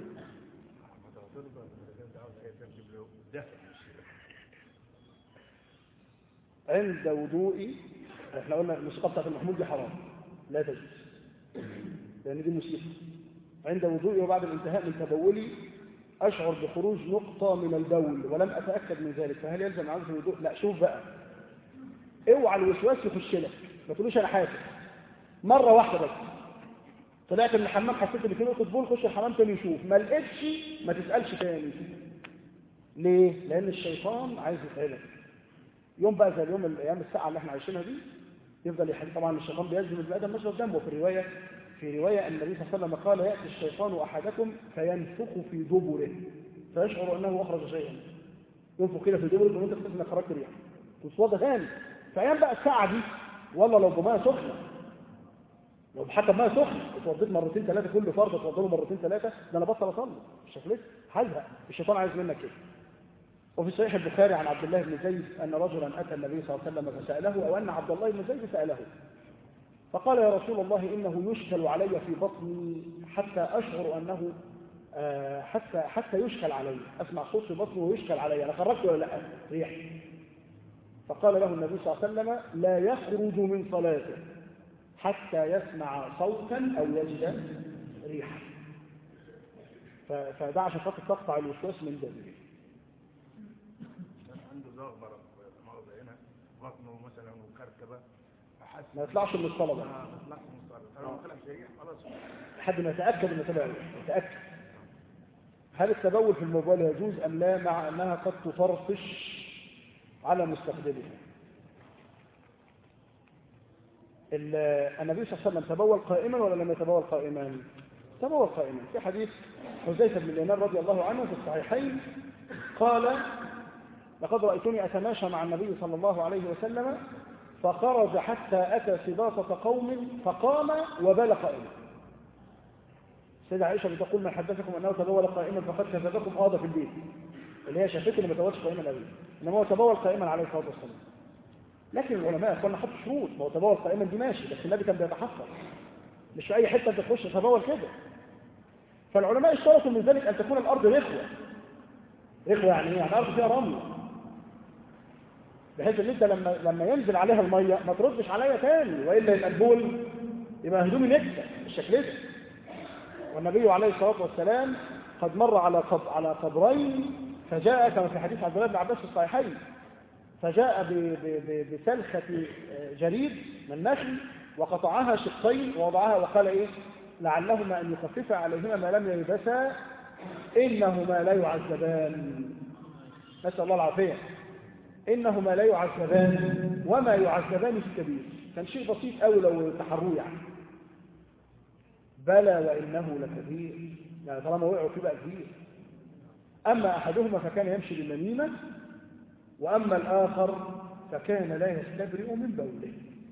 عند وضوئي احنا قلنا الموسيقى بتاعت المحمود دي حرام لا تجوز لان دي موسيقى عند وضوئي وبعد الانتهاء من تبولي اشعر بخروج نقطة من البول ولم اتأكد من ذلك فهل يلزم عزم الوضوء لا شوف بقى اوعى الوسواس يخش لك ما تقولوش انا حاسس مرة واحدة بس طلعت من الحمام حسيت ان في نقطة بول خش الحمام تاني يشوف ما لقيتش ما تسألش تاني ليه؟ لأن الشيطان عايز يتعبك يوم بقى زي اليوم الايام الساعه اللي احنا عايشينها دي يفضل يحل طبعا الشيطان بيجذب البني ادم مشرب دمه في الروايه في روايه النبي صلى الله عليه وسلم قال ياتي الشيطان احدكم فينفخ في دبره فيشعر انه اخرج شيئا ينفخ كده في دبره وانت تحس انك خرجت ريح وصوت ثاني فايام بقى الساعه دي والله لو بميه سخنه لو حتى بميه سخنه اتوضيت مرتين ثلاثه كل فرد اتوضى مرتين ثلاثه ده انا بطل اصلي مش هفلت هزهق الشيطان عايز منك كده وفي صحيح البخاري عن عبد الله بن زيد أن رجلا أتى النبي صلى الله عليه وسلم فسأله أو أن عبد الله بن زيد سأله فقال يا رسول الله إنه يشكل علي في بطني حتى أشعر أنه آه، حتى حتى يشكل علي اسمع صوت في بطني ويشكل علي انا خرجت ولا لا ريح فقال له النبي صلى الله عليه وسلم لا يخرج من صلاته حتى يسمع صوتا او يجد ريحا ف- فده عشان خاطر تقطع الوسواس من دمه كان عنده زغبرة مؤاخذة هنا بطنه مثلا وكركبة أحس ما يطلعش من الصلاه بقى ما طلعش من الصلاة فلو ما طلعش ريح خلاص لحد ما يتاكد انه طلع ريح يتاكد هل التبول في الموبايل يجوز ام لا مع انها قد تطرطش على مستخدمها ال- النبي صلى الله عليه وسلم تبول قائما ولا لم يتبول قائما تبول قائما في حديث حذيفه بن اليمان رضي الله عنه في الصحيحين قال لقد رايتني اتماشى مع النبي صلى الله عليه وسلم فخرج حتى اتى سباطه قوم فقام وبال قائما السيدة عائشة بتقول من حدثكم أنه تبول قائما فقد كذبكم آضى في البيت اللي هي شافتني ما تبولش قائما أبدا إنما هو تبول قائما عليه الصلاة والسلام لكن العلماء يا اخوانا حطوا شروط ما هو تبول قائما دي ماشي بس النبي كان بيتحفظ مش في أي حتة أنت تخش تبول كده فالعلماء اشترطوا من ذلك أن تكون الأرض رخوة رخوة يعني إيه؟ يعني الأرض فيها رمل بحيث ان انت لما لما ينزل عليها الميه ما تردش عليا تاني والا يبقى البول يبقى هدومي نكسه بالشكل ده والنبي عليه الصلاة والسلام قد مر على قب على قبرين فجاء كما في حديث عبد الله بن عباس في الصحيحين فجاء ب- ب- ب- بسلخة جريد من نخل وقطعها شقين ووضعها وقال ايه لعلهما ان يخفف عليهما ما لم يلبسا انهما لا يعذبان نسال الله العافيه انهما لا يعذبان وما يعذبان في الكبير كان شيء بسيط قوي لو تحروه يعني بلى وإنه لكبير يعني طالما وقعوا فيه بقى كبير أما أحدهما فكان يمشي بالنميمة وأما الآخر فكان لا يستبرئ من بوله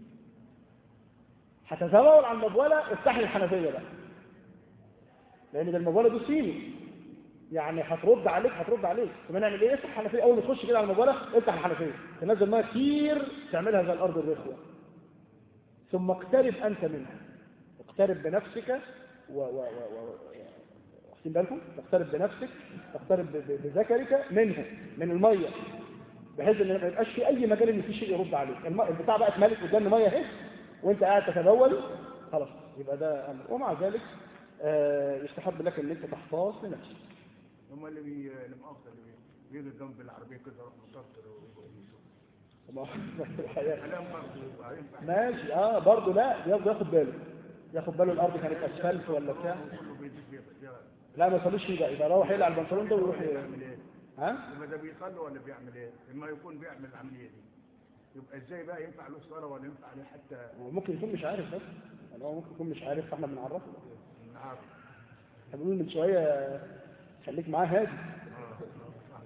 هتتبول عن المبولة افتح لي الحنفية بقى لأن ده المبولة دي صيني يعني هترد عليك هترد عليك طب نعمل ايه افتح الحنفية أول ما تخش كده على المبولة افتح الحنفية تنزل ميه كتير تعملها زي الأرض الرخوة ثم اقترب أنت منها اقترب بنفسك و و و و واخدين بالكم تقترب بنفسك تقترب ب- ب- بذكرك منه من الميه بحيث ان ما يبقاش في اي مجال ان في شيء يرد عليك الم... البتاع بقى اتملت قدام ميه اهي وانت قاعد تتبول خلاص يبقى ده امر ومع ذلك آه يستحب لك ان انت تحتاط لنفسك هم اللي بي اللي مؤاخذة اللي بي- بيجوا جنب العربية كده يروح مطرطر ويشوف وما- الحياة. كلام برضه يبقى ينفع ماشي اه برضه لا ياخد ياخد باله ياخد باله الارض كانت اسفلت ولا بتاع كله بيزيد فيها لا ما يصليش فيه بقى يبقى يروح يقلع البنطلون ده ويروح ي- بيعمل ايه؟ ها يبقى ده بيصلي ولا بيعمل ايه؟ اما يكون بيعمل العملية دي يبقى ازاي بقى ينفع له الصلاة ولا ينفع عليه حتى هو ممكن يكون مش عارف بس يعني هو ممكن يكون مش عارف فاحنا بنعرفه النهار احنا بنقول من شويه خليك معاه هادي اه صح.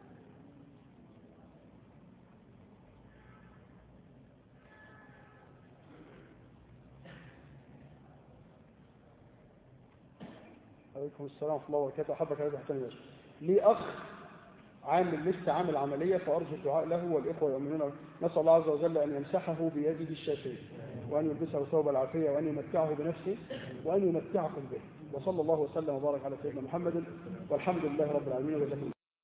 عليكم السلام ورحمه الله وبركاته احبك يا حسين باشا لي اخ عامل لسه عامل عمليه فارجو الدعاء له والاخوه يؤمنون نسال الله عز وجل ان يمسحه بيده الشافيه وان يلبسه ثوب العافيه وان يمتعه بنفسه وان يمتعكم به وصلى الله وسلم وبارك على سيدنا محمد والحمد لله رب العالمين وجزاكم الله